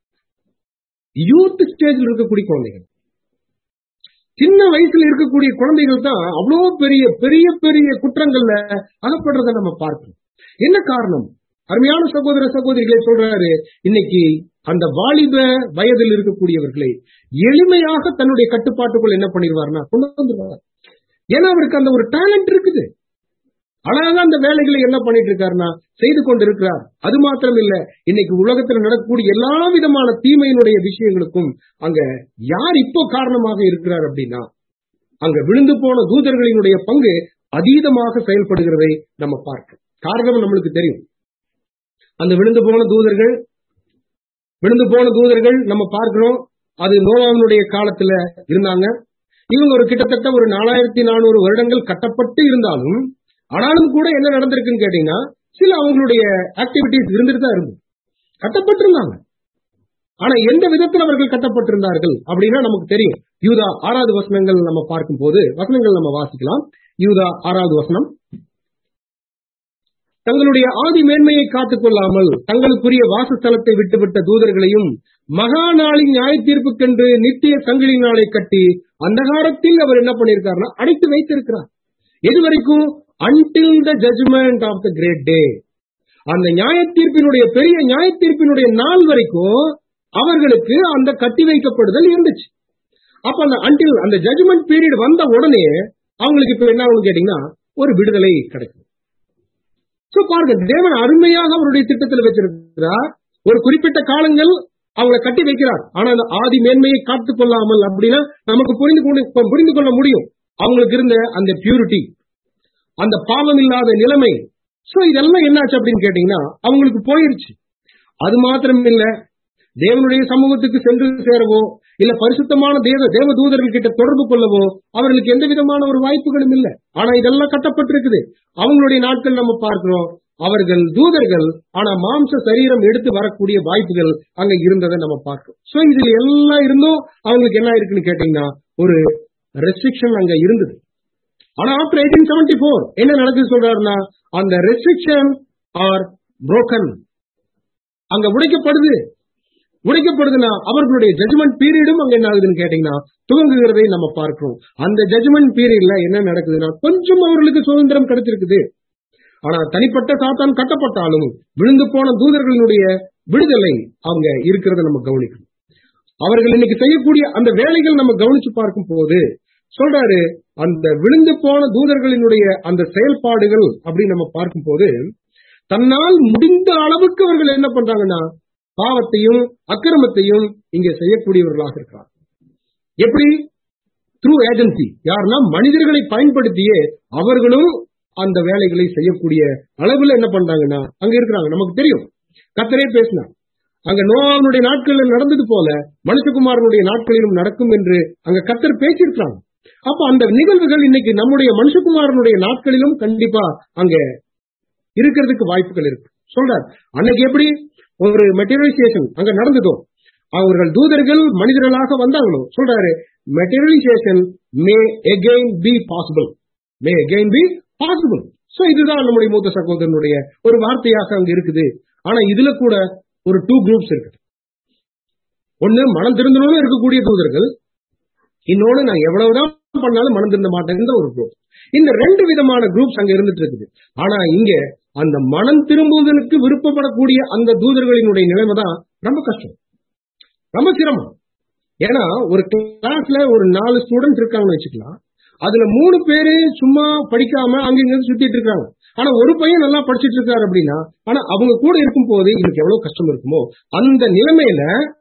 யூத் ஸ்டேஜில் இருக்கக்கூடிய குழந்தைகள் சின்ன வயசுல இருக்கக்கூடிய குழந்தைகள் தான் அவ்வளவு பெரிய பெரிய பெரிய குற்றங்கள்ல அகப்படுறத நம்ம பார்க்கிறோம் என்ன காரணம் அருமையான சகோதர சகோதரிகளை சொல்றாரு இன்னைக்கு அந்த வாலிப வயதில் இருக்கக்கூடியவர்களை எளிமையாக தன்னுடைய கட்டுப்பாட்டுக்குள் என்ன பண்ணிடுவார்னா கொண்டு வந்துருவார் ஏன்னா அவருக்கு அந்த ஒரு டேலண்ட் இருக்குது அழகாக அந்த வேலைகளை என்ன பண்ணிட்டு இருக்காருன்னா செய்து கொண்டிருக்கிறார் அது மாத்திரம் இல்ல இன்னைக்கு உலகத்தில் நடக்கக்கூடிய எல்லா விதமான தீமையினுடைய விஷயங்களுக்கும் அங்க யார் இப்போ காரணமாக இருக்கிறார் அப்படின்னா அங்க விழுந்து போன தூதர்களினுடைய பங்கு அதீதமாக செயல்படுகிறதை நம்ம பார்க்க காரணம் நம்மளுக்கு தெரியும் அந்த விழுந்து போன தூதர்கள் விழுந்து போன தூதர்கள் நம்ம பார்க்கிறோம் அது நோவாவினுடைய காலத்துல இருந்தாங்க இவங்க ஒரு கிட்டத்தட்ட ஒரு நாலாயிரத்தி நானூறு வருடங்கள் கட்டப்பட்டு இருந்தாலும் ஆனாலும் கூட என்ன நடந்திருக்குன்னு கேட்டீங்கன்னா சில அவங்களுடைய ஆக்டிவிட்டிஸ் இருந்துட்டு தான் இருந்தது கட்டப்பட்டிருந்தாங்க ஆனா எந்த விதத்தில் அவர்கள் கட்டப்பட்டிருந்தார்கள் அப்படின்னா நமக்கு தெரியும் யூதா ஆறாவது வசனங்கள் நம்ம பார்க்கும் போது வசனங்கள் நம்ம வாசிக்கலாம் யூதா ஆறாவது வசனம் தங்களுடைய ஆதி மேன்மையை காத்துக் கொள்ளாமல் தங்களுக்குரிய வாசஸ்தலத்தை விட்டுவிட்ட தூதர்களையும் மகா நாளின் நியாய தீர்ப்புக்கென்று நித்திய சங்கிலி நாளை கட்டி அந்தகாரத்தில் அவர் என்ன பண்ணிருக்காருன்னா அடைத்து வைத்திருக்கிறார் எது வரைக்கும் until the judgement of the great day அந்த நியாய தீர்ப்பினுடைய பெரிய நியாய தீர்ப்பினுடைய நாள் வரைக்கும் அவர்களுக்கு அந்த கட்டி வைக்கப்படுதல் இருந்துச்சு அப்ப அந்த அன்டில் அந்த ஜட்மெண்ட் பீரியட் வந்த உடனே அவங்களுக்கு இப்ப என்ன ஆகும் கேட்டீங்கன்னா ஒரு விடுதலை கிடைக்கும் சோ பாருங்க தேவன் அருமையாக அவருடைய திட்டத்தில் வச்சிருக்கிறார் ஒரு குறிப்பிட்ட காலங்கள் அவங்களை கட்டி வைக்கிறார் ஆனா அந்த ஆதி மேன்மையை காத்துக் கொள்ளாமல் அப்படின்னா நமக்கு புரிந்து கொண்டு புரிந்து கொள்ள முடியும் அவங்களுக்கு இருந்த அந்த பியூரிட்டி அந்த பாவம் இல்லாத நிலைமை சோ இதெல்லாம் என்னாச்சு அப்படின்னு கேட்டீங்கன்னா அவங்களுக்கு போயிருச்சு அது மாத்திரம் இல்ல தேவனுடைய சமூகத்துக்கு சென்று சேரவோ இல்ல பரிசுத்தமான தேவ தேவ தூதர்கள் கிட்ட தொடர்பு கொள்ளவோ அவர்களுக்கு எந்த விதமான ஒரு வாய்ப்புகளும் இல்ல ஆனா இதெல்லாம் கட்டப்பட்டிருக்குது அவங்களுடைய நாட்கள் நம்ம பார்க்கிறோம் அவர்கள் தூதர்கள் ஆனா மாம்ச சரீரம் எடுத்து வரக்கூடிய வாய்ப்புகள் அங்க இருந்ததை நம்ம பார்க்கிறோம் சோ இதுல எல்லாம் இருந்தும் அவங்களுக்கு என்ன இருக்குன்னு கேட்டீங்கன்னா ஒரு ரெஸ்ட்ரிக்ஷன் அங்க இருந்தது ஆனா ஆஃப்டர் எயிட்டீன் செவன்டி போர் என்ன நடக்குது சொல்றாருன்னா அந்த ரெஸ்ட்ரிக்ஷன் ஆர் புரோக்கன் அங்க உடைக்கப்படுது உடைக்கப்படுதுன்னா அவர்களுடைய ஜட்மெண்ட் பீரியடும் அங்க என்ன ஆகுதுன்னு கேட்டீங்கன்னா துவங்குகிறதை நம்ம பார்க்கிறோம் அந்த ஜட்மெண்ட் பீரியட்ல என்ன நடக்குதுன்னா கொஞ்சம் அவர்களுக்கு சுதந்திரம் கிடைச்சிருக்குது ஆனா தனிப்பட்ட சாத்தான் கட்டப்பட்டாலும் விழுந்து போன தூதர்களினுடைய விடுதலை அவங்க இருக்கிறத நம்ம கவனிக்கணும் அவர்கள் இன்னைக்கு செய்யக்கூடிய அந்த வேலைகள் நம்ம கவனிச்சு பார்க்கும் போது சொல்றாரு அந்த விழுந்து போன தூதர்களினுடைய அந்த செயல்பாடுகள் அப்படின்னு நம்ம பார்க்கும் போது தன்னால் முடிந்த அளவுக்கு அவர்கள் என்ன பண்றாங்கன்னா பாவத்தையும் அக்கிரமத்தையும் இங்க செய்யக்கூடியவர்களாக இருக்கிறார் எப்படி த்ரூ ஏஜென்சி யாருன்னா மனிதர்களை பயன்படுத்தியே அவர்களும் அந்த வேலைகளை செய்யக்கூடிய அளவுல என்ன பண்றாங்கன்னா அங்க இருக்கிறாங்க நமக்கு தெரியும் கத்தரே பேசினார் அங்க நோவாவுடைய நாட்களில் நடந்தது போல மனுஷகுமாரனுடைய நாட்களிலும் நடக்கும் என்று அங்க கத்தர் பேசியிருக்கிறாங்க அப்ப அந்த நிகழ்வுகள் இன்னைக்கு நம்முடைய மனுஷகுமாரனுடைய நாட்களிலும் கண்டிப்பா அங்க இருக்கிறதுக்கு வாய்ப்புகள் இருக்கு சொல்றார் அன்னைக்கு எப்படி ஒரு மெட்டீரியலைசேஷன் அங்க நடந்ததோ அவர்கள் தூதர்கள் மனிதர்களாக வந்தாங்களோ சொல்றாரு materialisation may again be possible may again be possible so இதுதான் நம்முடைய மூத்த சகோதரனுடைய ஒரு வார்த்தையாக அங்க இருக்குது ஆனா இதுல கூட ஒரு டூ குரூப்ஸ் இருக்கு ஒண்ணு மனம் திருந்தணும்னு இருக்கக்கூடிய தூதர்கள் இன்னொன்னு நான் எவ்வளவுதான் பண்ணாலும் மனம் திருந்த மாட்டேங்கிற ஒரு குரூப் இந்த ரெண்டு விதமான குரூப்ஸ் அங்க இருந்துட்டு இருக்குது ஆனா இங்க அந்த மனம் திரும்புவதற்கு விருப்பப்படக்கூடிய அந்த தூதர்களினுடைய நிலைமை தான் ரொம்ப கஷ்டம் ரொம்ப சிரமம் ஏன்னா ஒரு கிளாஸ்ல ஒரு நாலு ஸ்டூடெண்ட்ஸ் இருக்காங்கன்னு வச்சுக்கலாம் அதுல மூணு பேரு சும்மா படிக்காம அங்கிங்க சுத்திட்டு இருக்காங்க ஆனா ஒரு பையன் நல்லா படிச்சிட்டு இருக்காரு அப்படின்னா ஆனா அவங்க கூட இருக்கும் போது இவருக்கு எவ்வளவு கஷ்டம் இருக்குமோ அந்த நிலைமையில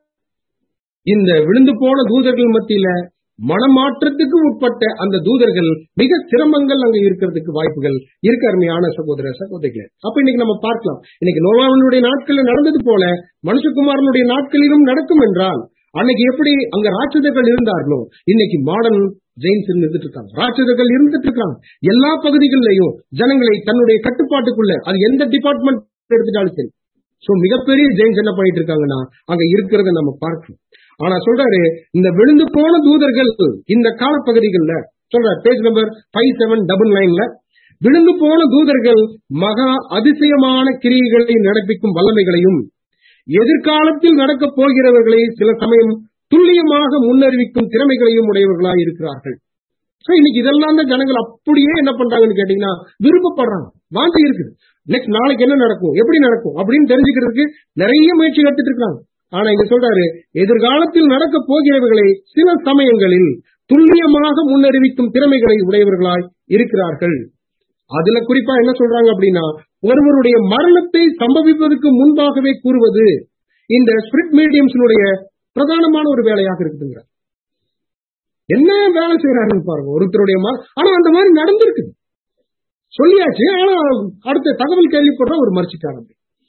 இந்த விழுந்து போன தூதர்கள் மத்தியில மனமாற்றத்துக்கு உட்பட்ட அந்த தூதர்கள் மிக சிரமங்கள் அங்க இருக்கிறதுக்கு வாய்ப்புகள் இருக்கு அருமையான சகோதர சகோதரிகளே அப்ப இன்னைக்கு நம்ம பார்க்கலாம் இன்னைக்கு நோவாவனுடைய நாட்கள்ல நடந்தது போல மனுஷகுமாரனுடைய நாட்களிலும் நடக்கும் என்றால் அன்னைக்கு எப்படி அங்க ராட்சதர்கள் இருந்தார்களோ இன்னைக்கு மாடர்ன் ஜெயின்ஸ் இருந்துட்டு இருக்காங்க ராட்சதர்கள் இருந்துட்டு இருக்காங்க எல்லா பகுதிகளிலையும் ஜனங்களை தன்னுடைய கட்டுப்பாட்டுக்குள்ள அது எந்த டிபார்ட்மெண்ட் எடுத்துட்டாலும் சரி சோ மிகப்பெரிய ஜெயின்ஸ் என்ன பண்ணிட்டு இருக்காங்கன்னா அங்க இருக்கிறத நம்ம பார்க்கணும் ஆனா சொல்றாரு இந்த விழுந்து போன தூதர்கள் இந்த காலப்பகுதிகளில் சொல்றாரு page number five seven double நைன்ல விழுந்து போன தூதர்கள் மகா அதிசயமான கிரியைகளை நடப்பிக்கும் வல்லமைகளையும் எதிர்காலத்தில் நடக்கப் போகிறவர்களை சில சமயம் துல்லியமாக முன்னறிவிக்கும் திறமைகளையும் உடையவர்களாய் இருக்கிறார்கள் So, இன்னைக்கு இதெல்லாம் தான் ஜனங்கள் அப்படியே என்ன பண்றாங்கன்னு கேட்டீங்கன்னா விருப்பப்படுறாங்க வாந்தி இருக்குது நெக்ஸ்ட் நாளைக்கு என்ன நடக்கும் எப்படி நடக்கும் அப்படின்னு தெரிஞ்சுக்கிறதுக்கு நிறைய முயற்சி எடுத்துட்டு இருக்காங்க ஆனா இங்க சொல்றாரு எதிர்காலத்தில் நடக்க போகிறவர்களை சில சமயங்களில் துல்லியமாக முன்னறிவிக்கும் திறமைகளை உடையவர்களாய் இருக்கிறார்கள் அதுல குறிப்பா என்ன சொல்றாங்க அப்படின்னா ஒருவருடைய மரணத்தை சம்பவிப்பதற்கு முன்பாகவே கூறுவது இந்த ஸ்பிரிட் மீடியம்ஸினுடைய பிரதானமான ஒரு வேலையாக இருக்குதுங்க என்ன வேலை செய்யறாருன்னு பாருங்க ஒருத்தருடைய மர- ஆனா அந்த மாதிரி நடந்திருக்குது சொல்லியாச்சு ஆனா அடுத்த தகவல் கேள்விப்படுற ஒரு மறுச்சிட்டாங்க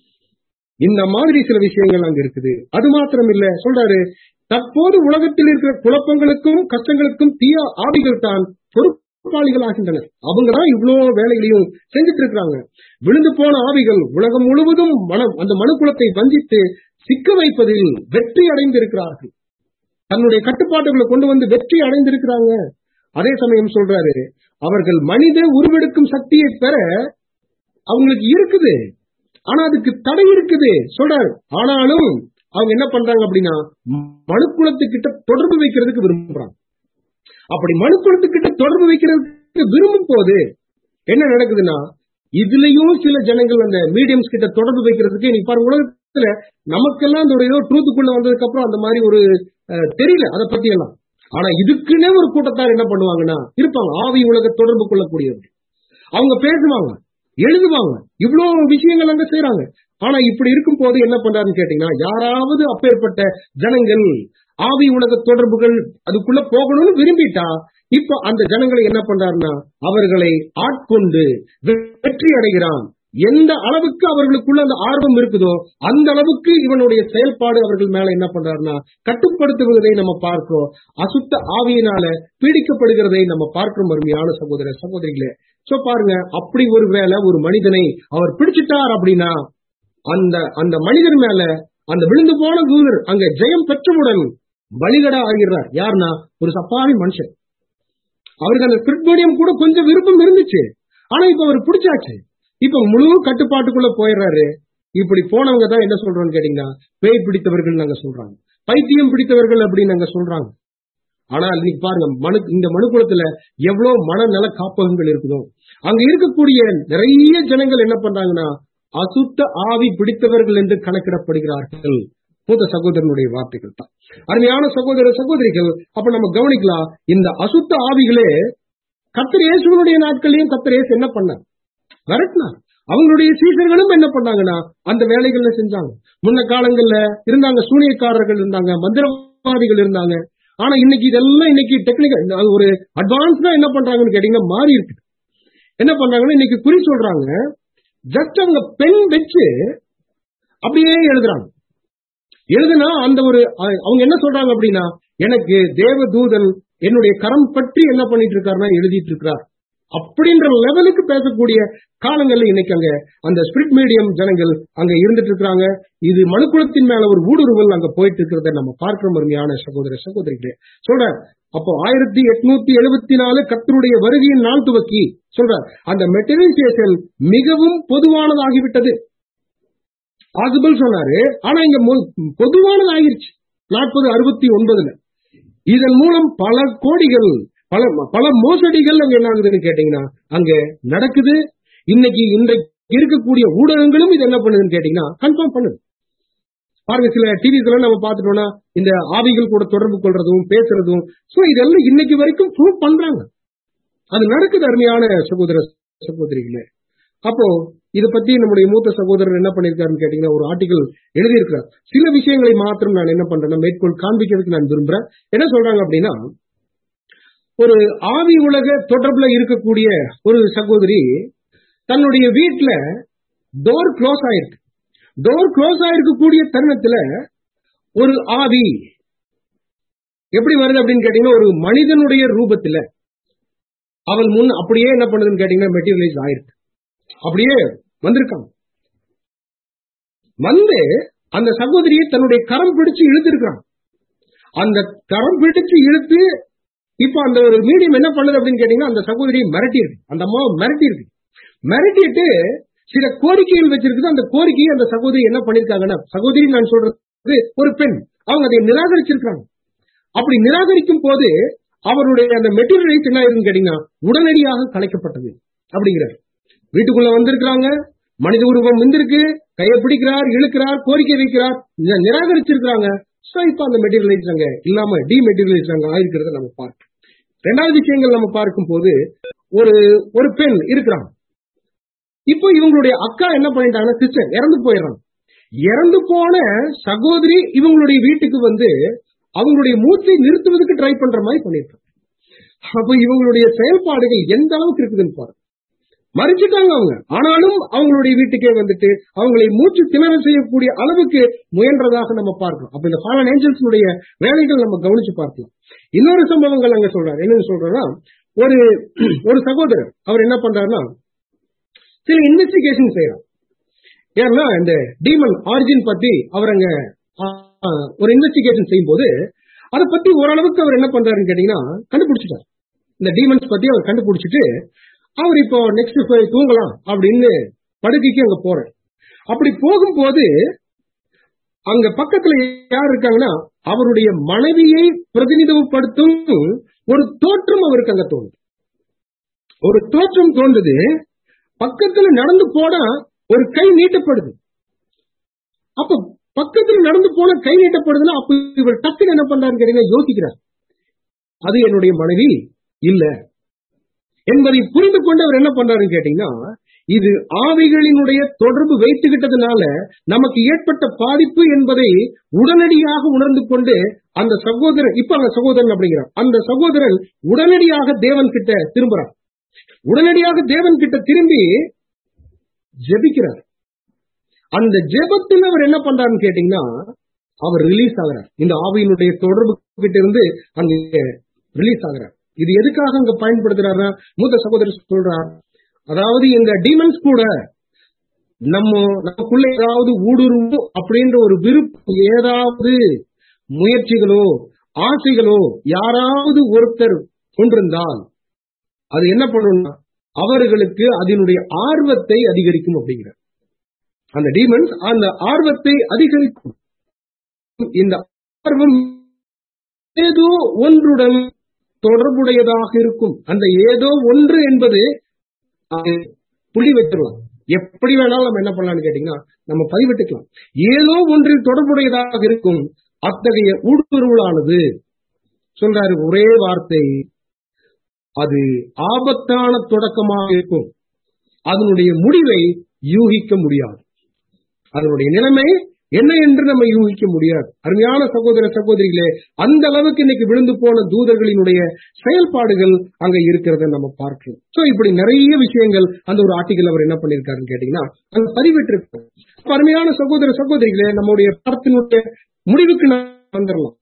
இந்த மாதிரி சில விஷயங்கள் அங்க இருக்குது அது மாத்திரம் இல்ல சொல்றாரு தற்போது உலகத்தில் இருக்கிற குழப்பங்களுக்கும் கஷ்டங்களுக்கும் தீய ஆவிகள் தான் பொறுப்பாளிகளாகின்றனர் அவங்க தான் இவ்வளவு வேலைகளையும் செஞ்சுட்டு இருக்காங்க விழுந்து போன ஆவிகள் உலகம் முழுவதும் மனம் அந்த மனுக்குலத்தை வஞ்சித்து சிக்க வைப்பதில் வெற்றி அடைந்திருக்கிறார்கள் தன்னுடைய கட்டுப்பாட்டுகளை கொண்டு வந்து வெற்றி அடைந்திருக்கிறாங்க அதே சமயம் சொல்றாரு அவர்கள் மனித உருவெடுக்கும் சக்தியை பெற அவங்களுக்கு இருக்குது ஆனா அதுக்கு தடை இருக்குது சொல்றாரு ஆனாலும் அவங்க என்ன பண்றாங்க அப்படின்னா மனுக்குலத்துக்கிட்ட தொடர்பு வைக்கிறதுக்கு விரும்புறாங்க அப்படி மனுக்குலத்துக்கிட்ட தொடர்பு வைக்கிறதுக்கு விரும்பும் போது என்ன நடக்குதுன்னா இதுலயும் சில ஜனங்கள் அந்த மீடியம்ஸ் கிட்ட தொடர்பு வைக்கிறதுக்கு நீ பாருங்க உலகத்துல நமக்கெல்லாம் அந்த ஒரு ஏதோ ட்ரூத்துக்குள்ள வந்ததுக்கு அப்புறம் அந்த மாதிரி ஒரு அஹ், தெரியல அதை பத்தி எல்லாம் ஆனா இதுக்குன்னே ஒரு கூட்டத்தார் என்ன பண்ணுவாங்கன்னா இருப்பாங்க ஆவி உலக தொடர்பு கொள்ளக்கூடியவர்கள் அவங்க பேசுவாங்க எழுதுவாங்க இவ்வளவு விஷயங்கள் அங்க செய்யறாங்க ஆனா இப்படி இருக்கும் போது என்ன பண்றாருன்னு கேட்டீங்கன்னா யாராவது அப்பேற்பட்ட ஜனங்கள் ஆவி உலக தொடர்புகள் அதுக்குள்ள போகணும்னு விரும்பிட்டா இப்ப அந்த ஜனங்களை என்ன பண்றாருன்னா அவர்களை ஆட்கொண்டு வெ- வெற்றி அடைகிறான் எந்த அளவுக்கு அவர்களுக்குள்ள அந்த ஆர்வம் இருக்குதோ அந்த அளவுக்கு இவனுடைய செயல்பாடு அவர்கள் மேல என்ன பண்றாருன்னா கட்டுப்படுத்துவதை நம்ம பார்க்கிறோம் அசுத்த ஆவியினால பீடிக்கப்படுகிறதை நம்ம பார்க்கிறோம் அருமையான சகோதர சகோதரிகளே சோ பாருங்க அப்படி ஒரு வேளை ஒரு மனிதனை அவர் பிடிச்சிட்டார் அப்படின்னா அந்த அந்த மனிதன் மேல அந்த விழுந்து போன தூதர் அங்க ஜெயம் பெற்றவுடன் பலிகடா ஆகிறார் யாருன்னா ஒரு சப்பாவி மனுஷன் அவருக்கு அந்த ஸ்பிரிட் மீடியம் கூட கொஞ்சம் விருப்பம் இருந்துச்சு ஆனா இப்ப அவர் பிடிச்சாச்சு இப்ப முழு கட்டுப்பாட்டுக்குள்ள போயிடுறாரு இப்படி போனவங்க தான் என்ன சொல்றோம்னு கேட்டீங்கன்னா பேய் பிடித்தவர்கள் நாங்க சொல்றாங்க பைத்தியம் பிடித்தவர்கள் அப்படின்னு நாங்க சொல்றாங்க ஆனா இன்னைக்கு பாருங்க மனு இந்த மனுக்குலத்துல எவ்வளவு மனநல காப்பகங்கள் இருக்குதோ அங்க இருக்கக்கூடிய நிறைய ஜனங்கள் என்ன பண்றாங்கன்னா அசுத்த ஆவி பிடித்தவர்கள் என்று கணக்கிடப்படுகிறார்கள் மூத்த சகோதரனுடைய வார்த்தைகள் தான் அருமையான சகோதர சகோதரிகள் அப்ப நம்ம கவனிக்கலாம் இந்த அசுத்த ஆவிகளே கத்தர் இயேசுவனுடைய நாட்களையும் கத்தர் இயேசு என்ன பண்ணார் விரட்டினார் அவங்களுடைய சீசர்களும் என்ன பண்ணாங்கன்னா அந்த வேலைகள்ல செஞ்சாங்க முன்ன காலங்கள்ல இருந்தாங்க சூனியக்காரர்கள் இருந்தாங்க மந்திரவாதிகள் இருந்தாங்க ஆனா இன்னைக்கு இதெல்லாம் இன்னைக்கு டெக்னிக்கல் அது ஒரு அட்வான்ஸ்டா என்ன பண்றாங்கன்னு கேட்டீங்கன்னா மாறி இருக்கு என்ன பண்றாங்கன்னா இன்னைக்கு குறி சொல்றாங்க ஜஸ்ட் அவங்க பென் வச்சு அப்படியே எழுதுறாங்க எழுதுனா அந்த ஒரு அ- அவங்க என்ன சொல்றாங்க அப்படின்னா எனக்கு தேவதூதன் என்னுடைய கரம் பற்றி என்ன பண்ணிட்டு இருக்காருன்னா எழுதிட்டு இருக்கிறார் அப்படின்ற லெவலுக்கு பேசக்கூடிய காலங்கள்ல இன்னைக்கு அங்க அந்த ஸ்பிரிட் மீடியம் ஜனங்கள் அங்க இருந்துட்டு இருக்காங்க இது மனுக்குலத்தின் மேல ஒரு ஊடுருவல் அங்க போயிட்டு இருக்கிறத நம்ம பார்க்கிறோம் அருமையான சகோதர சகோதரிகளே சொல்ற அப்போ ஆயிரத்தி எட்நூத்தி எழுபத்தி நாலு கத்தருடைய வருகையின் நாள் துவக்கி சொல்ற அந்த மெட்டீரியலைசேஷன் மிகவும் பொதுவானதாகிவிட்டது பாசிபிள் சொன்னாரு ஆனா இங்க மொ- பொதுவானது ஆகிருச்சு நாற்பது அறுபத்தி ஒன்பதுல இதன் மூலம் பல கோடிகள் பல பல மோசடிகள் அங்க என்ன ஆகுதுன்னு கேட்டீங்கன்னா அங்க நடக்குது இன்னைக்கு இன்றைக்கு இருக்கக்கூடிய ஊடகங்களும் இது என்ன பண்ணுதுன்னு கேட்டீங்கன்னா கன்ஃபார்ம் பண்ணுது பாருங்க சில டிவிஸ்ல நம்ம பார்த்துட்டோம்னா இந்த ஆவிகள் கூட தொடர்பு கொள்றதும் பேசுறதும் சோ இதெல்லாம் இன்னைக்கு வரைக்கும் ப்ரூவ் பண்றாங்க அது நடக்குது அருமையான சகோதர சகோதரிகளே அப்போ இத பத்தி நம்முடைய மூத்த சகோதரர் என்ன பண்ணிருக்காருன்னு கேட்டீங்கன்னா ஒரு ஆர்டிகல் எழுதியிருக்கிறார் சில விஷயங்களை மாத்திரம் நான் என்ன பண்றேன்னா மேற்கோள் காண்பிக்கிறதுக்கு நான் விரும்புறேன் என்ன சொல்றாங்க அப்படின்னா ஒரு ஆவி உலக தொடர்புல இருக்கக்கூடிய ஒரு சகோதரி தன்னுடைய வீட்டுல டோர் க்ளோஸ் ஆயிருக்கு டோர் க்ளோஸ் ஆயிருக்கக்கூடிய தருணத்துல ஒரு ஆவி எப்படி வருது அப்படின்னு கேட்டீங்கன்னா ஒரு மனிதனுடைய ரூபத்துல அவள் முன் அப்படியே என்ன பண்ணுதுன்னு கேட்டீங்கன்னா மெட்டீரியலைஸ் ஆயிருக்கு அப்படியே வந்திருக்காங்க வந்து அந்த சகோதரியை தன்னுடைய கரம் பிடிச்சு இழுத்திருக்கான் அந்த கரம் பிடிச்சு இழுத்து இப்ப அந்த ஒரு மீடியம் என்ன பண்ணுது அப்படின்னு கேட்டீங்கன்னா அந்த சகோதரியை மிரட்டி இருக்கு அந்த அம்மாவை மிரட்டி இருக்கு மிரட்டிட்டு சில கோரிக்கைகள் வச்சிருக்குது அந்த கோரிக்கையை அந்த சகோதரி என்ன பண்ணிருக்காங்கன்னா சகோதரி நான் சொல்றது ஒரு பெண் அவங்க அதை நிராகரிச்சிருக்காங்க அப்படி நிராகரிக்கும் போது அவருடைய அந்த மெட்டீரியலைஸ் என்ன ஆயிருக்குன்னு கேட்டீங்கன்னா உடனடியாக கலைக்கப்பட்டது அப்படிங்கிறார் வீட்டுக்குள்ள வந்திருக்கிறாங்க மனித உருவம் வந்திருக்கு கையை பிடிக்கிறார் இழுக்கிறார் கோரிக்கை வைக்கிறார் இதை நிராகரிச்சிருக்கிறாங்க சோ இப்ப அந்த மெட்டீரியலைஸ் அங்க இல்லாம டி மெட்டீரியலைஸ் அங்க ஆயிருக்கிறத நம்ம பார்க்கணும் ரெண்டாவது விஷயங்கள் நம்ம பார்க்கும் போது ஒரு ஒரு பெண் இருக்கிறாங்க இப்போ இவங்களுடைய அக்கா என்ன பண்ணிட்டாங்கன்னா சிஸ்டர் இறந்து போயிடுறாங்க இறந்து போன சகோதரி இவங்களுடைய வீட்டுக்கு வந்து அவங்களுடைய மூச்சை நிறுத்துவதற்கு ட்ரை பண்ற மாதிரி பண்ணிருக்காங்க அப்ப இவங்களுடைய செயல்பாடுகள் எந்த அளவுக்கு இருக்குதுன்னு பாருங்க மறிச்சிட்டாங்க அவங்க ஆனாலும் அவங்களுடைய வீட்டுக்கே வந்துட்டு அவங்களை மூச்சு திணற செய்யக்கூடிய அளவுக்கு முயன்றதாக நம்ம பார்க்கிறோம் அப்ப இந்த ஃபாலன் ஏஞ்சல்ஸுடைய வேலைகள் நம்ம கவனிச்சு பார்க்கலாம் இன்னொரு சம்பவங்கள் அங்க சொல்றாரு என்னன்னு சொல்றோம்னா ஒரு ஒரு சகோதரர் அவர் என்ன பண்றாருன்னா சில இன்வெஸ்டிகேஷன் செய்யறார் ஏன்னா இந்த டீமன் ஆரிஜின் பத்தி அவர் அங்க ஒரு இன்வெஸ்டிகேஷன் செய்யும் போது அதை பத்தி ஓரளவுக்கு அவர் என்ன பண்றாருன்னு கேட்டீங்கன்னா கண்டுபிடிச்சிட்டார் இந்த டீமன்ஸ் பத்தி அவர் கண்டுபிடிச்சிட்டு அவர் இப்போ நெக்ஸ்ட் போய் தூங்கலாம் அப்படின்னு படுக்கைக்கு அங்க போறார் அப்படி போகும்போது அங்க பக்கத்துல யார் இருக்காங்கன்னா அவருடைய மனைவியை பிரதிநிதிப்படுத்தும் ஒரு தோற்றம் அவருக்கு அங்க தோணுது ஒரு தோற்றம் தோன்றுது பக்கத்துல நடந்து போனா ஒரு கை நீட்டப்படுது அப்ப பக்கத்துல நடந்து போன கை நீட்டப்படுதுன்னா அப்ப இவர் டக்குன்னு என்ன பண்றாருன்னு கேட்டீங்கன்னா யோசிக்கிறார் அது என்னுடைய மனைவி இல்ல என்பதை புரிந்து கொண்டு அவர் என்ன பண்றாருன்னு கேட்டீங்கன்னா இது ஆவிகளினுடைய தொடர்பு வைத்துக்கிட்டதுனால நமக்கு ஏற்பட்ட பாதிப்பு என்பதை உடனடியாக உணர்ந்து கொண்டு அந்த சகோதரன் இப்ப அந்த சகோதரன் அப்படிங்கிறார் அந்த சகோதரன் உடனடியாக தேவன் கிட்ட திரும்புறார் உடனடியாக தேவன் கிட்ட திரும்பி ஜெபிக்கிறார் அந்த ஜெபத்தில் அவர் என்ன பண்றாருன்னு கேட்டீங்கன்னா அவர் ரிலீஸ் ஆகிறார் இந்த ஆவியினுடைய தொடர்பு கிட்ட இருந்து அங்க ரிலீஸ் ஆகிறார் இது எதுக்காக அங்க பயன்படுத்துறாருன்னா மூத்த சகோதரர் சொல்றார் அதாவது இந்த டீமன்ஸ் கூட நம்ம நமக்குள்ள ஏதாவது ஊடுருவும் அப்படின்ற ஒரு விருப்பம் ஏதாவது முயற்சிகளோ ஆசைகளோ யாராவது ஒருத்தர் கொண்டிருந்தால் அது என்ன பண்ணும்னா அவர்களுக்கு அதனுடைய ஆர்வத்தை அதிகரிக்கும் அப்படிங்கிற அந்த டீமன்ஸ் அந்த ஆர்வத்தை அதிகரிக்கும் இந்த ஆர்வம் ஏதோ ஒன்றுடன் தொடர்புடையதாக இருக்கும் அந்த ஏதோ ஒன்று என்பது புள்ளி வச்சிடலாம் எப்படி வேணாலும் நம்ம என்ன பண்ணலாம்னு கேட்டீங்கன்னா நம்ம பதிவிட்டுக்கலாம் ஏதோ ஒன்றில் தொடர்புடையதாக இருக்கும் அத்தகைய ஊடுருவலானது சொல்றாரு ஒரே வார்த்தை அது ஆபத்தான தொடக்கமாக இருக்கும் அதனுடைய முடிவை யூகிக்க முடியாது அதனுடைய நிலைமை என்ன என்று நம்ம யூகிக்க முடியாது அருமையான சகோதர சகோதரிகளே அந்த அளவுக்கு இன்னைக்கு விழுந்து போன தூதர்களினுடைய செயல்பாடுகள் அங்க இருக்கிறத நம்ம பார்க்கிறோம் சோ இப்படி நிறைய விஷயங்கள் அந்த ஒரு ஆர்டிகல் அவர் என்ன பண்ணிருக்காருன்னு கேட்டீங்கன்னா அங்க பதிவிட்டிருக்காரு அருமையான சகோதர சகோதரிகளே நம்முடைய படத்தினுடைய முடிவுக்கு நான் வந்துடலாம்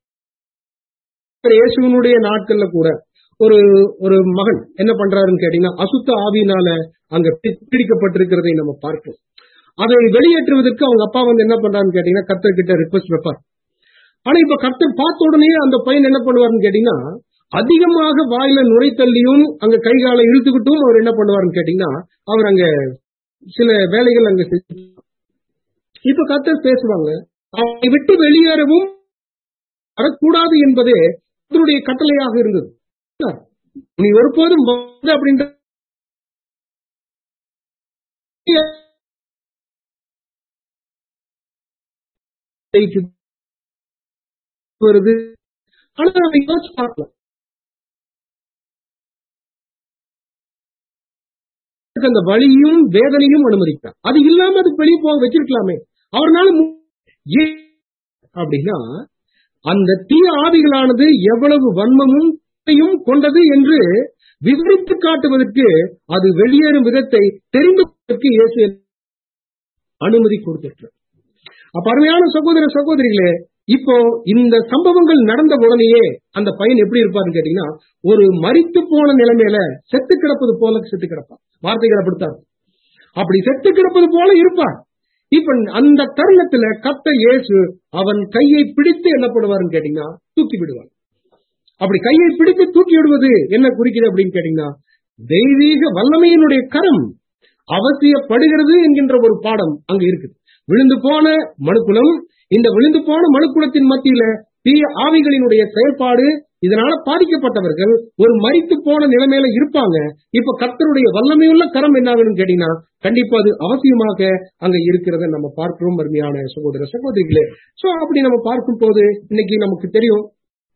இயேசுவனுடைய நாட்கள்ல கூட ஒரு ஒரு மகன் என்ன பண்றாருன்னு கேட்டீங்கன்னா அசுத்த ஆவியினால அங்க பிடிக்கப்பட்டிருக்கிறதை நம்ம பார்க்கிறோம் அதை வெளியேற்றுவதற்கு அவங்க அப்பா வந்து என்ன பண்றாருன்னு கேட்டீங்கன்னா கர்த்தர் கிட்ட ரிக்வஸ்ட் வைப்பார் ஆனா இப்ப கர்த்தர் பார்த்த உடனே அந்த பையன் என்ன பண்ணுவாருன்னு கேட்டீங்கன்னா அதிகமாக வாயில நுழைத்தள்ளியும் அங்க கை காலை இழுத்துக்கிட்டும் அவர் என்ன பண்ணுவாருன்னு கேட்டீங்கன்னா அவர் அங்க சில வேலைகள் அங்க இப்ப கர்த்தர் பேசுவாங்க அவனை விட்டு வெளியேறவும் வரக்கூடாது என்பதே அதனுடைய கட்டளையாக இருந்தது நீ ஒருபோதும் வந்து அப்படின்ற வருது ஆனா நம்ம யோசிச்சு பார்க்கலாம் அந்த வலியும் வேதனையும் அனுமதிக்கிறார் அது இல்லாம அது வெளியே போக வச்சிருக்கலாமே அவர்னால மு- ஏன் அப்படின்னா அந்த தீய ஆவிகளானது எவ்வளவு வன்மமும் தீமையும் கொண்டது என்று விவரித்து காட்டுவதற்கு அது வெளியேறும் விதத்தை தெரிந்து கொள்வதற்கு இயேசு அனுமதி கொடுத்திருக்கிறார் அப்ப அருமையான சகோதர சகோதரிகளே இப்போ இந்த சம்பவங்கள் நடந்த உடனேயே அந்த பையன் எப்படி இருப்பாருன்னு கேட்டீங்கன்னா ஒரு மரித்து போன நிலைமையில செத்து கிடப்பது போல செத்து கிடப்பான் வார்த்தைகள் அப்படித்தான் அப்படி செத்து கிடப்பது போல இருப்பார் இப்ப அந்த தருணத்துல கத்த இயேசு அவன் கையை பிடித்து என்ன பண்ணுவாருன்னு கேட்டீங்கன்னா தூக்கி விடுவார் அப்படி கையை பிடித்து தூக்கி விடுவது என்ன குறிக்கிறது அப்படின்னு கேட்டீங்கன்னா தெய்வீக வல்லமையினுடைய கரம் அவசியப்படுகிறது என்கின்ற ஒரு பாடம் அங்க இருக்குது விழுந்து போன மனுக்குலம் இந்த விழுந்து போன மனுக்குலத்தின் மத்தியில தீய ஆவிகளினுடைய செயல்பாடு இதனால பாதிக்கப்பட்டவர்கள் ஒரு மரித்து போன நிலைமையில இருப்பாங்க இப்ப கர்த்தருடைய வல்லமையுள்ள கரம் என்ன ஆகணும்னு கேட்டீங்கன்னா கண்டிப்பா அது அவசியமாக அங்க இருக்கிறத நம்ம பார்க்கிறோம் அருமையான சகோதர சகோதரிகளே சோ அப்படி நம்ம பார்க்கும் போது இன்னைக்கு நமக்கு தெரியும்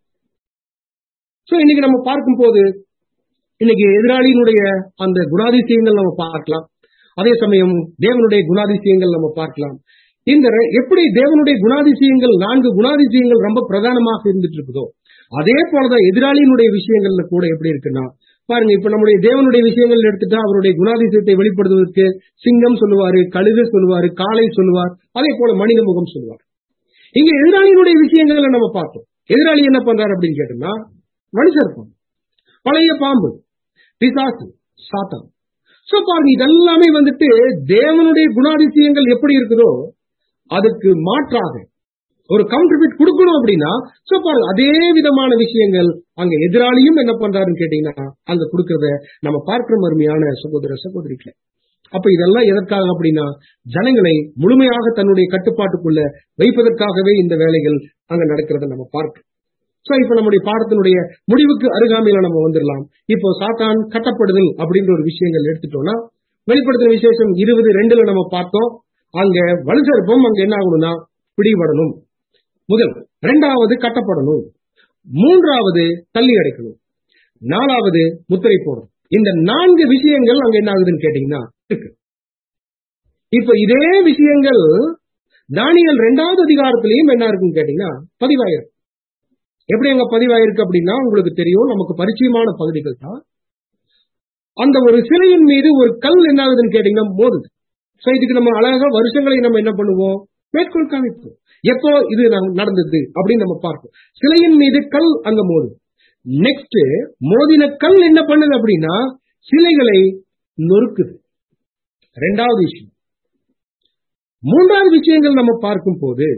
சோ இன்னைக்கு நம்ம பார்க்கும் போது இன்னைக்கு எதிராளியினுடைய அந்த குணாதிசயங்கள் நம்ம பார்க்கலாம் அதே சமயம் தேவனுடைய குணாதிசயங்கள் நம்ம பார்க்கலாம் இந்த ரெ- எப்படி தேவனுடைய குணாதிசயங்கள் நான்கு குணாதிசயங்கள் ரொம்ப பிரதானமாக இருந்துட்டு இருக்குதோ அதே போலதான் எதிராளியினுடைய விஷயங்கள்ல கூட எப்படி இருக்குன்னா பாருங்க இப்ப நம்முடைய தேவனுடைய விஷயங்கள் எடுத்துட்டா அவருடைய குணாதிசயத்தை வெளிப்படுத்துவதற்கு சிங்கம் சொல்லுவாரு கழுகு சொல்லுவாரு காளை சொல்லுவார் அதே போல மனித முகம் சொல்லுவார் இங்க எதிராளியினுடைய விஷயங்களை நம்ம பார்த்தோம் எதிராளி என்ன பண்றாரு அப்படின்னு கேட்டோம்னா மனுஷர்ப்பம் பழைய பாம்பு பிசாசு சாத்தான் சோ பாருங்க இதெல்லாமே வந்துட்டு தேவனுடைய குணாதிசயங்கள் எப்படி இருக்குதோ அதுக்கு மாற்றாக ஒரு கவுண்டர்பிட் கொடுக்கணும் அப்படின்னா சோ பாருங்க அதே விதமான விஷயங்கள் அங்க எதிராளியும் என்ன பண்றாருன்னு கேட்டீங்கன்னா அங்க கொடுக்கறத நம்ம பார்க்கிற அருமையான சகோதர சகோதரிகளை அப்ப இதெல்லாம் எதற்காக அப்படின்னா ஜனங்களை முழுமையாக தன்னுடைய கட்டுப்பாட்டுக்குள்ள வைப்பதற்காகவே இந்த வேலைகள் அங்க நடக்கிறத நம்ம பார்க்கிறோம் சோ இப்ப நம்முடைய பாடத்தினுடைய முடிவுக்கு அருகாமையில நம்ம வந்துடலாம் இப்போ சாத்தான் கட்டப்படுதல் அப்படின்ற ஒரு விஷயங்கள் எடுத்துட்டோம்னா வெளிப்படுத்தின விசேஷம் இருபது ரெண்டுல நம்ம பார்த்தோம் அங்க வலுசற்பம் அங்க என்ன ஆகணும்னா பிடிபடணும் முதல் இரண்டாவது கட்டப்படணும் மூன்றாவது தள்ளி அடைக்கணும் நாலாவது முத்திரை போடணும் இந்த நான்கு விஷயங்கள் அங்க என்ன ஆகுதுன்னு கேட்டீங்கன்னா இருக்கு இப்ப இதே விஷயங்கள் தானியல் இரண்டாவது அதிகாரத்திலையும் என்ன இருக்குன்னு கேட்டீங்கன்னா பதிவாயிருக்கு எப்படி அங்க பதிவாயிருக்கு அப்படின்னா உங்களுக்கு தெரியும் நமக்கு பரிச்சயமான பகுதிகள் தான் அந்த ஒரு சிலையின் மீது ஒரு கல் என்ன ஆகுதுன்னு கேட்டீங்கன்னா மோதுது சோ இதுக்கு நம்ம அழகா வருஷங்களை நம்ம என்ன பண்ணுவோம் மேற்கோள் காமிப்போம் எப்போ இது ந- நடந்தது அப்படின்னு நம்ம பார்ப்போம் சிலையின் மீது கல் அங்க மோதுது நெக்ஸ்ட் மோதின கல் என்ன பண்ணுது அப்படின்னா சிலைகளை நொறுக்குது ரெண்டாவது விஷயம் மூன்றாவது விஷயங்கள் நம்ம பார்க்கும் போது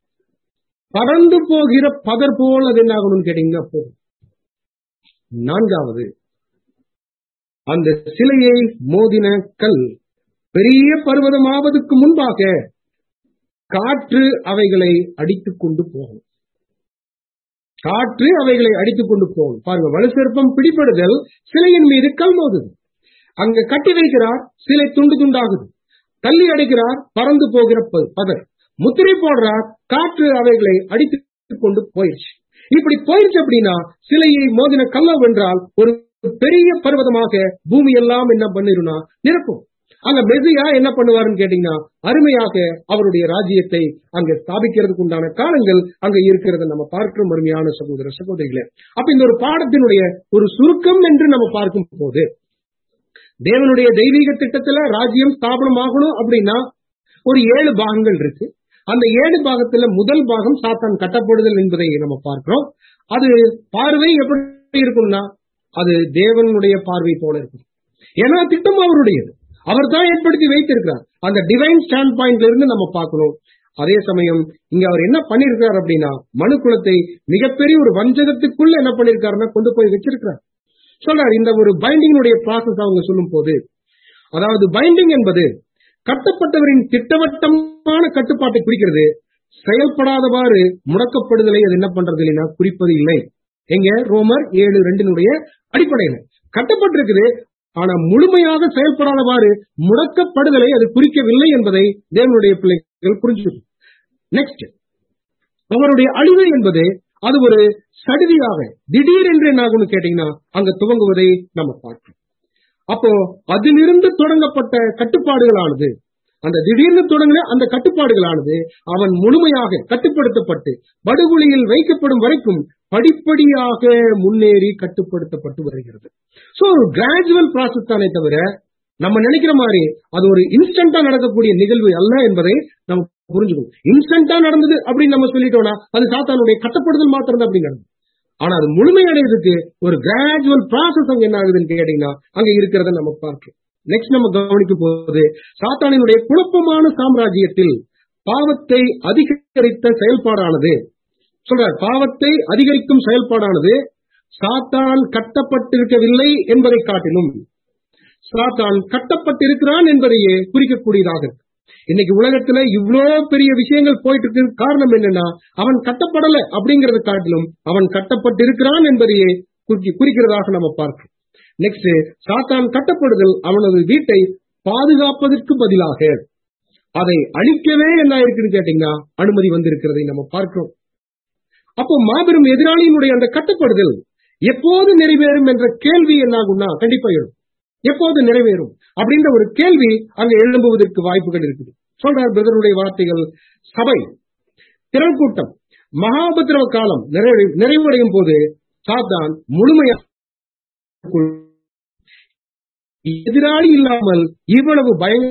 பறந்து போகிற பதர் போல் அது என்ன ஆகணும்னு கேட்டீங்கன்னா போதும் நான்காவது அந்த சிலையை மோதின கல் பெரிய பர்வதமாவதற்கு முன்பாக காற்று அவைகளை அடித்துக் கொண்டு போகும் காற்று அவைகளை அடித்துக் கொண்டு போகும் பாருங்க வலுசெருப்பம் பிடிபடுதல் சிலையின் மீது கல் மோதுது அங்க கட்டி வைக்கிறார் சிலை துண்டு துண்டாகுது தள்ளி அடிக்கிறார் பறந்து போகிற ப- பதர் முத்திரை போடுறார் காற்று அவைகளை அடித்துக் கொண்டு போயிடுச்சு இப்படி போயிடுச்சு அப்படின்னா சிலையை மோதின கல்ல வென்றால் ஒரு பெரிய பர்வதமாக பூமி எல்லாம் என்ன பண்ணிருனா நிரப்பும் அங்க மெசியா என்ன பண்ணுவாருன்னு கேட்டீங்கன்னா அருமையாக அவருடைய ராஜ்யத்தை அங்க ஸ்தாபிக்கிறதுக்கு உண்டான காலங்கள் அங்க இருக்கிறத நம்ம பார்க்கிறோம் அருமையான சகோதர சகோதரிகளே அப்ப இந்த ஒரு பாடத்தினுடைய ஒரு சுருக்கம் என்று நம்ம பார்க்கும் போது தேவனுடைய தெய்வீக திட்டத்துல ராஜ்யம் ஸ்தாபனம் ஆகணும் அப்படின்னா ஒரு ஏழு பாகங்கள் இருக்கு அந்த ஏழு பாகத்துல முதல் பாகம் சாத்தான் கட்டப்படுதல் என்பதை நம்ம பார்க்கிறோம் அது பார்வை எப்படி இருக்கும்னா அது தேவனுடைய பார்வை போல இருக்கும் ஏன்னா திட்டம் அவருடையது அவர் தான் ஏற்படுத்தி வைத்திருக்கிறார் அந்த டிவைன் ஸ்டாண்ட் பாயிண்ட்ல இருந்து நம்ம பார்க்கணும் அதே சமயம் இங்க அவர் என்ன பண்ணிருக்காரு அப்படின்னா மனு குலத்தை மிகப்பெரிய ஒரு வஞ்சகத்துக்குள்ள என்ன பண்ணிருக்காருன்னா கொண்டு போய் வச்சிருக்கிறார் சொல்றாரு இந்த ஒரு பைண்டிங்கினுடைய ப்ராசஸ் அவங்க சொல்லும் போது அதாவது பைண்டிங் என்பது கட்டப்பட்டவரின் திட்டவட்டமான கட்டுப்பாட்டை குறிக்கிறது செயல்படாதவாறு முடக்கப்படுதலை அது என்ன பண்றது இல்லைன்னா குறிப்பது இல்லை எங்க ரோமர் ஏழு ரெண்டினுடைய அடிப்படையில கட்டப்பட்டிருக்குது ஆனா முழுமையாக செயல்படாதவாறு முடக்கப்படுதலை அது குறிக்கவில்லை என்பதை தேவனுடைய பிள்ளைகள் புரிஞ்சுக்கணும் நெக்ஸ்ட் அவருடைய அழிவு என்பது அது ஒரு சடுதியாக திடீர் என்று என்ன ஆகும்னு கேட்டீங்கன்னா அங்க துவங்குவதை நம்ம பார்க்கிறோம் அப்போ அதிலிருந்து தொடங்கப்பட்ட கட்டுப்பாடுகளானது அந்த திடீர்னு தொடங்கின அந்த கட்டுப்பாடுகளானது அவன் முழுமையாக கட்டுப்படுத்தப்பட்டு படுகொலியில் வைக்கப்படும் வரைக்கும் படிப்படியாக முன்னேறி கட்டுப்படுத்தப்பட்டு வருகிறது சோ ஒரு கிராஜுவல் ப்ராசஸ் தானே தவிர நம்ம நினைக்கிற மாதிரி அது ஒரு இன்ஸ்டன்டா நடக்கக்கூடிய நிகழ்வு அல்ல என்பதை நம்ம புரிஞ்சுக்கணும் இன்ஸ்டன்டா நடந்தது அப்படின்னு நம்ம சொல்லிட்டோம்னா அது சாத்தானுடைய கட்டப்படுதல் மாத்திரம் தான் அப்படி நடந்தது ஆனா அது முழுமையடைறதுக்கு ஒரு கிராஜுவல் ப்ராசஸ் அங்க என்ன ஆகுதுன்னு கேட்டீங்கன்னா அங்க இருக்கிறத நம்ம பார்க்கிறோம் நெக்ஸ்ட் நம்ம கவனிக்கும் போது சாத்தானினுடைய குழப்பமான சாம்ராஜ்யத்தில் பாவத்தை அதிகரித்த செயல்பாடானது சொல்றார் பாவத்தை அதிகரிக்கும் செயல்பாடானது சாத்தான் கட்டப்பட்டிருக்கவில்லை என்பதை காட்டிலும் சாத்தான் கட்டப்பட்டிருக்கிறான் என்பதையே குறிக்கக்கூடியதாக இருக்கு இன்னைக்கு உலகத்துல இவ்வளோ பெரிய விஷயங்கள் போயிட்டு இருக்கு காரணம் என்னன்னா அவன் கட்டப்படல அப்படிங்கறத காட்டிலும் அவன் கட்டப்பட்டிருக்கிறான் என்பதையே குறி- குறிக்கிறதாக நம்ம பார்க்கிறோம் நெக்ஸ்ட் சாத்தான் கட்டப்படுதல் அவனது வீட்டை பாதுகாப்பதற்கு பதிலாக அதை அழிக்கவே என்ன இருக்குன்னு கேட்டீங்கன்னா அனுமதி வந்திருக்கிறதை நம்ம பார்க்கிறோம் அப்போ மாபெரும் எதிராளியினுடைய அந்த கட்டப்படுதல் எப்போது நிறைவேறும் என்ற கேள்வி என்ன ஆகும்னா கண்டிப்பா எழும் எப்போது நிறைவேறும் அப்படின்ற ஒரு கேள்வி அங்க எழும்புவதற்கு வாய்ப்புகள் இருக்குது சொல்றார் பிரதருடைய வார்த்தைகள் சபை திரள் கூட்டம் மகாபத்திரவ காலம் நிறைவு- நிறைவடையும் போது சாத்தான் முழுமையாக எதிராளி இல்லாமல் இவ்வளவு பயங்க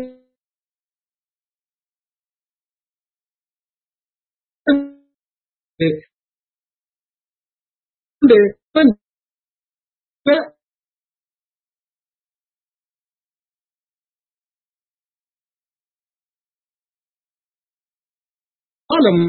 காலம்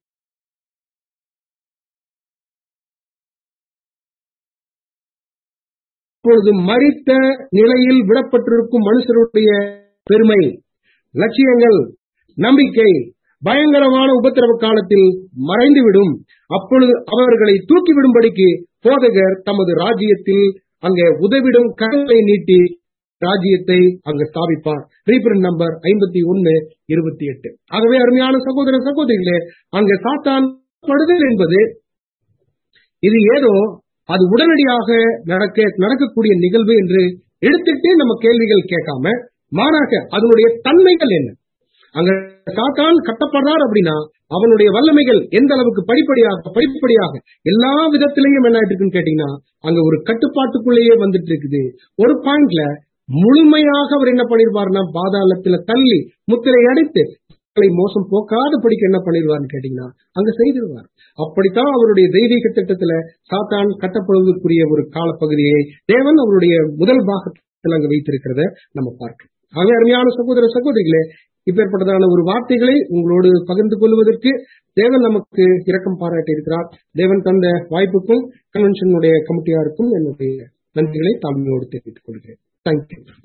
இப்பொழுது மறித்த நிலையில் விடப்பட்டிருக்கும் மனுஷருடைய பெருமை லட்சியங்கள் நம்பிக்கை பயங்கரமான உபத்திரவ காலத்தில் மறைந்துவிடும் அப்பொழுது அவர்களை தூக்கிவிடும்படிக்கு போதகர் தமது ராஜ்யத்தில் அங்கே உதவிடும் கரங்களை நீட்டி ராஜ்யத்தை அங்கு ஸ்தாபிப்பார் ரீபிரண்ட் நம்பர் ஐம்பத்தி ஒன்னு இருபத்தி எட்டு ஆகவே அருமையான சகோதர சகோதரிகளே அங்கே சாத்தான் படுதல் என்பது இது ஏதோ அது உடனடியாக நடக்க நடக்கக்கூடிய நிகழ்வு என்று எடுத்துட்டு நம்ம கேள்விகள் கேட்காம மாறாக அதனுடைய தன்மைகள் என்ன அங்க சாத்தான் கட்டப்படுறார் அப்படின்னா அவனுடைய வல்லமைகள் எந்த அளவுக்கு படிப்படியாக படிப்படியாக எல்லா விதத்திலையும் என்ன ஆயிட்டு இருக்குன்னு கேட்டீங்கன்னா அங்க ஒரு கட்டுப்பாட்டுக்குள்ளேயே வந்துட்டு இருக்குது ஒரு பாயிண்ட்ல முழுமையாக அவர் என்ன பண்ணிருப்பாருன்னா பாதாளத்துல தள்ளி முத்திரை அடித்து மக்களை மோசம் போக்காத படிக்க என்ன பண்ணிடுவார்னு கேட்டீங்கன்னா அங்க செய்திருவார் அப்படித்தான் அவருடைய தெய்வீக திட்டத்துல சாத்தான் கட்டப்படுவதற்குரிய ஒரு காலப்பகுதியை தேவன் அவருடைய முதல் பாகத்தில் அங்க வைத்திருக்கிறத நம்ம பார்க்கிறோம் ஆகவே அருமையான சகோதர சகோதரிகளே இப்பேற்பட்டதான ஒரு வார்த்தைகளை உங்களோடு பகிர்ந்து கொள்வதற்கு தேவன் நமக்கு இரக்கம் பாராட்டி இருக்கிறார் தேவன் தந்த வாய்ப்புக்கும் கன்வென்ஷனுடைய கமிட்டியாருக்கும் என்னுடைய நன்றிகளை தாழ்மையோடு தெரிவித்துக் கொள்கிறேன் தேங்க்யூ